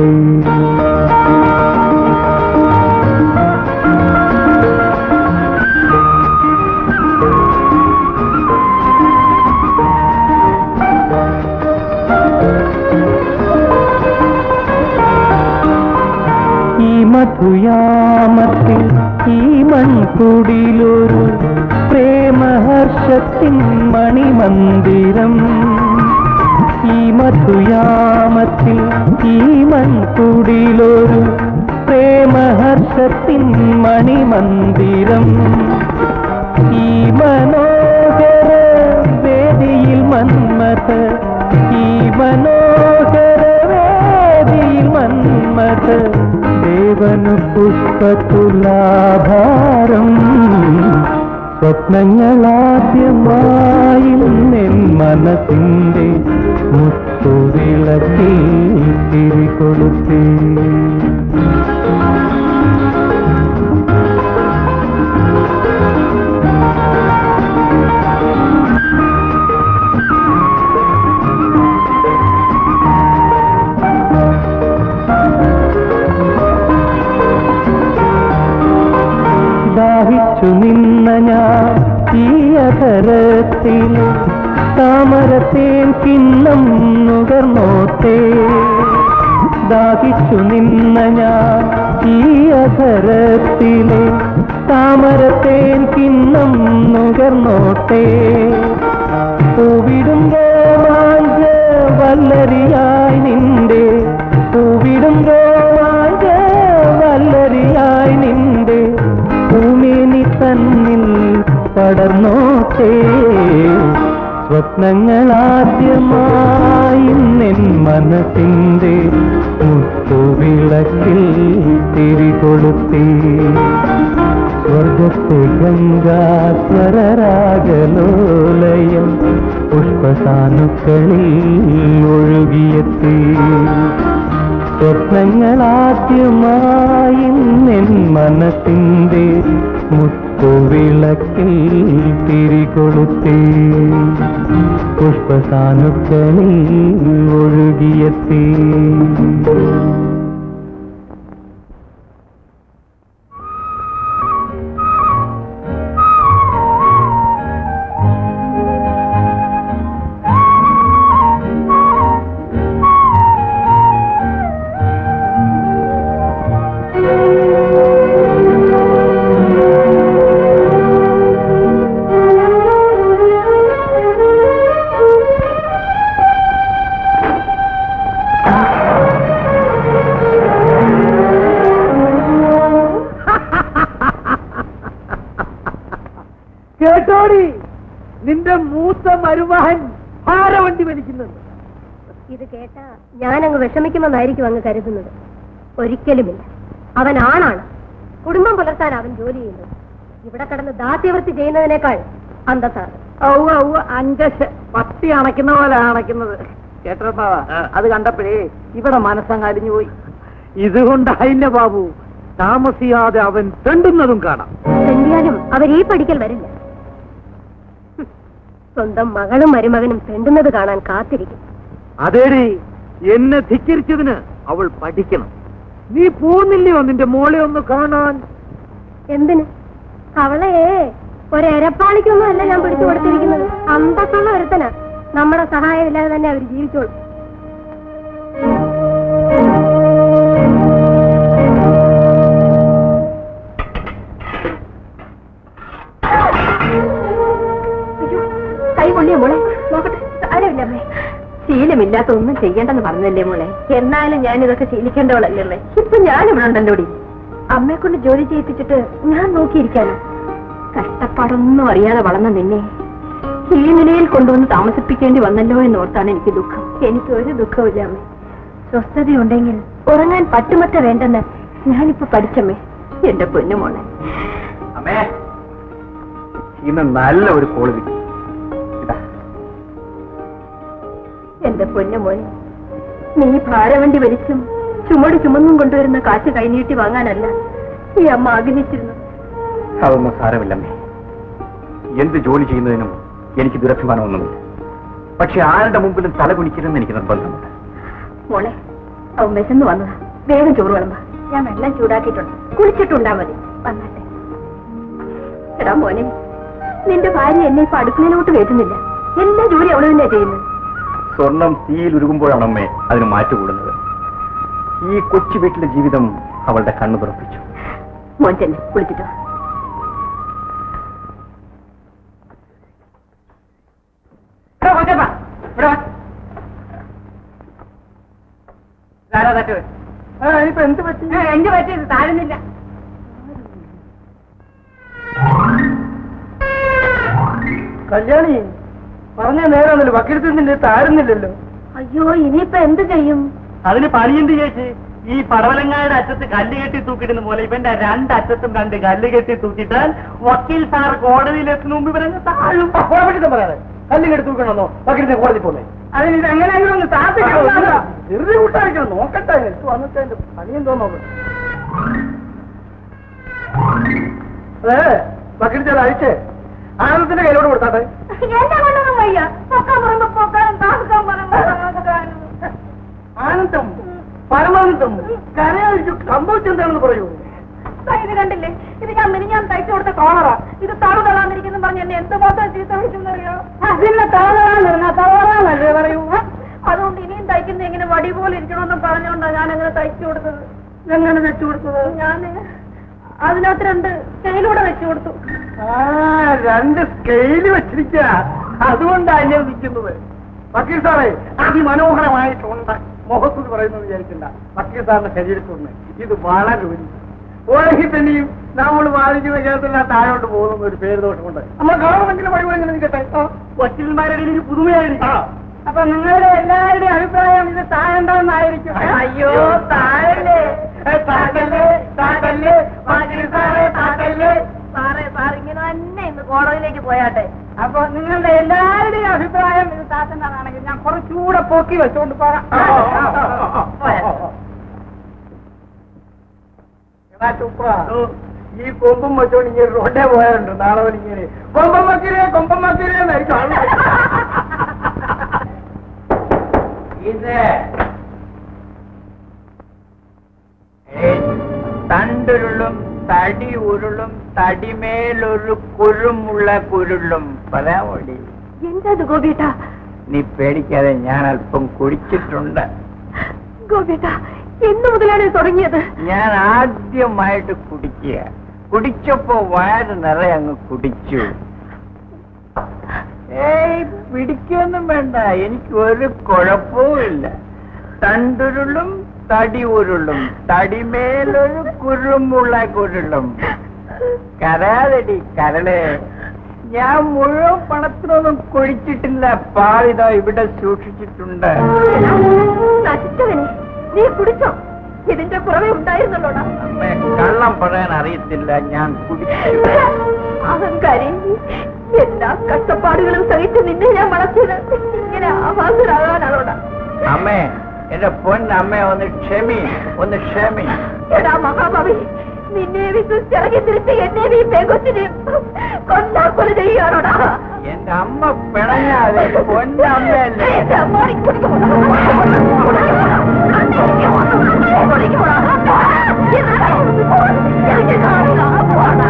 ഈ മധുയാമത്തിൽ ഈ മൺകുടിലൊരു പ്രേമഹർഷത്തിൻ മണിമന്ദിരം ഈ മധുയാമത്തിൽ ഈ മൺകുടിലൊരു പ്രേമഹർഷത്തിൻ മണിമന്ദിരം ഈ മനോഹര വേദിയിൽ മന്മഥ ഈ മനോഹര വേദിയിൽ മന്മഥ ദേവനു പുഷ്പതുലാഭാരം സ്വപ്നങ്ങളാദ്യമായി എൻ മനസ്സിന്റെ മുത്തുവിളക്കിൽ തിരികൊളുത്തി ദാഹിച്ചു നിന്ന ഞാൻ ഈ അധരത്തിൽ താമരത്തേൻ കിണ്ണം നുകർന്നോട്ടേ ദാഹിച്ചു നിന്ന ഞാൻ ഈ അധരത്തിലെ താമരത്തേൻ കിണ്ണം നുകർന്നോട്ടേ പൂവിടും രോമാഞ്ച വല്ലരിയായി നിന്റെ പൂവിടും രോമാഞ്ച വല്ലരിയായി നിന്റെ ഭൂമിനി തന്നിൽ പടർന്നോട്ടേ സ്വപ്നങ്ങളാദ്യമായി എൻ മനസ്സിന്റെ മുത്തുവിളക്കിൽ തിരികൊളുത്തി സ്വർഗത്തെ ഗംഗാസ്വരരാഗലോലയം പുഷ്പസാനുക്കളിൽ ഒഴുകിയെത്തി സ്വപ്നങ്ങളാദ്യമായി എൻ മനസ്സിന്റെ മുത്തുവിളക്കിൽ തിരികൊളുത്തി പുഷ്പസാനുക്കളിൽ ഒഴുകിയെത്തി കേട്ടോടി നിന്റെ മൂത്ത മരുമകൻ ഭാരവണ്ടി വലിക്കുന്നത് ഇത് കേട്ട ഞാനങ്ങ് വിഷമിക്കുമെന്നായിരിക്കും അങ്ങ് കരുതുന്നത് ഒരിക്കലുമില്ല അവൻ ആണാണ് കുടുംബം പുലർത്താൻ അവൻ ജോലി ചെയ്യുന്നത് ഇവിടെ കിടന്ന് ദാസ്യവൃത്തി ചെയ്യുന്നതിനേക്കാൾ അന്തസ്സാണ് ഔവ ഔവ അഞ്ചശ് പത്തി അണയ്ക്കുന്ന പോലെ അണയ്ക്കുന്നത് കേട്ടോ അത് കണ്ടപ്പോഴേ ഇവിടെ മനസ്സങ്ങ് അലിഞ്ഞു പോയി ഇതുകൊണ്ടായില്ല ബാബു താമസിയാതെ അവൻ തെണ്ടുന്നതും കാണാം തെണ്ടിയാലും അവർ ഈ പഠിക്കൽ വരില്ല ഹും. സ്വന്തം മകളും മരുമകനും തെണ്ടുന്നത് കാണാൻ കാത്തിരിക്കും അതേടി എന്നെ ധിക്കരിച്ചതിന് അവൾ പഠിക്കണം നീ പോന്നില്ലയോ നിന്റെ മോളെ ഒന്ന് കാണാൻ എന്തിന് അവളെ ഒരെരപ്പാളിക്കൊന്നും അല്ല ഞാൻ പിടിച്ചു കൊടുത്തിരിക്കുന്നത് അന്തസ്സുള്ള ഒരുത്തനാ നമ്മുടെ സഹായം ഇല്ലാതെ തന്നെ അവർ ജീവിച്ചോളും അയ്യോ, കൈ കൊള്ളിയ മോളെ നോക്കട്ടെ സാരമില്ല അമ്മേ ശീലമില്ലാത്ത ഒന്നും ചെയ്യേണ്ടെന്ന് പറഞ്ഞല്ലേ മോളെ എന്നാലും ഞാൻ ഇതൊക്കെ ശീലിക്കേണ്ടവളല്ലേ അമ്മേ ഇപ്പൊ ഞാൻ ഇവിടെ ഉണ്ടല്ലോടി അമ്മയെ കൊണ്ട് ജോലി ചെയ്യിപ്പിച്ചിട്ട് ഞാൻ നോക്കിയിരിക്കാനോ കഷ്ടപ്പാടൊന്നും അറിയാതെ വളർന്ന നിന്നെ ഈ നിലയിൽ കൊണ്ടുവന്ന് താമസിപ്പിക്കേണ്ടി വന്നല്ലോ എന്നോർത്താണ് എനിക്ക് ദുഃഖം എനിക്ക് ഒരു ദുഃഖമില്ല അമ്മേ സ്വസ്ഥതയുണ്ടെങ്കിൽ ഉറങ്ങാൻ പട്ടുമറ്റ വേണ്ടെന്ന് ഞാനിപ്പോ പഠിച്ചമ്മേ എന്റെ പൊന്നുമോളെ അമ്മേ ഇന്ന് നല്ല ഒരു കോള് കിട്ടി ഇതാ എന്റെ പൊന്നുമോനെ നീ ഭാരവണ്ടി വലിച്ചും ചുമട് ചുമന്നും കൊണ്ടുവരുന്ന കാശ് കൈനീട്ടി വാങ്ങാനല്ല ഈ അമ്മ ആഗ്രഹിച്ചിരുന്നു അതൊന്നും സാരമില്ലമ്മേ എന്ത് ജോലി ചെയ്യുന്നതിനും എനിക്ക് ദുരഭിമാനമൊന്നുമില്ല പക്ഷെ ആരുടെ മുമ്പിലും തല കുനിക്കരുതെന്ന് എനിക്ക് നിർബന്ധമുണ്ട് മോളെ അവൻ വിശന്ന് വന്നതാ വേഗം ചോറ് വിളമ്പ ഞാൻ വെള്ളം ചൂടാക്കിയിട്ടുണ്ട് കുളിച്ചിട്ടുണ്ടാ മതി വന്നാട്ടെ എടാ മോനെ നിന്റെ ഭാര്യ എന്നെ ഇപ്പൊ അടുക്കളയിലോട്ട് കയറ്റുന്നില്ല എല്ലാ ജോലി അവള് തന്നെയാ ചെയ്യുന്നത് സ്വർണം തീയിൽ ഉരുകുമ്പോഴാണ് അമ്മേ അതിന് മാറ്റുകൂടുന്നത് ഈ കൊച്ചു വീട്ടിലെ ജീവിതം അവളുടെ കണ്ണു തുറപ്പിച്ചു മോൻ ചെന്നെ കുളിച്ചിട്ടോ ഇപ്പൊ എന്ത് പറ്റി എന്ത് പറ്റിയത് താഴുന്നില്ല കല്യാണി പറഞ്ഞ നേരമല്ലോ വക്കീലത്തിൽ നിന്നെ താരുന്നില്ലല്ലോ അയ്യോ ഇനിയിപ്പൊ എന്ത് ചെയ്യും അതിന് പണിയുണ്ട് ചേച്ചി ഈ പടവലങ്ങായുടെ അറ്റത്ത് കല്ല് കെട്ടി തൂക്കിടുന്ന പോലെ ഇവന്റെ രണ്ടറ്റത്തും കണ്ട് കല്ല് കെട്ടി തൂക്കിട്ടാൽ വക്കീൽ സാർ കോടതിയിൽ എത്തുന്ന മുമ്പ് ഇവരങ്ങ് താഴും കുഴപ്പമില്ല പറയാതെ കല്ല് കെടുത്ത് തൂക്കണമെന്നോ പക്കിന്റെ കോടതി പോലെ അതിന് ഇത് എങ്ങനെയെങ്കിലും ഒന്ന് വെറുതെ കൂട്ടായിരിക്കണം നോക്കട്ടെ എനിക്ക് വന്നിട്ട് എന്റെ പണിയെന്തോ നോക്കട്ടെ അതെ പക്കിടി ചില അഴിച്ചേ ആനന്ദത്തിന്റെ കയ്യിലോട്ട് കൊടുത്താട്ടെ എന്നെ കൊണ്ടൊന്നും വയ്യ പൊക്കാൻ പറയുമ്പോ പൊക്കാനും താമസിക്കാൻ പറയുമ്പോ താമസിക്കാനും. ആനന്ദം പരമാനന്ദം കരയായിരിക്കും സംഭവിച്ചെന്താണെന്ന് പറയൂ ദാ ഇത് കണ്ടില്ലേ ഇത് ഞാൻ മിനിഞ്ഞാൻ തയ്ച്ചു കൊടുത്ത കോളറാ ഇത് തളു തളാന്നിരിക്കുന്നു പറഞ്ഞ് എന്നെ എന്ത് മാത്രം ചീത്ത വിളിച്ചെന്നറിയോ അതിന്റെ തളതളാന്നിരുന്ന തളതാന്നല്ലേ പറയൂ അതുകൊണ്ട് ഇനിയും തയ്ക്കുന്ന ഇങ്ങനെ വടി പോലെ ഇരിക്കണമെന്ന് പറഞ്ഞുകൊണ്ടാ ഞാൻ അങ്ങനെ തയ്ച്ചു കൊടുത്തത് എങ്ങനെ വെച്ചു കൊടുത്തത് ഞാൻ അതിനകത്ത് രണ്ട് സ്കെയിലൂടെ വെച്ചു കൊടുത്തു ആ രണ്ട് സ്കെയില് വെച്ചിരിക്ക അതുകൊണ്ടാണ് ഞാൻ നിൽക്കുന്നത് വക്കീൽ സാറേ അതിമനോഹരമായിട്ടുണ്ട് മുഖത്തുനിന്ന് പറയുന്നത് വിചാരിക്കണ്ട വക്കീൽ സാറിന്റെ ശരീരത്തുനിന്ന് ഇത് വളരെ ഒരു ഓരോ തന്നെയും നമ്മൾ വാദിക്കുന്ന കേരളത്തിൽ താഴോട്ട് പോകുന്ന ഒരു പേര് ദോഷമുണ്ട് നമ്മൾ കാണുമെങ്കിലും വഴി എങ്ങനെ നിൽക്കട്ടെ വക്കീൽമാരുടെ ഇടയിൽ ഒരു പുതുമയായിരിക്കും അപ്പൊ നിങ്ങളുടെ എല്ലാവരുടെയും അഭിപ്രായം ഇത് താഴണ്ടെന്നായിരിക്കും അയ്യോ, താഴല്ലേ? ഏ, താഴല്ലേ? താഴല്ലേ? വക്കീൽ സാറേ, താഴല്ലേ? സാറേ സാർ ഇങ്ങനെ തന്നെ ഇന്ന് കോടതിയിലേക്ക് പോയാട്ടെ അപ്പൊ നിങ്ങളുടെ എല്ലാവരുടെയും അഭിപ്രായം ഇത് താത്തണ്ടാണെങ്കിൽ ഞാൻ കുറച്ചുകൂടെ പൊക്കി വെച്ചോണ്ട് പോകാം ആ, ആ, ആ, ആ, ആ, ആ. എടാ ചുപ്ര, ഈ കൊമ്പും വെച്ചോണ്ട് ഇങ്ങനെ റോഡേ പോയാലുണ്ട് നാളെ മുതൽ ഇങ്ങനെ കൊമ്പം വക്കീലേ കൊമ്പം വക്കീലേ എന്നായിരിക്കും ആള് ഇത് തണ്ടുരുളും തടി ഉരുളും തടിമേലൊരു കുരുമുള്ള കുരുളും പറയാമോടി എന്താ ഗോപിയേട്ടാ നീ പേടിക്കാതെ ഞാൻ അല്പം കുടിച്ചിട്ടുണ്ട് ഗോപിയേട്ടാ എന്ന് മുതലാണ് ഇത് തുടങ്ങിയത് ഞാൻ ആദ്യമായിട്ട് കുടിക്കുക കുടിച്ചപ്പോ വയറ് നിറയെ അങ്ങ് കുടിച്ചു ഏയ് പിടിക്കൊന്നും വേണ്ട എനിക്ക് ഒരു കുഴപ്പവും ഇല്ല തണ്ടുരുളും തടി ഉരുളും തടിമേലൊരു കുരുമുള്ള കുരുളും കരാതടി കരളെ ഞാൻ മുഴുവൻ പണത്തിനൊന്നും കുഴിച്ചിട്ടില്ല പാളിതോ ഇവിടെ സൂക്ഷിച്ചിട്ടുണ്ട് നശിച്ചവനെ നീ കുടിച്ചോ ഇതിന്റെ കുറവേ ഉണ്ടായിരുന്നല്ലോടാ അമ്മേ, കള്ളം പറയാൻ അറിയത്തില്ല ഞാൻ കുടിച്ചു അഹങ്കാരി എല്ലാ കഷ്ടപ്പാടുകളും സഹിച്ച് നിന്നെ ഞാൻ വളർത്തിയത് ഇങ്ങനെ ആവാസരാകാനാണോടാ അമ്മേ എന്റെ പൊന്നമ്മേ ഒന്ന് ക്ഷമി ഒന്ന് ക്ഷമി എടാ മഹാഭാവി നിന്നെ വിശ്വസിച്ചിറങ്ങി തിരിച്ച് എന്നെ നീ പെങ്കൊച്ചിനെ കൊല്ലാ കൊല ചെയ്യാണോടാ എന്റെ അമ്മ പിണങ്ങാതെ പൊന്നമ്മയല്ലേ എന്റെ അമ്മാടി കുടിക്കുമോടാ? കുടിക്കുമോടാ? എനിക്ക് കാണുക. പോടാ.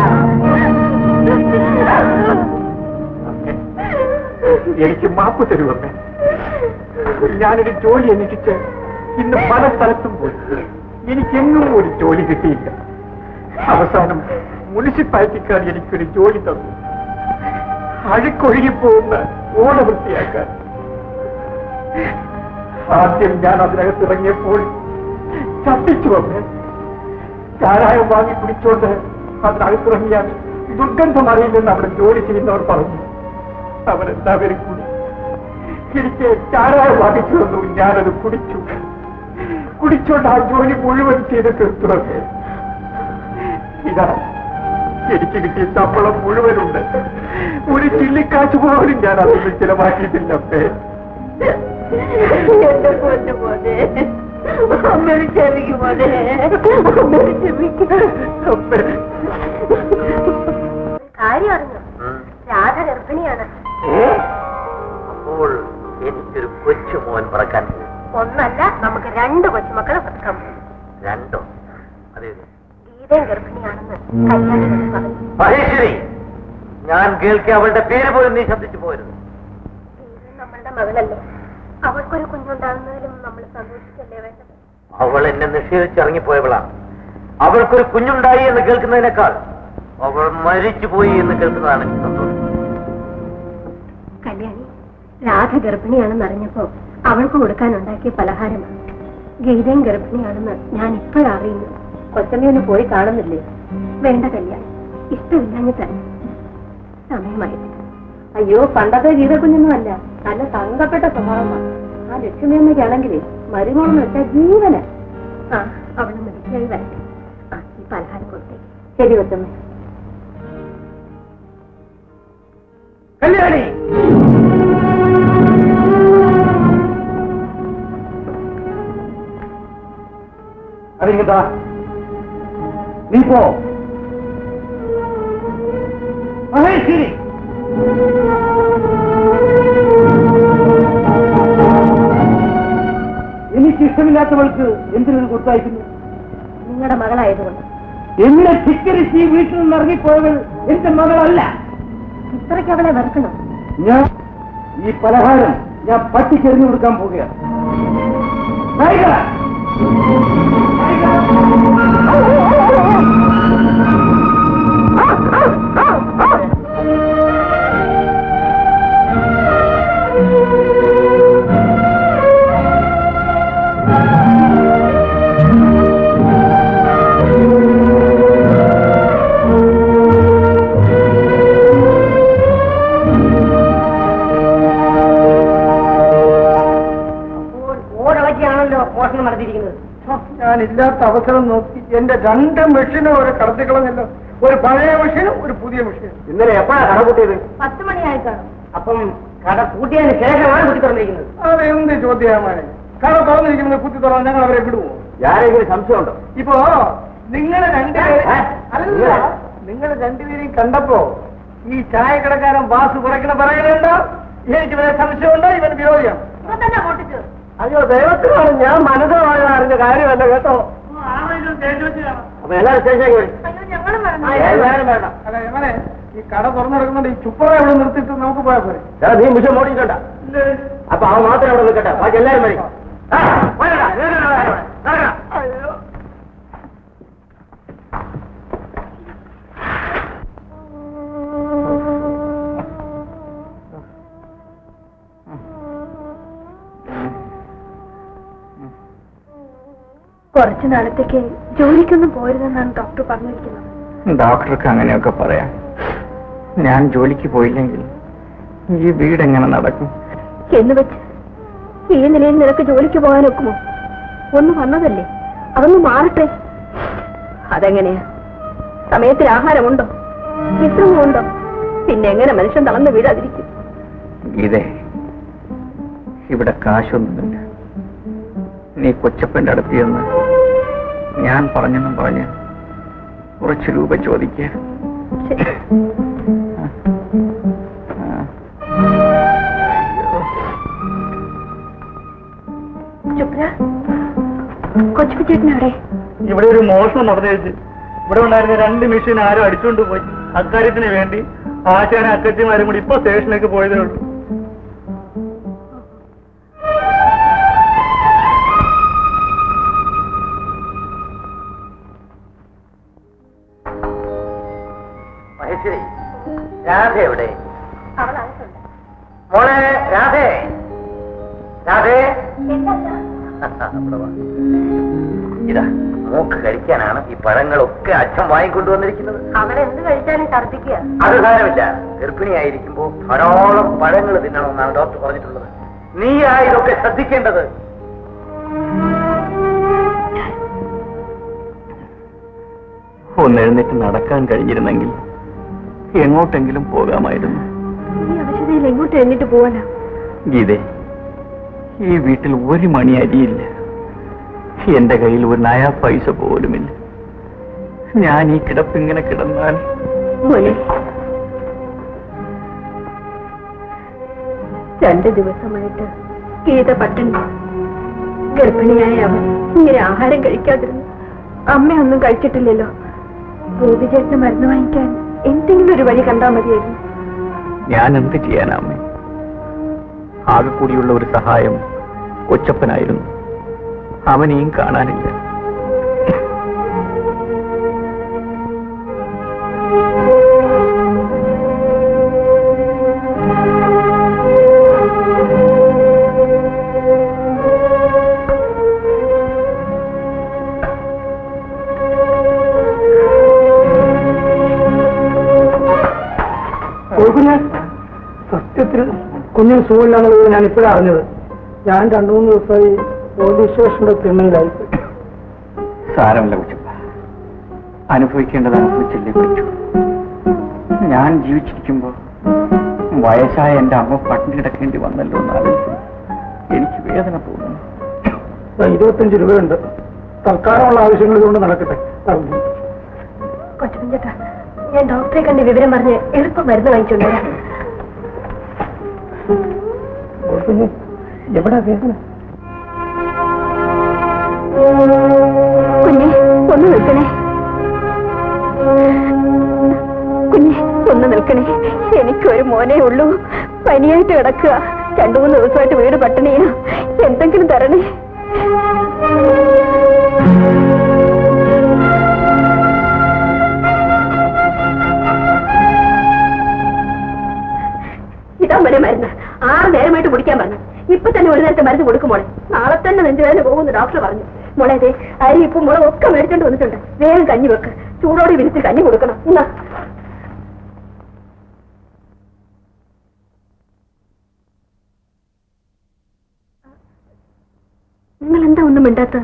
എനിക്ക് മാപ്പ് തരുവമ്മേ ഞാനൊരു ജോലി അന്വേഷിച്ച് ഇന്ന് പല സ്ഥലത്തും പോയി എനിക്കെങ്ങും ഒരു ജോലി കിട്ടിയില്ല അവസാനം മുനിസിപ്പാലിറ്റിക്കാർ എനിക്കൊരു ജോലി തന്നു അഴുക്കൊഴുകിപ്പോകുന്ന ഓട വൃത്തിയാക്കാൻ ആദ്യം ഞാൻ അതിനകത്ത് ഇറങ്ങിയപ്പോൾ ചത്തിച്ചു അമ്മേ ചാരായം വാങ്ങി കുടിച്ചോണ്ട് അതിനകത്തിറങ്ങിയാൽ ദുർഗന്ധം അറിയില്ലെന്ന് അവിടെ ജോലി ചെയ്യുന്നവർ പറഞ്ഞു അവരെല്ലാവരും കൂടി എനിക്ക് ചാരായം വാങ്ങിച്ചു തന്നു ഞാനത് കുടിച്ചു കുടിച്ചോണ്ട് ആ ജോലി മുഴുവൻ ചെയ്ത് തീർത്തുവന്ന് ഇതാ എനിക്ക് കിട്ടിയ ശമ്പളം മുഴുവനുണ്ട് ഒരു ചില്ലിക്കാശ് പോലും ഞാൻ അതൊന്നും ചിലവാക്കിയിട്ടില്ല അപ്പേ എന്റെ പൊന്നു പോലെ അമ്മയുടെ ക്ഷമിക്കും പോലെ അമ്മയുടെ ക്ഷമിക്കും അപ്പേ കാര്യം അറിഞ്ഞു രാധ ഗർഭിണിയാണ് അപ്പോൾ എനിക്കൊരു കൊച്ചുമോൻ പറക്കാൻ പോകും ഒന്നല്ല നമുക്ക് രണ്ട് കൊച്ചുമക്കളെ പിറക്കാം രണ്ടോ അതെ ഗീതയും ഗർഭിണിയാണെന്ന് കല്യാണി വന്ന് പറഞ്ഞു മഹേശ്വരി ഞാൻ കേൾക്കെ അവളുടെ പേര് പോലും നീ ശബ്ദിച്ചു പോരുത് ഗീത നമ്മളുടെ മകളല്ലേ അവൾക്കൊരു കുഞ്ഞുണ്ടാകുന്നതിലും നമ്മൾ സന്തോഷിച്ചല്ലേ വേണ്ടത് അവൾ എന്നെ നിഷേധിച്ചിറങ്ങിപ്പോയവളാണ് അവൾക്കൊരു കുഞ്ഞുണ്ടായി എന്ന് കേൾക്കുന്നതിനേക്കാൾ അവൾ മരിച്ചുപോയി എന്ന് കേൾക്കുന്നതാണ് എനിക്ക് സന്തോഷം കല്യാണി രാധ ഗർഭിണിയാണെന്ന് അറിഞ്ഞപ്പോ അവൾക്ക് കൊടുക്കാനുണ്ടാക്കിയ പലഹാരമാണ് ഗീതയും ഗർഭിണിയാണെന്ന് ഞാൻ ഇപ്പോഴാ അറിയുന്നു കൊച്ചമ്മയൊന്ന് പോയി കാണുന്നില്ലേ വേണ്ട കല്യാണി ഇഷ്ടമില്ലാഞ്ഞിട്ടല്ല സമയമായിട്ട് അയ്യോ പണ്ടത്തെ ഗീത കുഞ്ഞൊന്നുമല്ല നല്ല തങ്കപ്പെട്ട സ്വഭാവമാണ് ആ ലക്ഷ്മിയമ്മയ്ക്കാണെങ്കിലേ മരുമോളെന്ന് വെച്ചാൽ ജീവന ആ ശരി വരട്ടെ ആ ഈ പലഹാരം കൊടുത്തേ ശരി കൊച്ചമ്മ കല്യാണി അറിയട്ടാ നീ പോ മഹേശ്വരി എനിക്ക് ഇഷ്ടമില്ലാത്തവൾക്ക് എന്തിനു കൊടുത്തയക്കുന്നു നിങ്ങളുടെ മകളായതുകൊണ്ട് എന്നെ ധിക്കരിച്ച് ഈ വീട്ടിൽ നിന്ന് ഇറങ്ങിപ്പോയവൾ എന്റെ മകളല്ല ഇത്രയ്ക്ക് അവളെ വെറുക്കണം ഞാൻ ഈ പലഹാരം ഞാൻ പട്ടിക്കെറിഞ്ഞു കൊടുക്കാൻ പോവുകയാണ് നായിക! ഓരവയ്ക്കാണല്ലോ മോഷണം നടത്തിയിരിക്കുന്നത് ഞാൻ ഇല്ലാത്ത അവസരം നോക്കി എന്റെ രണ്ട് മെഷീനും ഒരു കടത്തിക്കളഞ്ഞല്ലോ ഒരു പഴയ മെഷീനും ഒരു പുതിയ മെഷീനും ഇന്നലെ എപ്പോഴാ കട കൂട്ടിയത് പത്ത് മണിയായി കാണും അപ്പം കട കൂട്ടിയതിന് ശേഷമാണ് കുത്തി തുറന്നിരിക്കുന്നത് അത് എന്ത് ചോദ്യമാണ് കട തുറന്നിരിക്കുന്നത് കുത്തി തുറന്ന് ഞങ്ങൾ അവരെ വിടുവോ ആരെങ്കിലും സംശയമുണ്ടോ ഇപ്പോ നിങ്ങളെ രണ്ടുപേരെ ഏ? അല്ല നിങ്ങൾ രണ്ടുപേരെയും കണ്ടപ്പോ ഈ ചായക്കടക്കാരൻ വാസ് കുറയ്ക്കണ പറയുന്നുണ്ടോ എനിക്ക് വരെ സംശയമുണ്ടോ ഇവൻ വിരോധിയാണ് ഇപ്പൊ തന്നെ പൊട്ടിച്ചു അയ്യോ ദൈവത്തിനാണ് ഞാൻ മനസ്സിലായ അറിഞ്ഞ കാര്യമല്ല കേട്ടോ അപ്പൊ എല്ലാവരും സ്റ്റേഷനിലേക്ക് വരും അയ്യോ ഞങ്ങളും ആ, എല്ലാവരും വരണം അല്ല എങ്ങനെ ഈ കട തുറന്നെടുക്കുന്നുണ്ട് ഈ ചുപ്പറ ഇവിടെ നിർത്തിയിട്ട് നമുക്ക് പോയാൽ പോരെ എടാ, നീ മിഷൻ ഓടിക്കണ്ട അപ്പൊ അവൻ മാത്രം അവിടെ നിൽക്കട്ടെ ബാക്കി എല്ലാവരും വരും ആ, പോരെടാ, നീ നടക്കടാ, നടക്കടാ. കുറച്ചു നാളത്തേക്ക് ജോലിക്കൊന്നും പോരുതെന്നാണ് ഡോക്ടർ പറഞ്ഞിരിക്കുന്നത് ഡോക്ടർക്ക് അങ്ങനെയൊക്കെ പറയാം ഞാൻ ജോലിക്ക് പോയില്ലെങ്കിൽ ഈ വീട് എങ്ങനെ നടക്കും എന്ന് വെച്ച് ഈ നിലയിൽ നിനക്ക് ജോലിക്ക് പോകാൻ ഒക്കുമോ ഒന്ന് വന്നതല്ലേ അതൊന്ന് മാറട്ടെ അതെങ്ങനെയാ സമയത്തിന് ആഹാരമുണ്ടോ വിശ്രമമുണ്ടോ പിന്നെ എങ്ങനെ മനുഷ്യൻ തളർന്ന് വീഴാതിരിക്കും ഗീതേ ഇവിടെ കാശൊന്നുമില്ല നീ കൊച്ചപ്പൻ്റെ അടുത്ത് ചെന്ന് ഞാൻ പറഞ്ഞെന്നും പറഞ്ഞ് കുറച്ച് രൂപ ചോദിക്കുക ശരി. ചുപ്ര കൊച്ചു ചേട്ടനവിടെ ഇവിടെ ഒരു മോഷണം നടന്നേച്ച് ഇവിടെ ഉണ്ടായിരുന്ന രണ്ട് മെഷീൻ ആരും അടിച്ചുകൊണ്ട് പോയി അക്കാര്യത്തിന് വേണ്ടി ആശാനും അക്കച്ചിമാരും കൂടി ഇപ്പൊ സ്റ്റേഷനിലേക്ക് പോയതേ ഉള്ളൂ മഹേശ്വരി രാധ എവിടെ അവളകത്തുണ്ട് മോളെ രാധേ രാധേ അവിടെ വാ. ഇതാ മോക്ക് കഴിക്കാനാണ് ഈ പഴങ്ങളൊക്കെ അച്ഛൻ വാങ്ങിക്കൊണ്ടുവന്നിരിക്കുന്നത് അവിടെ എന്ത് കഴിച്ചാലും ഛർദിക്കുക അത് സാരമില്ല ഗർഭിണിയായിരിക്കുമ്പോ ധാരാളം പഴങ്ങൾ തിന്നണമെന്നാണ് ഡോക്ടർ പറഞ്ഞിട്ടുള്ളത് നീയാ ഇതൊക്കെ ശ്രദ്ധിക്കേണ്ടത് ഒന്ന് എഴുന്നേറ്റ് നടക്കാൻ കഴിഞ്ഞിരുന്നെങ്കിൽ എങ്ങോട്ടെങ്കിലും പോകാമായിരുന്നു ഈ അവശതയിൽ എങ്ങോട്ട് എണ്ണിട്ട് പോവാനാ ഗീതേ ഈ വീട്ടിൽ ഒരു മണി അരിയില്ല എന്റെ കയ്യിൽ ഒരു നയാ പൈസ പോലുമില്ല ഞാൻ ഈ കിടപ്പിങ്ങനെ കിടന്നാൽ മോനെ രണ്ട് ദിവസമായിട്ട് ഗീത പട്ടിണി ഗർഭിണിയായ അവൻ ഇങ്ങനെ ആഹാരം കഴിക്കാതിരുന്നു അമ്മയൊന്നും കഴിച്ചിട്ടില്ലല്ലോ ഗോപിചേട്ടന് മരുന്ന് വാങ്ങിക്കാൻ എന്തെങ്കിലും ഒരു വഴി കണ്ടാൽ മതിയായിരുന്നു ഞാൻ എന്ത് ചെയ്യാനാമേ ആകെ കൂടിയുള്ള ഒരു സഹായം കൊച്ചപ്പനായിരുന്നു അവനെയും കാണാനില്ല കുഞ്ഞ് സത്യത്തിൽ കുഞ്ഞിന് സുഖമില്ലാന്നുള്ളത് ഞാൻ ഇപ്പോഴാണ് അറിഞ്ഞത് ഞാൻ രണ്ടു മൂന്ന് ദിവസമായി പോലീസ് സ്റ്റേഷന്റെ തിണ്ണയിലായി സാരമില്ല കുച്ചപ്പ അനുഭവിക്കേണ്ടത് അനുഭവിച്ചല്ലേ പറ്റൂ ഞാൻ ജീവിച്ചിരിക്കുമ്പോ വയസ്സായ എന്റെ അമ്മ പട്ടിണി കിടക്കേണ്ടി വന്നല്ലോ എന്നാലോചിക്കും എനിക്ക് വേദന തോന്നുന്നു ഇരുപത്തഞ്ച് രൂപയുണ്ട് തൽക്കാലമുള്ള ആവശ്യങ്ങൾ ഇതുകൊണ്ട് നടക്കട്ടെ കൊച്ചുകുഞ്ഞേട്ടാ ഞാൻ ഡോക്ടറെ കണ്ട് വിവരം പറഞ്ഞ് എളുപ്പം മരുന്ന് വാങ്ങിച്ചോണ്ട് വരാം. എവിടെ വേദന കുഞ്ഞെ ഒന്ന് നിൽക്കണേ കുഞ്ഞെ ഒന്ന് നിൽക്കണേ എനിക്കൊരു മോനേ ഉള്ളൂ പനിയായിട്ട് കിടക്കുക രണ്ടു മൂന്ന് ദിവസമായിട്ട് വീട് പട്ടിണിയാ എന്തെങ്കിലും തരണേ ഇതാ മോനെ മരുന്ന് ആറ് നേരമായിട്ട് കുടിക്കാൻ പറഞ്ഞു ഇപ്പൊ തന്നെ ഒരു നേരത്തെ മരുന്ന് കൊടുക്കും മോളെ നാളെ തന്നെ നെഞ്ചുവേദന പോകുമെന്ന് ഡോക്ടർ പറഞ്ഞു മോളെ അതെ അരി ഇപ്പൊ മുളക് ഒക്കെ മേടിച്ചോണ്ട് വന്നിട്ടുണ്ട് വേഗം കഞ്ഞി വെക്ക് ചൂടോടെ വിരിച്ച് കഞ്ഞി കൊടുക്കണം എന്നാ നിങ്ങൾ എന്താ ഒന്നും മിണ്ടാത്ത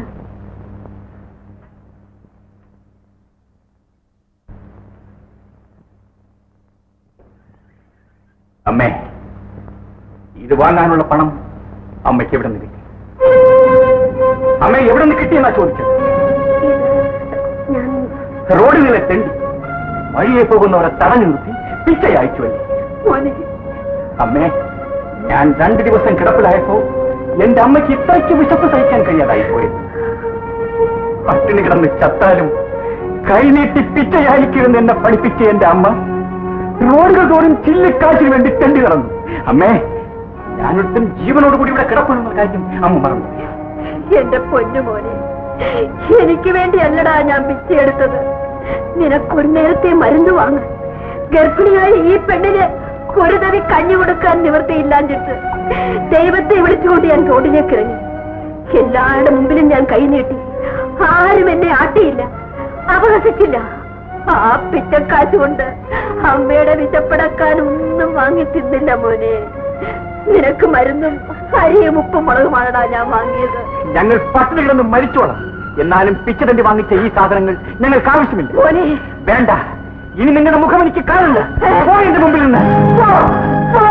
അമ്മേ ഇത് വാങ്ങാനുള്ള പണം അമ്മയ്ക്ക് എവിടെ നിന്ന് കിട്ടി അമ്മ എവിടെ നിന്ന് കിട്ടിയെന്നാ ചോദിച്ചത് ഞാൻ റോഡിൽ നിന്നെ തെണ്ടി വഴിയെ പോകുന്നവരെ തടഞ്ഞു നിർത്തി പിച്ച അയച്ചുവല്ലേ മോനെ അമ്മേ ഞാൻ രണ്ട് ദിവസം കിടപ്പിലായപ്പോ എന്റെ അമ്മയ്ക്ക് ഇത്രയ്ക്ക് വിശപ്പ് സഹിക്കാൻ കഴിയാതായി പോയത് പട്ടിണി കിടന്ന് ചത്താലും കൈനീട്ടി പിച്ചയായിരിക്കുമെന്ന് എന്നെ പഠിപ്പിച്ച എന്റെ അമ്മ റോഡുകൾ തോറും ചില്ലിക്കാശിന് വേണ്ടി തെണ്ടി നടന്നു അമ്മേ ഞാനൊരുത്തൻ ജീവനോട് കൂടി ഇവിടെ കിടപ്പെടുന്ന കാര്യം അമ്മ മറന്നു എന്റെ പൊന്നു മോനെ എനിക്ക് വേണ്ടി അല്ലടാ ഞാൻ പിച്ചയെടുത്തത് നിനക്കൊരു നേരത്തെ മരുന്ന് വാങ്ങ ഗർഭിണിയായ ഈ പെണ്ണിന് ഒരു തവി കഞ്ഞി കൊടുക്കാൻ നിവൃത്തിയില്ലാഞ്ഞിട്ട് ദൈവത്തെ വിളിച്ചുകൊണ്ട് ഞാൻ റോഡിലേക്ക് ഇറങ്ങി എല്ലാവരുടെ മുമ്പിലും ഞാൻ കൈ നീട്ടി ആരും എന്നെ ആട്ടിയില്ല അപഹസിച്ചില്ല ആ പിച്ചക്കാശ് കൊണ്ട് അമ്മയുടെ വിശപ്പടക്കാൻ ഒന്നും വാങ്ങി തിന്നില്ല മോനെ നിനക്ക് മരുന്നും അരിയും ഉപ്പും മുളകുമാണടാ ഞാൻ വാങ്ങിയത് ഞങ്ങൾ പട്ടിണി കിടന്ന് മരിച്ചോളാം എന്നാലും പിച്ചതണ്ടി വാങ്ങിച്ച ഈ സാധനങ്ങൾ ഞങ്ങൾക്ക് ആവശ്യമില്ല മോനെ വേണ്ട ഇനി നിങ്ങളുടെ മുഖം എനിക്ക് കാണണ്ട പോ എന്റെ മുമ്പിൽ നിന്ന് പോ, പോ.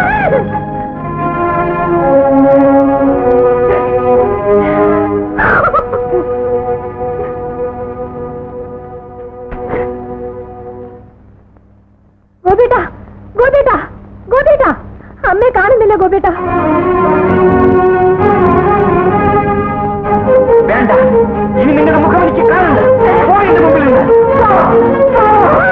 ഗോപിട്ട ഗോപിട്ട ഗോപിട്ട അമ്മയെ കാണുന്നില്ല ഗോപിട്ട വേണ്ട ഇനി നിങ്ങളുടെ മുഖം എനിക്ക് കാണണ്ട പോ എന്റെ മുമ്പിൽ നിന്ന് പോ, പോ.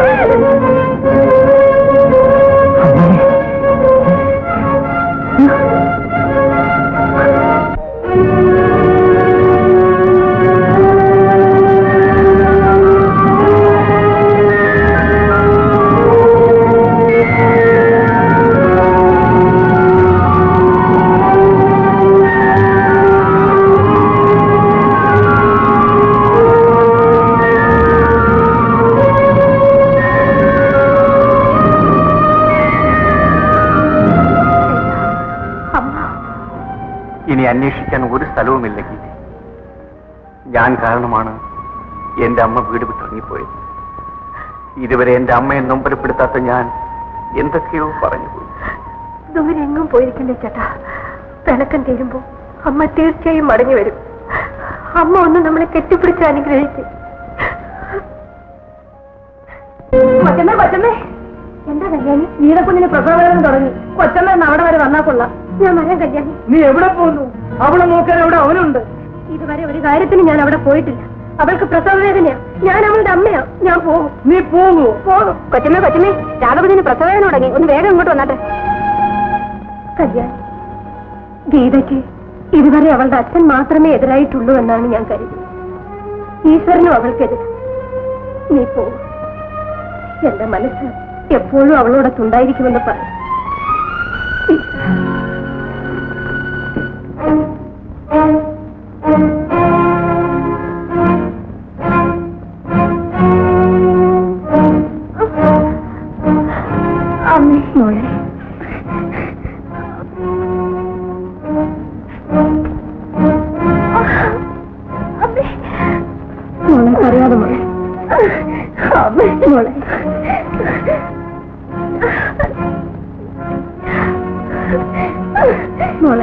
ഇനി അന്വേഷിക്കാൻ ഒരു സ്ഥലവുമില്ല ഗീത ഞാൻ കാരണമാണ് എന്റെ അമ്മ വീട് വിട്ടിറങ്ങിപ്പോയത് ഇതുവരെ എന്റെ അമ്മയെ നൊമ്പരപ്പെടുത്താത്ത ഞാൻ എന്തൊക്കെയോ പറഞ്ഞുപോയി ദൂരെ എങ്ങും പോയിരിക്കില്ലേ ചേട്ടാ പിണക്കം തീരുമ്പോ അമ്മ തീർച്ചയായും മടങ്ങി വരും അമ്മ ഒന്ന് നമ്മളെ കെട്ടിപ്പിടിച്ച് അനുഗ്രഹിക്കും കൊച്ചമ്മേ കൊച്ചമ്മേ എന്താ കല്യാണി നീലക്കുഞ്ഞിന് പ്രസവവേദന തുടങ്ങി കൊച്ചമ്മ ഒന്ന് അവിടെ വരെ വന്നാ കൊള്ളാം ഞാൻ വരാം കല്യാണി നീ എവിടെ പോകുന്നു അവളെ നോക്കാൻ അവിടെ അവനുണ്ട് ഇതുവരെ ഒരു കാര്യത്തിന് ഞാൻ അവിടെ പോയിട്ടില്ല അവൾക്ക് പ്രസവവേദനയാ ഞാൻ അവളുടെ അമ്മയാ ഞാൻ പോകും നീ പോകുമോ പോകും കൊച്ചമ്മേ കൊച്ചമ്മേ രാഘവതിന് പ്രസവേദന തുടങ്ങി ഒന്ന് വേഗം ഇങ്ങോട്ട് വന്നാട്ടെ കല്യാണി ഗീതയ്ക്ക് ഇതുവരെ അവളുടെ അച്ഛൻ മാത്രമേ എതിരായിട്ടുള്ളൂ എന്നാണ് ഞാൻ കരുതി ഈശ്വരനും അവൾക്കെതിരെ നീ പോകും എന്റെ മനസ്സ് എപ്പോഴും അവളോടൊത്തുണ്ടായിരിക്കുമെന്ന് പറയും അമ്മേ മോളെ മോളെ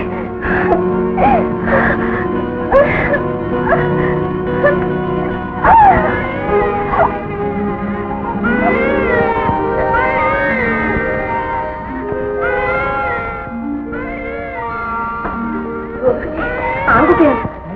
ആൺകുട്ടിയാണ്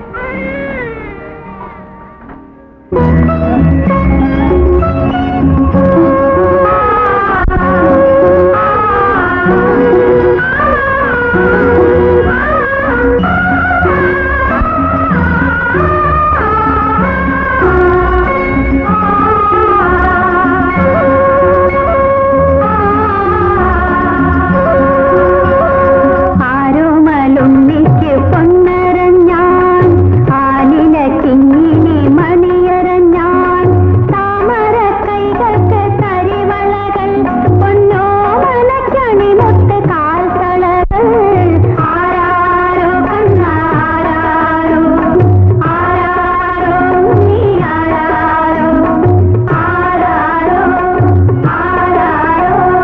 ആരോമലുണ്ണിക്ക് പൊന്നരഞ്ഞാൻ ആലില കിങ്ങിനി മണിയരഞ്ഞാൻ താമര കൈകൾക്ക് തരിവളകൾ പൊന്നോ മലക്കണി മുത്ത് കാൽത്തളകൾ ആരാരോ കണ്ണാരാരോ ആരാരോ നീ ആരാരോ ആരാരോ ആരാരോ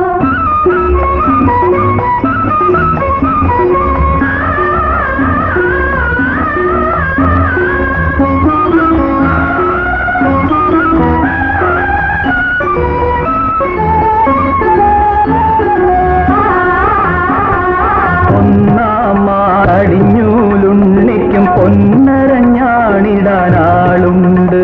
ഒന്നാമാടിഞ്ഞൂലുണ്ണിക്കും പൊന്നരഞ്ഞാണിടാനാളുണ്ട്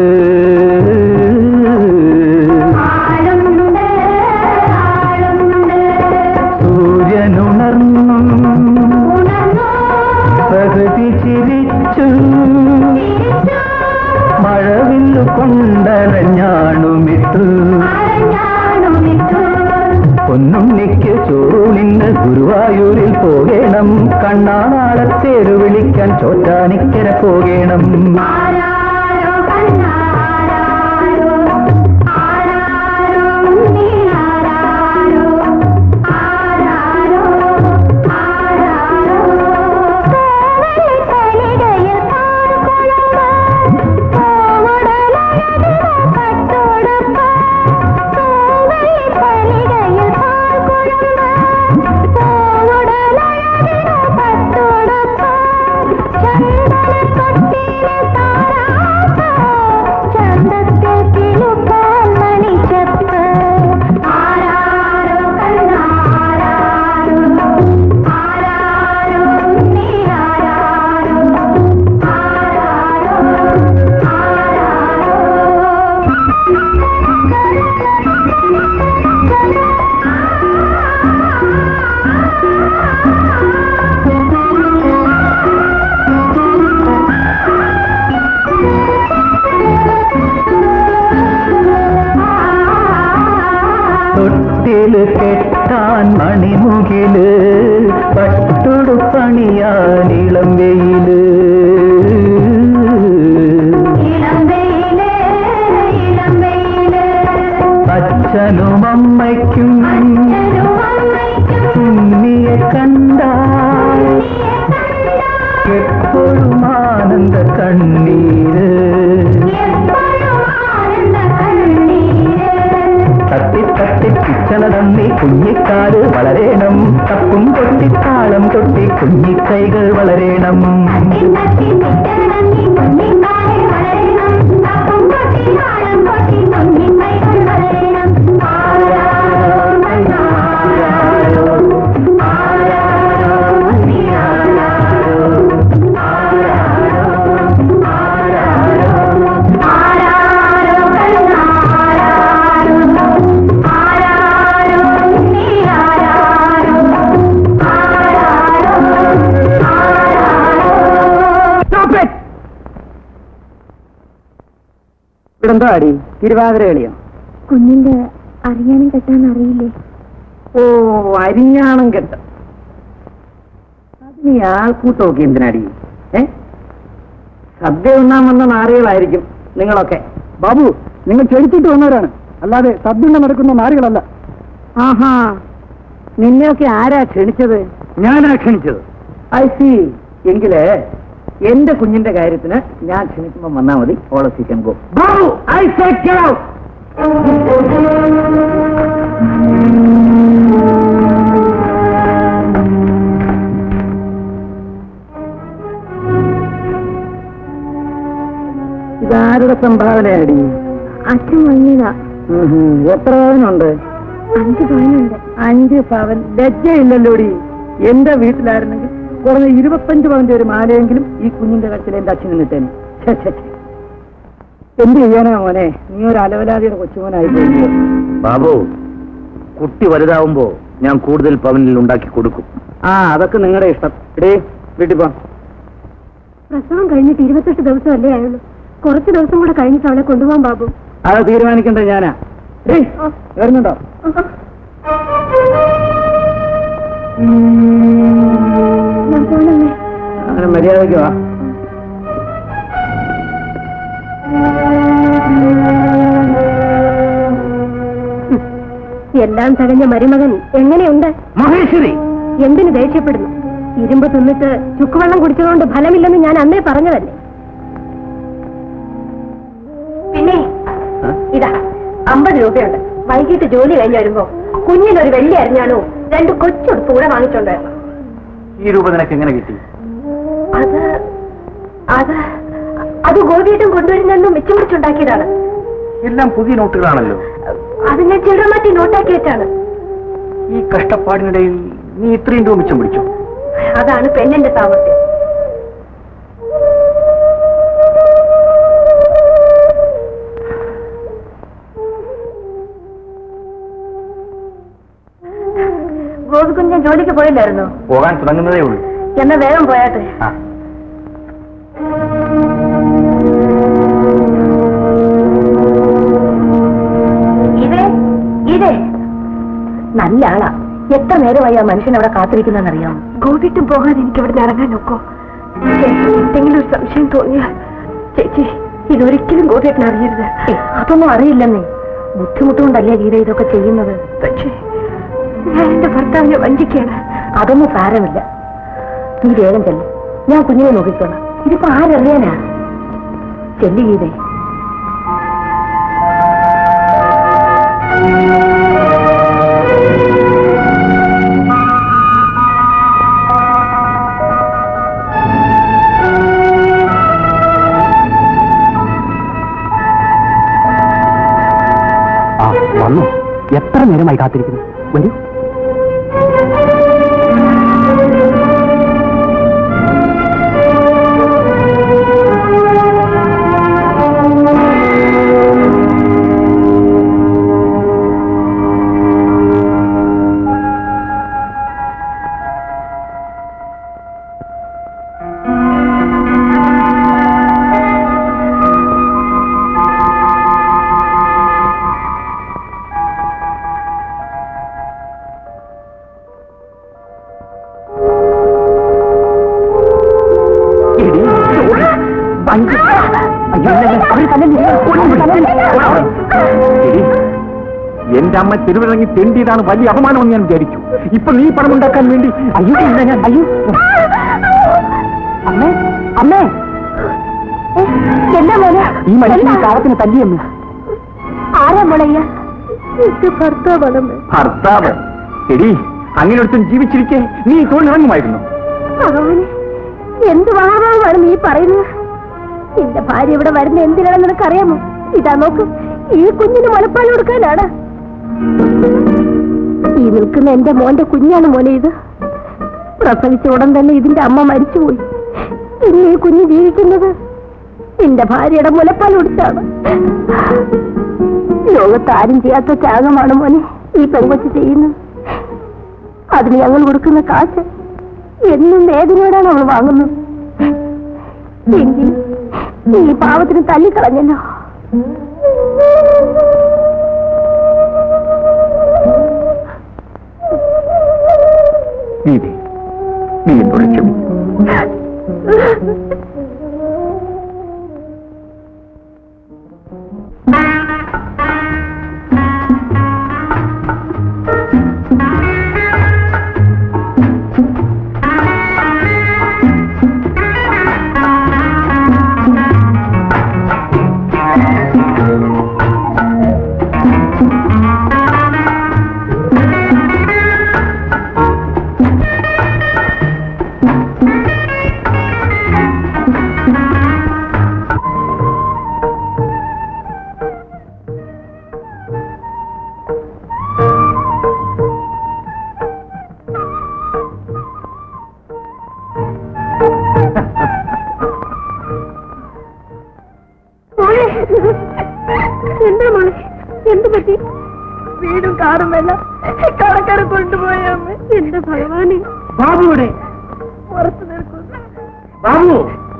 ആളുണ്ട് ആളുണ്ട് സൂര്യനുണർന്നും ഉണർന്നു പ്രകൃതി ചിരിച്ചു തിരിച്ചു മഴവില്ലു കൊണ്ടരഞ്ഞാണുമിട്ടു അരഞ്ഞാണുമിട്ടു പൊന്നുണ്ണിക്ക് ചോറുണിന്ന് ഗുരുവായൂരിൽ പോകണം കണ്ണാനാളത്തേരു വിളിക്കാൻ ചോറ്റാനിക്കര പോകണം ആരാരോ കണ്ണാരാരോ ആരാരോ നീ ആരാരോ ആരാരോ ആരാരോ കോവലിക്കലിടയിൽ കാർക്കുഴമ്പ് കോവടലഴകിലെ കട്ടുടുപ്പ് കോവലിക്കലിടയിൽ കാർക്കുഴമ്പ് കോവടലഴകിലെ കട്ടുടുപ്പ് ചന്ദനത്തൊട്ടിലെ താരാട്ട് ചന്തത്തിൽ കിലുക്കാൻ മണിച്ചപ്പ് ആരാരോ കണ്ണാരാരോ ആരാരോ നീ ആരാരോ ആരാരോ ആരാരോ തൊട്ടില് കെട്ടാൻ മണിമുകില് പട്ടുടുപ്പണിയാൻ ഇളം വെയില് ഇളം വെയില് ഇളം വെയില് അച്ഛനും അമ്മയ്ക്കും അച്ഛനും അമ്മയ്ക്കും ഉണ്ണിയെ കണ്ടാൽ നീയെ എപ്പോഴും ആനന്ദ കണ്ണീര് എപ്പോഴും ആനന്ദ കണ്ണീര് തട്ടി തട്ടി പിച്ചള തന്നി കുഞ്ഞിക്കാല് വളരേണം തപ്പും കൊട്ടി താളം കൊട്ടി കുഞ്ഞിക്കൈകൾ വളരേണം തട്ടി തട്ടി പിച്ചടങ്ങി കുഞ്ഞിക്കാലിൽ വളരണം തപ്പും കൊട്ടി താളം കൊട്ടി കുഞ്ഞിക്കൈകൾ വളരണം ആരാരോ കണ്ണാരാരോ ആരാരോ നീ ആരാരോ ആരാരോ ആരാരോ ആരാരോ കണ്ണാരാരോ ആരാരോ നീ ആരാരോ ആരാരോ ആരാരോ ഇവിടെന്തോ അടി തിരുവാതിര കളിയോ കുഞ്ഞിന്റെ അറിയാനും കെട്ടാൻ അറിയില്ലേ ഓ അരിഞ്ഞാണം കെട്ട് അതിന് ഈ ആൾക്കൂട്ടമൊക്കെ എന്തിനടി ഏ സദ്യ ഉണ്ണാൻ വന്ന നാറികളായിരിക്കും നിങ്ങളൊക്കെ ബാബു നിങ്ങൾ ക്ഷണിച്ചിട്ട് വന്നവരാണ് അല്ലാതെ സദ്യ നടക്കുന്ന നാറികളല്ല ആഹാ നിന്നെയൊക്കെ ആരാ ക്ഷണിച്ചത് ഞാനാ ക്ഷണിച്ചത് ഐ സി എങ്കില് എന്റെ കുഞ്ഞിന്റെ കാര്യത്തിന് ഞാൻ ക്ഷണിക്കുമ്പോ വന്നാ മതി all of chicken go Babu I say സംഭാവനയാടി അച്ഛൻ വാങ്ങിയതാ എത്ര പവനുണ്ട് അഞ്ച് പവനുണ്ട് അഞ്ച് പവൻ ലജ്ജയില്ലല്ലോടി എന്റെ വീട്ടിലായിരുന്നെങ്കിൽ കുറഞ്ഞ ഇരുപത്തഞ്ച് പവന്റെ ഒരു മാലയെങ്കിലും ഈ കുഞ്ഞിന്റെ കച്ചിൽ എന്റെ അച്ഛന് നിട്ടേനെ ഛെ, ഛെ, ഛെ. എന്ത് ചെയ്യാനാ മോനെ നീ ഒരു അലവലാതിയുടെ കൊച്ചുമോനായി പോയി ബാബു കുട്ടി വലുതാവുമ്പോ ഞാൻ കൂടുതൽ പവനിൽ ഉണ്ടാക്കി കൊടുക്കും ആ അതൊക്കെ നിങ്ങളുടെ ഇഷ്ടം ഇടേ വീട്ടിൽ പോ പ്രസവം കഴിഞ്ഞിട്ട് ഇരുപത്തെട്ട് ദിവസം അല്ലേ ആയുള്ളൂ കുറച്ച് ദിവസം കൂടെ കഴിഞ്ഞിട്ട് അവളെ കൊണ്ടുപോകാൻ ബാബു അത് തീരുമാനിക്കേണ്ടത് ഞാനാ ഡേയ്, വരുന്നുണ്ടോ ഞാൻ പോണല്ലേ അങ്ങനെ മര്യാദയ്ക്ക് വാ എല്ലാം തകഞ്ഞ മരുമകൻ എങ്ങനെയുണ്ട് മഹേശ്വരി എന്തിനു ദേഷ്യപ്പെടുന്നു ഇരുമ്പ് തിന്നിട്ട് ചുക്കുവെള്ളം കുടിച്ചതുകൊണ്ട് ഫലമില്ലെന്ന് ഞാൻ അന്നേ പറഞ്ഞതല്ലേ പിന്നെ ഇതാ അമ്പത് രൂപയുണ്ട് വൈകിട്ട് ജോലി കഴിഞ്ഞ് വരുമ്പോ കുഞ്ഞിനൊരു വെള്ളി അരിഞ്ഞാണോ രണ്ട് കൊച്ചുടുപ്പ് കൂടെ വാങ്ങിച്ചോണ്ട് വരണം ഈ രൂപ നിനക്ക് എങ്ങനെ കിട്ടി അത് അത് അത് ഗോപിയേട്ടൻ കൊണ്ടുവരുന്നെന്നും മിച്ചം വെച്ചുണ്ടാക്കിയതാണ് എല്ലാം പുതിയ നോട്ടുകളാണല്ലോ അത് ഞാൻ ചില്ലറ മാറ്റി നോട്ടാക്കി വെച്ചാണ് ഈ കഷ്ടപ്പാടിനിടയിൽ നീ ഇത്രയും രൂപ മിച്ചം പിടിച്ചു അതാണ് പെണ്ണിന്റെ സാമർത്ഥ്യം ഗോപിക്കുഞ്ഞ് ജോലിക്ക് പോയില്ലായിരുന്നോ പോകാൻ തുടങ്ങുന്നതേ ഉള്ളൂ എന്നാ വേഗം പോയാട്ടെ ആ ഇതേ ഇതേ നല്ല ആളാ എത്ര നേരമായി ആ മനുഷ്യൻ അവിടെ കാത്തിരിക്കുന്നറിയാം ഗോപിട്ടും പോകാൻ എനിക്ക് ഇവിടെ ഇറങ്ങാൻ നോക്കോ എന്തെങ്കിലും ഒരു സംശയം തോന്നിയാൽ ചേച്ചി ഇതൊരിക്കലും ഗോപിയേട്ടൻ അറിയരുത് അതൊന്നും അറിയില്ലെന്നേ ബുദ്ധിമുട്ടുകൊണ്ടല്ലേ ഗീത ഇതൊക്കെ ചെയ്യുന്നത് പക്ഷേ ഞാൻ എന്റെ ഭർത്താവിനെ വഞ്ചിക്കാണ് അതൊന്നും സാരമില്ല നീ വേഗം ചെല്ലും ഞാൻ കുഞ്ഞിനെ നോക്കിക്കോളാം ഇതിപ്പോ ആരറിയാനാ ചെല്ലു ഗീതേ ആ വന്നു എത്ര നേരമായി കാത്തിരിക്കുന്നു വരൂ എന്റെ അമ്മ തിരുവിറങ്ങി തെണ്ടിയതാണ് വലിയ അപമാനമെന്ന് ഞാൻ വിചാരിച്ചു ഇപ്പൊ നീ പണമുണ്ടാക്കാൻ വേണ്ടി അയ്യോ ഇല്ല ഞാൻ അയ്യോ അമ്മേ അമ്മേ എന്താ മോനെ ഈ മനുഷ്യൻ ഈ കാലത്തിന് തല്ലിയെന്ന് ആരാ മോളയ്യ ഭർത്താവാണമ്മേ ഭർത്താവ് എടി അങ്ങനെ ഒരുത്തൻ ജീവിച്ചിരിക്കെ നീ തൊഴിലിറങ്ങുമായിരുന്നു ഭഗവാനെ എന്ത് മഹാഭാവമാണ് നീ പറയുന്നത് നിന്റെ ഭാര്യ ഇവിടെ വരുന്ന എന്തിനാണെന്ന് നിനക്കറിയാമോ ഇതാ നോക്ക് ഈ കുഞ്ഞിന് മുലപ്പാൽ കൊടുക്കാനാണ് ഈ നിൽക്കുന്ന എന്റെ മോന്റെ കുഞ്ഞാണ് മോനെ ഇത് പ്രസവിച്ച ഉടൻ തന്നെ ഇതിന്റെ അമ്മ മരിച്ചുപോയി ഇനി ഈ കുഞ്ഞ് ജീവിക്കുന്നത് നിന്റെ ഭാര്യയുടെ മുലപ്പാൽ കുടിച്ചാണ് ലോകത്ത് ആരും ചെയ്യാത്ത ത്യാഗമാണ് മോനെ ഈ പെങ്കൊച്ച് ചെയ്യുന്നത് അതിന് ഞങ്ങൾ കൊടുക്കുന്ന കാശ് എന്നും വേദനയോടാണ് അവൾ വാങ്ങുന്നത് എങ്കിൽ ഈ പാവത്തിന് തല്ലിക്കളഞ്ഞല്ലോ നീതി നീ എന്നോട് ക്ഷമിക്കും വീടും കാറുമെല്ലാം കടക്കാരെ കൊണ്ടുപോയ അമ്മ എന്റെ ഭഗവാനെ ബാബുവിടെ പുറത്തു നിൽക്കുന്നു ബാബു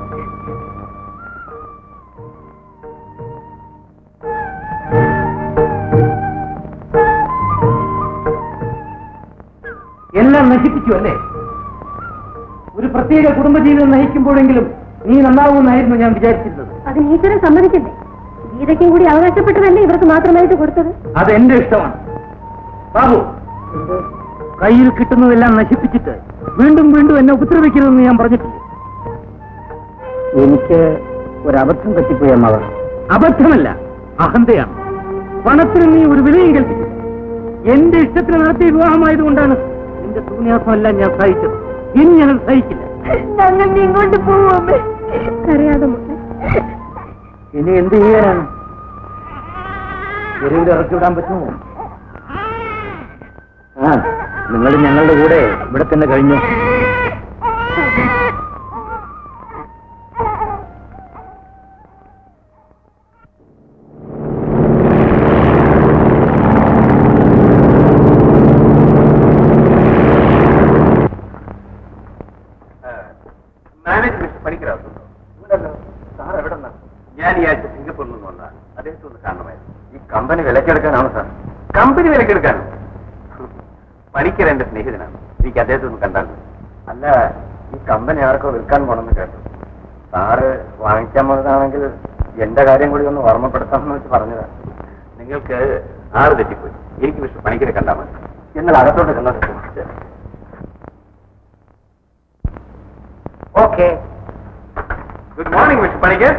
എല്ലാം നശിപ്പിച്ചു അല്ലേ ഒരു പ്രത്യേക കുടുംബജീവിതം നയിക്കുമ്പോഴെങ്കിലും നീ നന്നാവുമെന്നായിരുന്നു ഞാൻ വിചാരിച്ചിരുന്നത് അതിന് ഈശ്വരൻ സമ്മതിക്കണ്ടേ ഗീതയ്ക്കും കൂടി അവകാശപ്പെട്ടതല്ലേ ഇവർക്ക് മാത്രമായിട്ട് കൊടുത്തത് അത് എന്റെ ഇഷ്ടമാണ് ബാബു കയ്യിൽ കിട്ടുന്നതെല്ലാം നശിപ്പിച്ചിട്ട് വീണ്ടും വീണ്ടും എന്നെ ഉപദ്രവിക്കരുതെന്ന് ഞാൻ പറഞ്ഞിട്ടില്ലേ എനിക്ക് ഒരബദ്ധം പറ്റിപ്പോയി അമ്മാവ അബദ്ധമല്ല അഹന്തയാണ് പണത്തിന് നീ ഒരു വിലയും കൽപ്പിച്ചു എന്റെ ഇഷ്ടത്തിന് നടത്തിയ വിവാഹമായതുകൊണ്ടാണ് നിന്റെ സൂന്യാസമെല്ലാം ഞാൻ സഹിച്ചത് ഇനി ഞാനത് സഹിക്കില്ല ഞങ്ങൾ ഇങ്ങോട്ട് പോവുമേ അറിയാതെ മോളെ ഇനി എന്ത് ചെയ്യാനാണ് തെരുവിൽ ഇറക്കി വിടാൻ പറ്റുമോ ആ നിങ്ങൾ ഞങ്ങളുടെ കൂടെ ഇവിടെ തന്നെ കഴിഞ്ഞു മാനേജ്മെന്റ് പഠിക്കാറുണ്ടോ സാർ എവിടെ ഞാൻ ഈ ആഴ്ച സിംഗപ്പൂരിൽ നിന്ന് വന്നതാണ് അദ്ദേഹത്തെ ഒന്ന് കാണണമായിരുന്നു ഈ കമ്പനി വിലക്കെടുക്കാനാണ് സാർ കമ്പനി വിലക്കെടുക്കാനോ പണിക്കർ എന്റെ സ്നേഹിതനാണ് എനിക്ക് അദ്ദേഹത്തെ ഒന്ന് കണ്ടാൽ മതി. അല്ല ഈ കമ്പനി ആർക്കോ വിൽക്കാൻ പോണെന്ന് കേട്ടു സാറ് വാങ്ങിക്കാൻ പോകുന്നതാണെങ്കിൽ എന്റെ കാര്യം കൂടി ഒന്ന് ഓർമ്മപ്പെടുത്താമെന്ന് വെച്ച് പറഞ്ഞതാ നിങ്ങൾക്ക് ആറ് തെറ്റിപ്പോയി എനിക്ക് മിസ്റ്റർ പണിക്കരെ കണ്ടാൽ മതി എന്നാൽ അകത്തോട്ട് ചെന്നത് okay good morning mister Panicker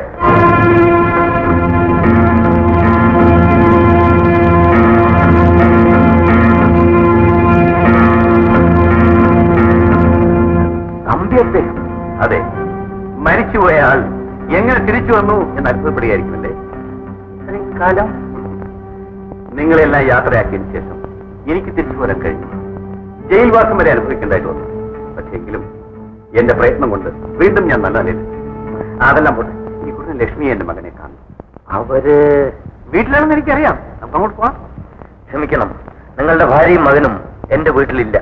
അന്ത്യത്തെ അതെ മരിച്ചുപോയ ആൾ എങ്ങനെ തിരിച്ചു വന്നു എന്ന് അത്ഭുതപ്പെടുകയായിരിക്കുമല്ലേ ഇത്രയും കാലം നിങ്ങളെല്ലാം യാത്രയാക്കിയതിനു ശേഷം എനിക്ക് തിരിച്ചു വരാൻ കഴിഞ്ഞു ജയിൽവാസം വരെ അനുഭവിക്കേണ്ടതായിട്ട് വന്നു പക്ഷെങ്കിലും എന്റെ പ്രയത്നം കൊണ്ട് വീണ്ടും ഞാൻ നല്ല നിലയിൽ അതെല്ലാം പോട്ടെ ഈ കുറിച്ച് ലക്ഷ്മി എന്റെ മകനെ കാണും അവര് വീട്ടിലാണെന്ന് എനിക്കറിയാം നമുക്ക് അങ്ങോട്ട് പോവാം ക്ഷമിക്കണം നിങ്ങളുടെ ഭാര്യയും മകനും എന്റെ വീട്ടിലില്ല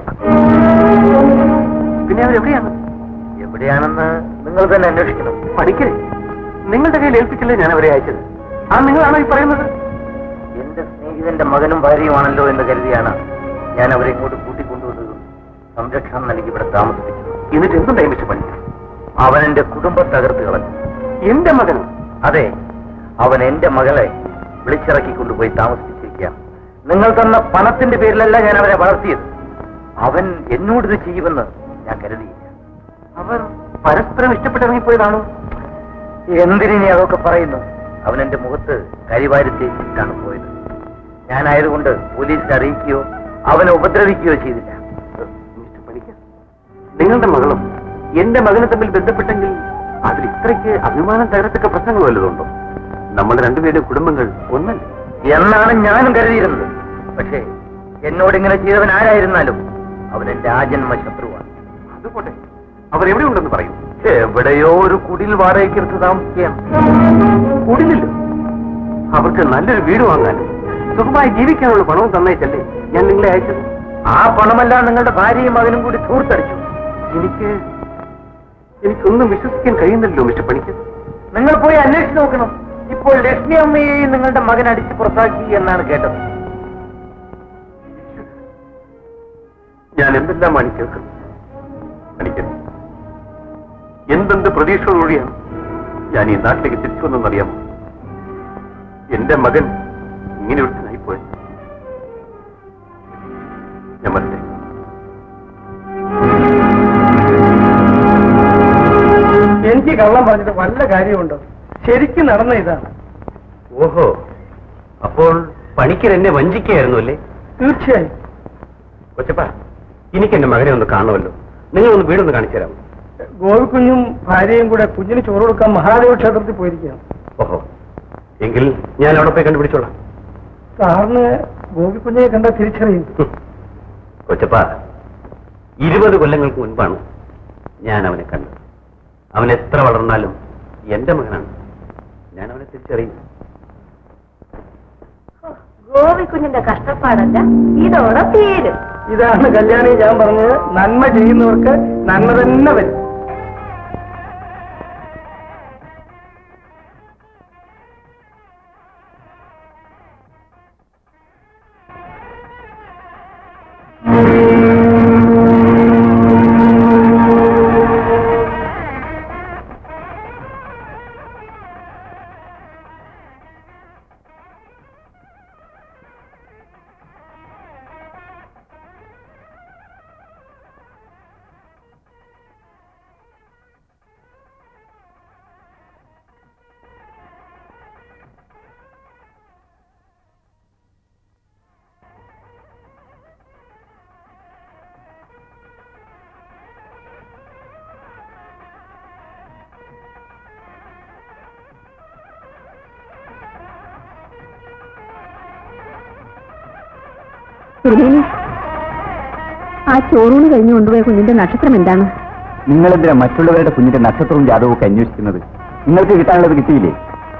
പിന്നെ അവരെവിടെയാണ് എവിടെയാണെന്ന് നിങ്ങൾ തന്നെ അന്വേഷിക്കണം പഠിക്കരുത് നിങ്ങളുടെ കയ്യിൽ ഏൽപ്പിച്ചില്ലേ ഞാൻ അവരെ അയച്ചത് ആ നിങ്ങളാണോ ഈ പറയുന്നത് എന്റെ സ്നേഹിതന്റെ മകനും ഭാര്യയുമാണല്ലോ എന്ന് കരുതിയാണ് ഞാൻ അവരെ ഇങ്ങോട്ട് കൂട്ടിക്കൊണ്ടുവന്നതും സംരക്ഷണം നൽകി ഇവിടെ താമസിപ്പിച്ചത് എന്നിട്ട് എന്തും ടൈമിച്ച് പഠിക്കും അവൻ എന്റെ കുടുംബം തകർത്ത് കളഞ്ഞു എന്റെ മകനും അതെ അവൻ എന്റെ മകളെ വിളിച്ചിറക്കി കൊണ്ടുപോയി താമസിപ്പിച്ചിരിക്കുകയാണ് നിങ്ങൾ തന്ന പണത്തിന്റെ പേരിലല്ല ഞാൻ അവരെ വളർത്തിയത് അവൻ എന്നോട് ഇത് ചെയ്യുമെന്ന് ഞാൻ കരുതിയില്ല അവർ പരസ്പരം ഇഷ്ടപ്പെട്ടിറങ്ങിപ്പോയതാണോ എന്തിനി അതൊക്കെ പറയുന്നു അവൻ എന്റെ മുഖത്ത് കരിവാരി തേച്ചിട്ടാണ് പോയത് ഞാനായതുകൊണ്ട് പോലീസിൽ അറിയിക്കുകയോ അവനെ ഉപദ്രവിക്കുകയോ ചെയ്തില്ല നിങ്ങളുടെ മകളും എന്റെ മകനും തമ്മിൽ ബന്ധപ്പെട്ടെങ്കിൽ അതിൽ ഇത്രയ്ക്ക് അഭിമാനം തകരത്തക്ക പ്രശ്നങ്ങൾ വല്ലതുണ്ടോ നമ്മൾ രണ്ടുപേരുടെ കുടുംബങ്ങൾ ഒന്നല്ലേ എന്നാണ് ഞാനും കരുതിയിരുന്നത് പക്ഷേ എന്നോട് ഇങ്ങനെ ചെയ്തവൻ ആരായിരുന്നാലും അവൻ എന്റെ ആജന്മ ശത്രുവാണ് അതുപോട്ടെ അവർ എവിടെയുണ്ടെന്ന് പറയൂ എവിടെയോ ഒരു കുടിൽ വാടകയ്ക്കെടുത്ത് താമസിക്കുകയാണ് കുടിലില്ല അവർക്ക് നല്ലൊരു വീട് വാങ്ങാനും സുഖമായി ജീവിക്കാനുള്ള പണവും തന്നേച്ചല്ലേ ഞാൻ നിങ്ങളെ അയച്ചത് ആ പണമെല്ലാം നിങ്ങളുടെ ഭാര്യയും മകനും കൂടി ധൂർത്തടിച്ചു എനിക്ക് എനിക്കൊന്നും വിശ്വസിക്കാൻ കഴിയുന്നില്ലല്ലോ മിസ്റ്റർ പണിക്കർ നിങ്ങൾ പോയി അന്വേഷിച്ച് നോക്കണം ഇപ്പോൾ ലക്ഷ്മി അമ്മയെയും നിങ്ങളുടെ മകൻ അടിച്ച് പുറത്താക്കി എന്നാണ് കേട്ടത് ഞാൻ എന്തെല്ലാമാണ് കേൾക്കുന്നത് പണിക്കർ എന്തെന്ത് പ്രതീക്ഷകളോടെയാണ് ഞാൻ ഈ നാട്ടിലേക്ക് തിരിച്ചു വന്നെന്നറിയാമോ എന്റെ മകൻ ഇങ്ങനെ ഒരുത്തനായിപ്പോയി ഞാൻ മനസ്സിലായി എനിക്ക് കള്ളം പറഞ്ഞിട്ട് വല്ല കാര്യമുണ്ടോ ശരിക്കും നടന്ന ഇതാണ് ഓഹോ അപ്പോൾ പണിക്കർ എന്നെ വഞ്ചിക്കുകയായിരുന്നു അല്ലേ തീർച്ചയായും കൊച്ചപ്പ എനിക്ക് എന്റെ മകനെ ഒന്ന് കാണുമല്ലോ നിങ്ങൾ ഒന്ന് വീടൊന്ന് കാണിച്ചു തരാമോ ഗോപിക്കുഞ്ഞും ഭാര്യയും കൂടെ കുഞ്ഞിന് ചോറ് കൊടുക്കാൻ മഹാദേവ ക്ഷേത്രത്തിൽ പോയിരിക്കുകയാണ് ഓഹോ എങ്കിൽ ഞാൻ അവിടെ പോയി കണ്ടുപിടിച്ചോളാം സാറിന് ഗോപിക്കുഞ്ഞിനെ കണ്ടാൽ തിരിച്ചറിയും ഹും. കൊച്ചപ്പ ഇരുപത് കൊല്ലങ്ങൾക്ക് മുൻപാണ് ഞാൻ അവനെ കണ്ടത് അവൻ എത്ര വളർന്നാലും എന്റെ മകനാണ് ഞാൻ അവനെ തിരിച്ചറിയും ഗോപിക്കുഞ്ഞിന്റെ കഷ്ടപ്പാടല്ല ഇതോടെ തീരും ഇതാണ് കല്യാണി ഞാൻ പറഞ്ഞത് നന്മ ചെയ്യുന്നവർക്ക് നന്മ തന്നെ വരും ആ ചോറൂണ് കഴിഞ്ഞു കൊണ്ടുപോയ കുഞ്ഞിന്റെ നക്ഷത്രം എന്താണ് നിങ്ങളെന്തിനാ മറ്റുള്ളവരുടെ കുഞ്ഞിന്റെ നക്ഷത്രവും ജാതകവും ഒക്കെ അന്വേഷിക്കുന്നത് നിങ്ങൾക്ക് കിട്ടാനുള്ളത് കിട്ടിയില്ലേ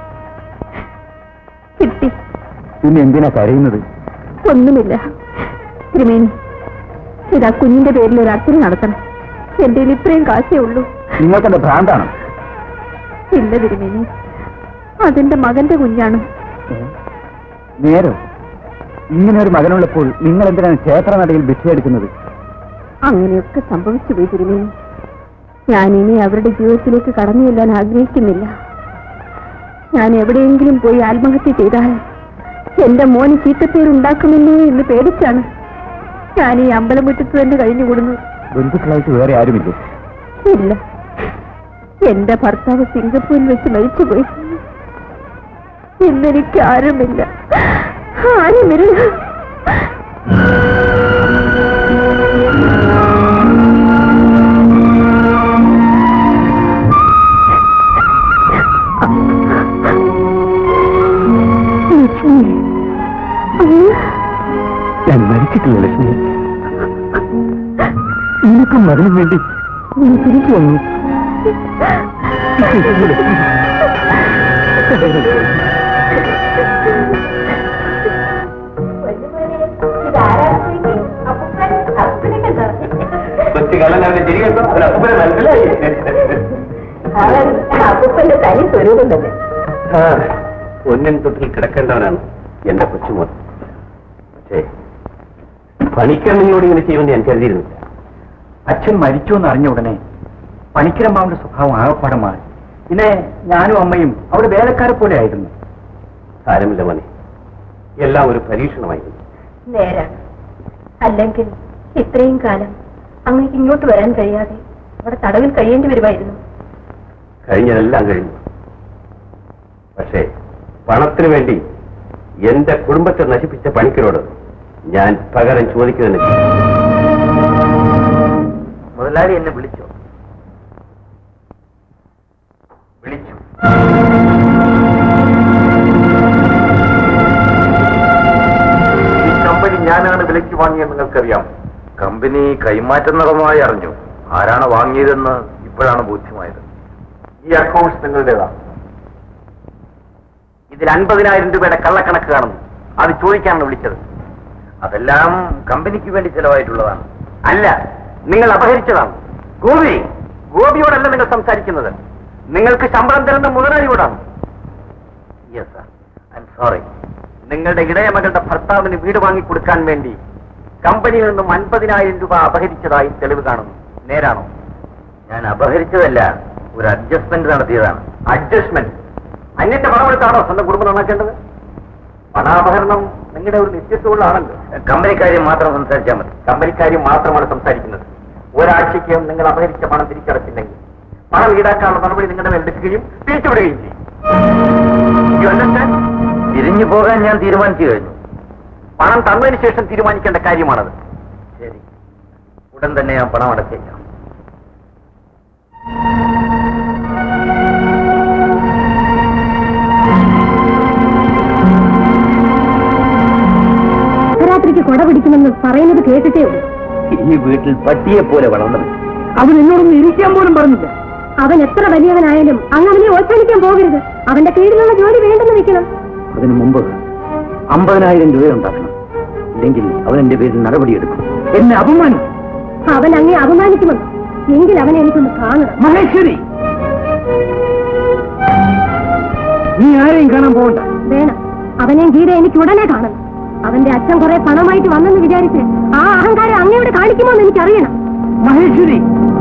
കിട്ടി പിന്നെ എന്തിനാ കരയുന്നത് ഒന്നുമില്ല തിരുമേനി ഇതാ കുഞ്ഞിന്റെ പേരിൽ ഒരു അച്ഛനെ നടത്തണം എന്റെ കയ്യിൽ ഇത്രയും കാശേ ഉള്ളൂ നിങ്ങൾക്കെന്താ ഭ്രാന്താണോ ഇല്ല തിരുമേനി അതെന്റെ മകന്റെ കുഞ്ഞാണ് നേരോ ഇങ്ങനെ ഒരു മകനുള്ളപ്പോൾ നിങ്ങൾ എന്തിനാണ് ക്ഷേത്രനടയിൽ ഭിക്ഷയെടുക്കുന്നത് അങ്ങനെയൊക്കെ സംഭവിച്ചു പോയി തിരുമേനി ഞാൻ ഇനി അവരുടെ ജീവിതത്തിലേക്ക് കടന്നു ചെല്ലാൻ ആഗ്രഹിക്കുന്നില്ല ഞാൻ എവിടെയെങ്കിലും പോയി ആത്മഹത്യ ചെയ്താൽ എന്റെ മോന് ചീത്തപ്പേരുണ്ടാക്കുമെന്നോ എന്ന് പേടിച്ചാണ് ഞാൻ ഈ അമ്പലമുറ്റത്ത് തന്നെ കഴിഞ്ഞുകൂടുന്നു ബന്ധുക്കളായിട്ട് വേറെ ആരുമില്ലേ ഇല്ല എന്റെ ഭർത്താവ് സിംഗപ്പൂരിൽ വെച്ച് മരിച്ചുപോയി ഇന്നെനിക്ക് ആരുമില്ല ആരുമില്ല ലക്ഷ്മി ഞാൻ മരിച്ചിട്ടില്ല ലക്ഷ്മി നിനക്കും മകനും വേണ്ടി ഞാൻ തിരിച്ചു വന്നു അപ്പൂപ്പന്റെ തനി സ്വരൂപം തന്നെ ഒന്നിൻ തൊട്ടിൽ കിടക്കേണ്ടവനാണ് എന്റെ കൊച്ചുമോൻ പക്ഷേ പണിക്കണ്ണിനോട് ഇങ്ങനെ ചെയ്യുമെന്ന് ഞാൻ കരുതിയിരുന്നില്ല അച്ഛൻ മരിച്ചു എന്ന് അറിഞ്ഞ ഉടനെ പണിക്കരമ്മാവിന്റെ സ്വഭാവം ആകപ്പാടെ മാറി പിന്നെ ഞാനും അമ്മയും അവിടെ വേലക്കാരെ പോലെ ആയിരുന്നു സാരമില്ല മണി എല്ലാം ഒരു പരീക്ഷണമായിരുന്നു നേരാണ് അല്ലെങ്കിൽ ഇത്രയും കാലം അങ്ങേക്ക് ഇങ്ങോട്ട് വരാൻ കഴിയാതെ അവിടെ തടവിൽ കഴിയേണ്ടി വരുമായിരുന്നു കഴിഞ്ഞതെല്ലാം കഴിഞ്ഞു പക്ഷേ പണത്തിന് വേണ്ടി എന്റെ കുടുംബത്തെ നശിപ്പിച്ച പണിക്കരോട് ഞാൻ പകരം ചോദിക്കുന്നതിന് മുതലാളി എന്നെ വിളിച്ചോ വിളിച്ചു ഈ കമ്പനി ഞാനാണ് വിലയ്ക്ക് വാങ്ങിയെന്ന് നിങ്ങൾക്കറിയാം കമ്പനി കൈമാറ്റം നടന്നതായി അറിഞ്ഞു ആരാണ് വാങ്ങിയതെന്ന് ഇപ്പോഴാണ് ബോധ്യമായത് ഈ അക്കൗണ്ട്സ് നിങ്ങളുടേതാണ് ഇതിൽ അൻപതിനായിരം രൂപയുടെ കള്ളക്കണക്ക് കാണുന്നു അത് ചോദിക്കാനാണ് വിളിച്ചത് അതെല്ലാം കമ്പനിക്ക് വേണ്ടി ചെലവായിട്ടുള്ളതാണ് അല്ല നിങ്ങൾ അപഹരിച്ചതാണ് ഗോപി ഗോപിയോടല്ല നിങ്ങൾ സംസാരിക്കുന്നത് നിങ്ങൾക്ക് ശമ്പളം തരുന്ന മുതലാളിയോടാണ് yes sir I'm sorry നിങ്ങളുടെ ഇടയമകളുടെ ഭർത്താവിന് വീട് വാങ്ങിക്കൊടുക്കാൻ വേണ്ടി കമ്പനിയിൽ നിന്നും അൻപതിനായിരം രൂപ അപഹരിച്ചതായി തെളിവ് കാണുന്നു നേരാണോ ഞാൻ അപഹരിച്ചതല്ല ഒരു അഡ്ജസ്റ്റ്മെന്റ് നടത്തിയതാണ് അഡ്ജസ്റ്റ്മെന്റ് അന്യന്റെ പണമെടുത്താണോ സ്വന്തം കുടുംബം നന്നാക്കേണ്ടത് പണാപഹരണം നിങ്ങളുടെ ഒരു നിത്യത്വമുള്ളതാണല്ലോ കമ്പനിക്കാര്യം മാത്രം സംസാരിച്ചാൽ മതി കമ്പനിക്കാര്യം മാത്രമാണ് സംസാരിക്കുന്നത് ഒരാഴ്ചയ്ക്ക് നിങ്ങൾ അപഹരിച്ച പണം തിരിച്ചടച്ചില്ലെങ്കിൽ പണം ഈടാക്കാനുള്ള നടപടി നിങ്ങളുടെ മേൽ എടുക്കുകയും തിരിച്ചുവിടുകയും ചെയ്യും You understand? തിരിഞ്ഞു പോകാൻ ഞാൻ തീരുമാനിച്ചു കഴിഞ്ഞു പണം തന്നതിന് ശേഷം തീരുമാനിക്കേണ്ട കാര്യമാണത് ശരി ഉടൻ തന്നെ ഞാൻ പണം അടച്ചേക്കാം അർദ്ധരാത്രിക്ക് കൊട പിടിക്കുമെന്ന് പറയുന്നത് കേട്ടിട്ടേ ഉള്ളൂ ഈ വീട്ടിൽ പട്ടിയെ പോലെ വളർന്നത് അവൻ എന്നോടൊന്ന് ഇരിക്കാൻ പോലും പറഞ്ഞില്ല അവൻ എത്ര വലിയവനായാലും അങ്ങ് അവനെ ഓച്ചാനിക്കാൻ പോകരുത് അവന്റെ കീഴിലുള്ള ജോലി വേണ്ടെന്ന് വെക്കണം അതിനു മുമ്പ് അമ്പതിനായിരം രൂപ ഉണ്ടാക്കണം ഇല്ലെങ്കിൽ അവൻ എന്റെ പേരിൽ നടപടിയെടുക്കും എന്നെ അപമാനിക്കും അവൻ അങ്ങേ അപമാനിക്കുമെന്ന് എങ്കിൽ അവനെ എനിക്കൊന്ന് കാണണം മഹേശ്വരി നീ ആരെയും കാണാൻ പോകണ്ട വേണം അവനെ ഗീത എനിക്ക് ഉടനെ കാണണം അവന്റെ അച്ഛൻ കുറെ പണമായിട്ട് വന്നെന്ന് വിചാരിച്ച് ആ അഹങ്കാരം അങ്ങയോട് കാണിക്കുമോ എന്ന് എനിക്കറിയണം മഹേശ്വരി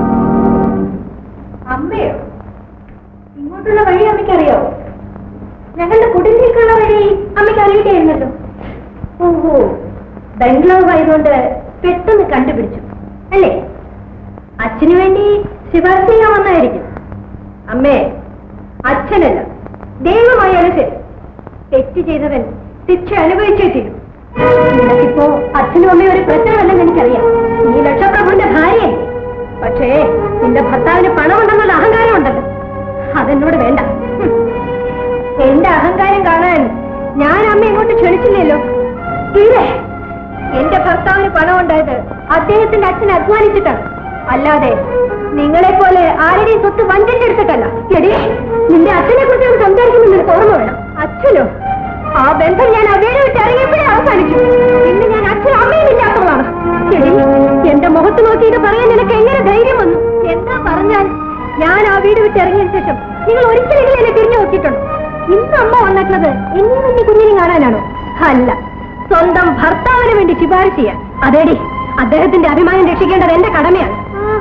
അമ്മയോ ഇങ്ങോട്ടുള്ള വഴി അമ്മയ്ക്കറിയോ ഞങ്ങളുടെ കുടുംബത്തിലേക്കുള്ള വഴി അമ്മയ്ക്ക് അറിയുകയായിരുന്നല്ലോ ഓഹോ ബംഗ്ലാവ് ആയതുകൊണ്ട് പെട്ടെന്ന് കണ്ടുപിടിച്ചു അല്ലേ അച്ഛന് വേണ്ടി ശുപാർശ ചെയ്യാൻ വന്നായിരിക്കും അമ്മേ അച്ഛനല്ല ദൈവമായാലും ശരി തെറ്റ് ചെയ്തവൻ ശിക്ഷ അനുഭവിച്ചേ തീരും നിനക്കിപ്പോ അച്ഛനും അമ്മയും ഒരു പ്രശ്നമല്ലെന്ന് എനിക്കറിയാം നീ ലക്ഷപ്രഭുവിന്റെ ഭാര്യയല്ലേ പക്ഷേ നിന്റെ ഭർത്താവിന് പണമുണ്ടെന്നുള്ള അഹങ്കാരം ഉണ്ടല്ലോ അതെന്നോട് വേണ്ട ഹും. എന്റെ അഹങ്കാരം കാണാൻ ഞാൻ അമ്മ ഇങ്ങോട്ട് ക്ഷണിച്ചില്ലല്ലോ തീരെ എന്റെ ഭർത്താവിന് പണം ഉണ്ടായത് അദ്ദേഹത്തിന്റെ അച്ഛൻ അധ്വാനിച്ചിട്ടാണ് അല്ലാതെ നിങ്ങളെ പോലെ ആരുടെയും സ്വത്ത് വഞ്ചിച്ചെടുത്തിട്ടല്ല എടി നിന്റെ അച്ഛനെ കുറിച്ച് ഞാൻ സംസാരിക്കുമ്പോൾ നിനക്ക് ഓർമ്മ വേണം അച്ഛനോ ആ ബന്ധം ഞാൻ അവരെ വിട്ട് ഇറങ്ങിയപ്പോഴേ അവസാനിച്ചു ഇന്ന് ഞാൻ അച്ഛനും അമ്മയും ഇല്ലാത്തതാണ് എടി എന്റെ മുഖത്ത് നോക്കിയിട്ട് പറയാൻ നിനക്ക് എങ്ങനെ ധൈര്യം വന്നു എന്താ പറഞ്ഞാൽ ഞാൻ ആ വീട് വിട്ട് ഇറങ്ങിയ ശേഷം നിങ്ങൾ ഒരിക്കലെങ്കിലും എന്നെ തിരിഞ്ഞു നോക്കിയിട്ടുണ്ടോ ഇന്ന് അമ്മ വന്നിട്ടുള്ളത് എന്നെ കുഞ്ഞി കുഞ്ഞിനെ കാണാനാണോ അല്ല സ്വന്തം ഭർത്താവിന് വേണ്ടി ശുപാർശ ചെയ്യാൻ അതേടി അദ്ദേഹത്തിന്റെ അഭിമാനം രക്ഷിക്കേണ്ടത് എന്റെ കടമയാണ്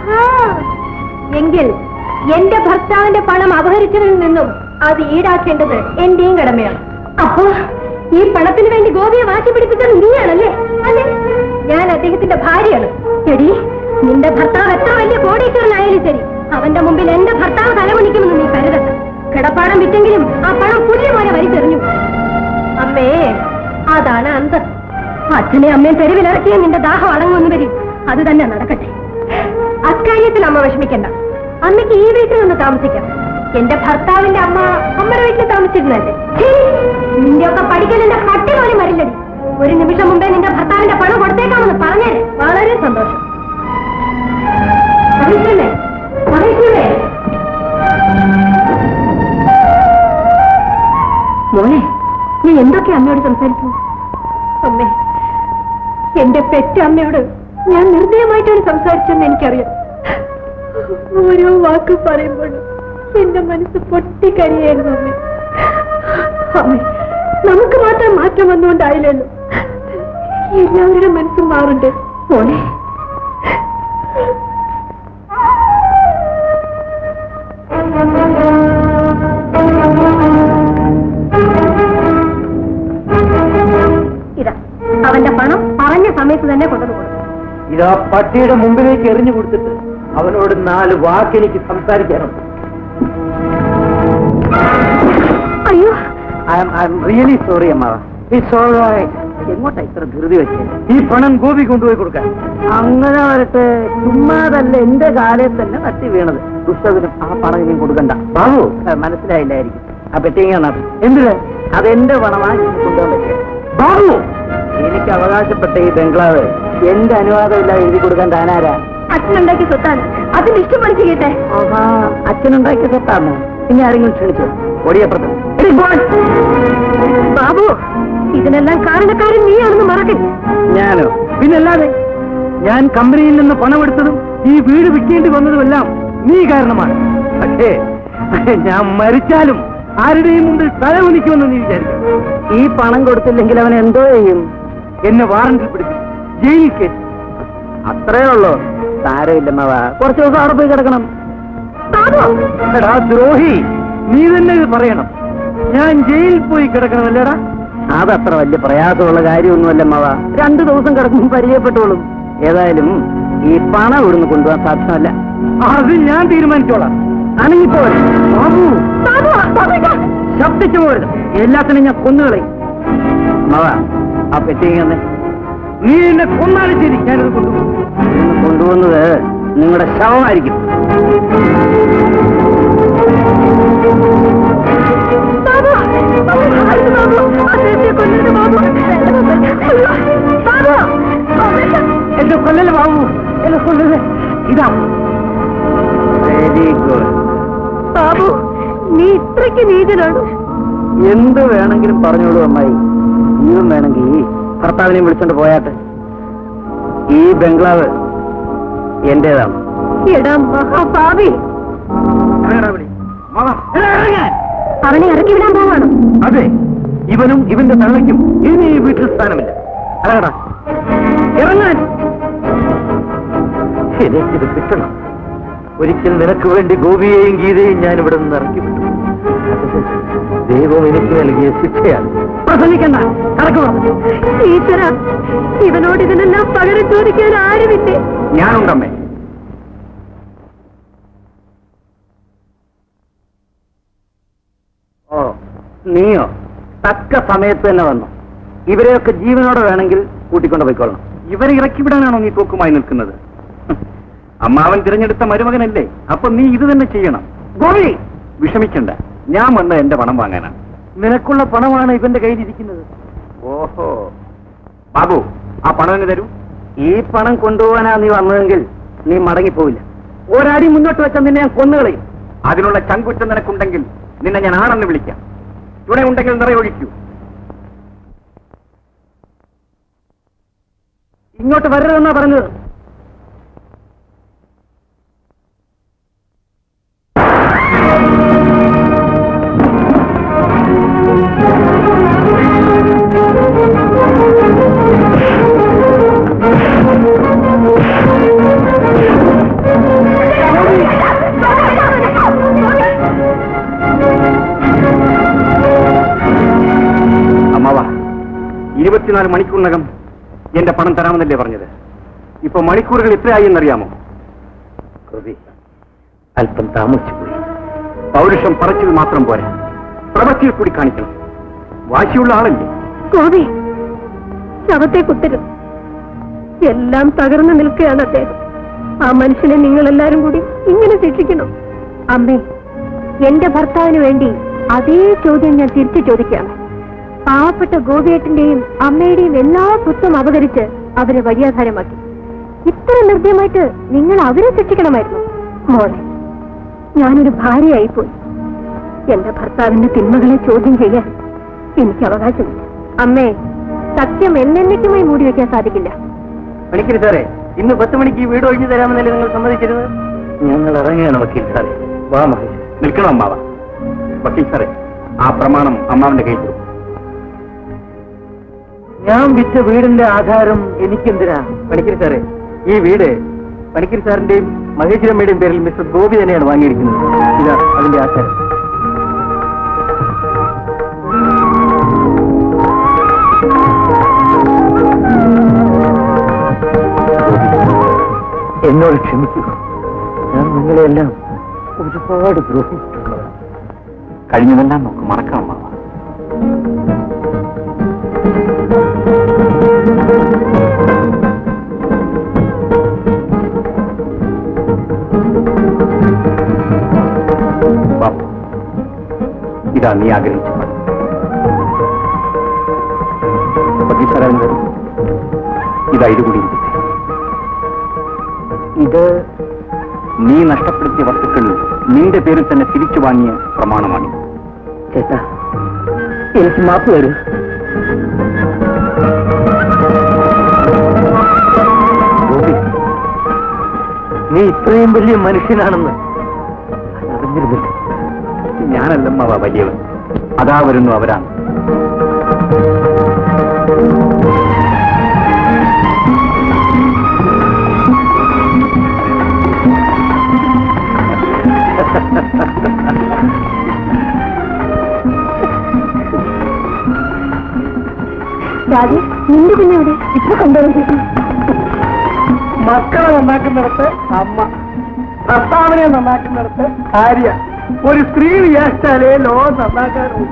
എങ്കിൽ എന്റെ ഭർത്താവിന്റെ പണം അപഹരിച്ചതിൽ നിന്നും അത് ഈടാക്കേണ്ടത് എന്റെയും കടമയാണ് അപ്പോ ഈ പണത്തിന് വേണ്ടി ഗോപിയെ മാറ്റി പിടിപ്പിച്ചത് നീയാണല്ലേ അല്ലേ ഞാൻ അദ്ദേഹത്തിന്റെ ഭാര്യയാണ് എടി നിന്റെ ഭർത്താവ് എത്ര വലിയ കോടീശ്വരനായാലും ശരി അവന്റെ മുമ്പിൽ എന്റെ ഭർത്താവ് തലമുണിക്കുമെന്ന് നീ കരുതണ്ട കിടപ്പാടം വിറ്റെങ്കിലും ആ പണം പുല്ല് പോലെ വലിച്ചെറിഞ്ഞു അമ്മേ അതാണ് അന്തം അച്ഛനെ അമ്മയും തെരുവിലിറക്കിയ നിന്റെ ദാഹം അടങ്ങുമെന്ന് വരും അത് തന്നെ നടക്കട്ടെ അക്കാര്യത്തിൽ അമ്മ വിഷമിക്കണ്ട അമ്മയ്ക്ക് ഈ വീട്ടിൽ നിന്ന് താമസിക്കാം എന്റെ ഭർത്താവിന്റെ അമ്മ അമ്മയുടെ വീട്ടിൽ താമസിച്ചിരുന്നല്ലേ നിന്റെയൊക്കെ പഠിക്കലിന്റെ പട്ടി പോലും വരില്ലടി ഒരു നിമിഷം മുമ്പേ നിന്റെ ഭർത്താവിന്റെ പണം കൊടുത്തേക്കാമെന്ന് പറഞ്ഞേ വളരെ സന്തോഷം മഹേശ്വരനെ, മഹേശ്വരനെ. മോനെ നീ എന്തൊക്കെ അമ്മയോട് സംസാരിച്ചു അമ്മേ എന്റെ പെറ്റ അമ്മയോട് ഞാൻ നിർദ്ദയമായിട്ടാണ് സംസാരിച്ചെന്ന് എനിക്കറിയാം ഓരോ വാക്ക് പറയുമ്പോഴും എന്റെ മനസ്സ് പൊട്ടിക്കരിയായിരുന്നു അമ്മേ അമ്മേ നമുക്ക് മാത്രം മാറ്റം വന്നുകൊണ്ടായില്ലല്ലോ എല്ലാവരുടെ മനസ്സും മാറുണ്ട് മോനെ ഇതാ അവന്റെ പണം പറഞ്ഞ സമയത്ത് തന്നെ കൊണ്ടുവന്നു കൊടുക്കും ഇതാ പട്ടിയുടെ മുമ്പിലേക്ക് എറിഞ്ഞു കൊടുത്തിട്ട് അവനോട് നാല് വാക്കെനിക്ക് സംസാരിക്കാനുണ്ട് അയ്യോ ഐ എം റിയലി സോറി അമ്മാവ ഇറ്റ്സ് ഓൾ എങ്ങോട്ടാ ഇത്ര ധൃതി വെച്ച് ഈ പണം ഗോപി കൊണ്ടുപോയി കൊടുക്കാൻ അങ്ങനെ വരട്ടെ ചുമ്മാതല്ല എന്റെ കാലയിൽ തന്നെ തട്ടി വീണത് ദുഷ്ടതിനും ആ പണം ഇനിയും കൊടുക്കണ്ട ബാബു ഏ, മനസ്സിലായില്ലായിരിക്കും ആ പെട്ടിങ്ങ എന്തിന് അതെന്റെ പണമാണ് ഇനി കൊണ്ടുപോകാൻ പറ്റുക ബാബു എനിക്ക് അവകാശപ്പെട്ട ഈ ബംഗ്ലാവ് എന്റെ അനുവാദമില്ല എഴുതി കൊടുക്കാൻ താനാരാ അച്ഛനുണ്ടാക്കി സ്വത്താണ് അതിന് ഇഷ്ടം പഠിച്ചു കേട്ടെ ആഹാ, അച്ഛനുണ്ടാക്കിയ സ്വത്താണോ പിന്നെ ആരെങ്കിലും ക്ഷണിച്ചു ഓടിയപ്പുറത്ത് എടി, പോൺ. ബാബു ഇതിനെല്ലാം കാരണക്കാരൻ നീയാണെന്ന് മറക്കരുത് ഞാനോ പിന്നല്ലാതെ ഞാൻ കമ്പനിയിൽ നിന്ന് പണമെടുത്തതും ഈ വീട് വിൽക്കേണ്ടി വന്നതുമെല്ലാം നീ കാരണമാണ് പക്ഷേ ഞാൻ മരിച്ചാലും ആരുടെയും മുമ്പിൽ തലവനിക്കുമെന്ന് നീ വിചാരിക്കും ഈ പണം കൊടുത്തില്ലെങ്കിൽ അവൻ എന്തോ ചെയ്യും എന്നെ വാറണ്ടിൽ പിടിക്കും ജയിലിൽ കയറ്റി അത്രേ ഉള്ളൂ സാരമില്ലമ്മവ കുറച്ച് ദിവസം അവിടെ പോയി കിടക്കണം എടാ ദ്രോഹി നീ തന്നെ ഇത് പറയണം ഞാൻ ജയിലിൽ പോയി കിടക്കണമല്ലേടാ അതത്ര വലിയ പ്രയാസമുള്ള കാര്യമൊന്നുമല്ല മവ രണ്ടു ദിവസം കിടക്കും പരിചയപ്പെട്ടോളും ഏതായാലും ഈ പണം ഇവിടുന്ന് കൊണ്ടുപോകാൻ സാധ്യമല്ല അത് ഞാൻ തീരുമാനിച്ചോളാം അനങ്ങിപ്പോ ശബ്ദിച്ചു പോരുത് എല്ലാത്തിനും ഞാൻ കൊന്നുകളയും മവ ആ പെട്ടിങ്ങനെ നീ എന്നെ കൊന്നാലും ശരി ഞാനത് കൊണ്ടുപോകും കൊണ്ടുപോകുന്നത് നിങ്ങളുടെ ശവമായിരിക്കും എന്നെ കൊല്ലല് ബാബു എന്നെ കൊല്ലല് ഇതാ വെരി ഗുഡ് ബാബു നീ ഇത്രയ്ക്ക് നീതനാണ് എന്ത് വേണമെങ്കിലും പറഞ്ഞോളൂ അമ്മായി ജീവൻ വേണമെങ്കിൽ ഭർത്താവിനെയും വിളിച്ചോണ്ട് പോയാട്ടെ ഈ ബംഗ്ലാവ് എന്റേതാണ് എടാ മഹാഭാവി അവനെ ഇറക്കി വിടാൻ പോവാണ് അതെ ഇവനും ഇവന്റെ തള്ളയ്ക്കും ഇനി ഈ വീട്ടിൽ സ്ഥാനമില്ല അതാടാ ഇറങ്ങാൻ എനിക്കിത് കിട്ടണം ഒരിക്കൽ നിനക്ക് വേണ്ടി ഗോപിയെയും ഗീതയും ഞാൻ ഇവിടെ നിന്ന് ഇറക്കി വിട്ടു ദൈവം എനിക്ക് നൽകിയ ശിക്ഷയാണ് പ്രസംഗിക്കണ്ട കടക്കുക ഈശ്വര ഇവനോട് ഇതിനെല്ലാം പകരം ചോദിക്കാൻ ആരുമില്ലേ ഞാനുണ്ടമ്മേ ഓ നീയോ തക്ക സമയത്ത് തന്നെ വന്നു ഇവരെയൊക്കെ ജീവനോടെ വേണമെങ്കിൽ കൂട്ടിക്കൊണ്ട് പോയിക്കൊള്ളണം ഇവരെ ഇറക്കി വിടാനാണോ നീ തോക്കുമായി നിൽക്കുന്നത് ഹ്. അമ്മാവൻ തിരഞ്ഞെടുത്ത മരുമകനല്ലേ അപ്പൊ നീ ഇത് തന്നെ ചെയ്യണം ഗോപി വിഷമിക്കണ്ട ഞാൻ വന്ന എന്റെ പണം വാങ്ങാനാണ് നിനക്കുള്ള പണമാണ് ഇവന്റെ കയ്യിലിരിക്കുന്നത് ഓഹോ ബാബു ആ പണം എന്നെ തരൂ ഈ പണം കൊണ്ടുപോകാനാ നീ വന്നതെങ്കിൽ നീ മടങ്ങിപ്പോവില്ല ഒരടി മുന്നോട്ട് വെച്ചാൽ നിന്നെ ഞാൻ കൊന്നുകളയും അതിനുള്ള ചങ്കുറ്റം നിനക്കുണ്ടെങ്കിൽ നിന്നെ ഞാൻ ആണെന്ന് വിളിക്കാം തുണയുണ്ടെങ്കിൽ നിറയൊഴിക്കൂ ഇങ്ങോട്ട് വരരുതെന്നാ പറഞ്ഞത് അമ്മാവ ഇരുപത്തിനാല് മണിക്കൂറിനകം എന്റെ പണം തരാമെന്നല്ലേ പറഞ്ഞത് ഇപ്പൊ മണിക്കൂറുകൾ എത്രയായി എന്നറിയാമോ ഗോപി അല്പം താമസിച്ചു പോയി പൗരുഷം പറച്ചിൽ മാത്രം പോരാ പ്രവൃത്തിയിൽ കൂടി കാണിക്കണം വാശിയുള്ള ആളല്ലേ ഗോപി ശവത്തെ കുത്തരുത് എല്ലാം തകർന്നു നിൽക്കുകയാണ് അദ്ദേഹം ആ മനുഷ്യനെ നിങ്ങൾ എല്ലാരും കൂടി ഇങ്ങനെ ശിക്ഷിക്കണം അമ്മേ എന്റെ ഭർത്താവിന് വേണ്ടി അതേ ചോദ്യം ഞാൻ തിരിച്ചു ചോദിക്കുകയാണ് പാവപ്പെട്ട ഗോപിയേട്ടന്റെയും അമ്മയുടെയും എല്ലാ സ്വത്തും അപകരിച്ച് അവരെ വഴിയാധാരമാക്കി ഇത്ര നിർദ്ദയമായിട്ട് നിങ്ങൾ അവരെ ശിക്ഷിക്കണമായിരുന്നു മോളെ ഞാനൊരു ഭാര്യയായിപ്പോയി എന്റെ ഭർത്താവിന്റെ തിന്മകളെ ചോദ്യം ചെയ്യാൻ എനിക്ക് അവകാശമില്ല അമ്മേ സത്യം എന്നേക്കുമായി മൂടി വെക്കാൻ സാധിക്കില്ല പണിക്കരി സാറേ ഇന്ന് പത്ത് മണിക്ക് ഈ വീട് ഒഴിഞ്ഞു തരാമെന്നല്ലേ നിങ്ങൾ സമ്മതിച്ചിരുന്നത് ഞങ്ങൾ ഇറങ്ങുകയാണ് വക്കീൽ സാറേ വാ മഹേഷ് നിൽക്കണം അമ്മാവ വക്കീൽ സാറേ ആ പ്രമാണം അമ്മാവന്റെ കയ്യിൽ കൊടുക്കും ഞാൻ വിറ്റ വീടിന്റെ ആധാരം എനിക്കെന്തിനാ പണിക്കരി സാറേ ഈ വീട് പണിക്കരി സാറിന്റെയും മഹേശ്വരമ്മയുടെയും പേരിൽ മിസ്റ്റർ ഗോപി തന്നെയാണ് വാങ്ങിയിരിക്കുന്നത് ഇതാ അതിന്റെ ആധാരം എന്നോട് ക്ഷമിക്കൂ ഞാൻ നിങ്ങളെല്ലാം ഒരുപാട് ദ്രോഹിച്ചിട്ടുള്ളതാണ് കഴിഞ്ഞതെല്ലാം നമുക്ക് മറക്കാം അമ്മാവ ബാപ്പു, ഇതാ നീ ആഗ്രഹിച്ച പണം വക്കീൽ സാറേ, എന്ത്? ഇതാ ഇത് കൂടി ഇരിക്കട്ടെ. ഇത് നീ നഷ്ടപ്പെടുത്തിയ വസ്തുക്കൾ നിന്റെ പേരിൽ തന്നെ തിരിച്ചു വാങ്ങിയ പ്രമാണമാണിത് ചേട്ടാ എനിക്ക് മാപ്പ് തരൂ ഗോപി നീ ഇത്രയും വലിയ മനുഷ്യനാണെന്ന് ഞാൻ അറിഞ്ഞിരുന്നില്ല ഞാനല്ലമ്മ വലിയവൻ അതാ വരുന്നു അവരാണ് രാജി നിന്റെ കുഞ്ഞെവിടെ ഇപ്പൊ കൊണ്ടുവന്നു മക്കളെ നന്നാക്കുന്നിടത്ത് അമ്മ ഭർത്താവിനെ നന്നാക്കുന്നിടത്ത് ഭാര്യ ഒരു സ്ത്രീ വിചാരിച്ചാലേ ലോ നന്നാക്കാറുള്ളൂ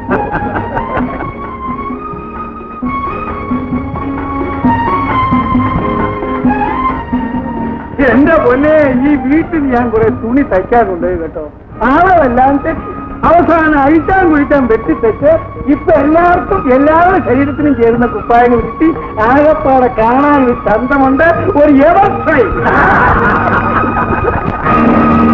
എന്റെ പൊന്നെ ഈ വീട്ടിൽ ഞാൻ കുറെ തുണി തയ്ക്കാൻ കൊണ്ടുപോയി കേട്ടോ ആളെല്ലാം തെറ്റി അവസാനം അഴിച്ചാൻ കുഴിച്ചാൻ വെട്ടിത്തെച്ച് ഇപ്പൊ എല്ലാവർക്കും എല്ലാവരുടെ ശരീരത്തിനും ചേരുന്ന കുപ്പായങ്ങൾ കിട്ടി ആകപ്പാടെ കാണാൻ ഒരു ചന്തമുണ്ട് ഒരു എവർ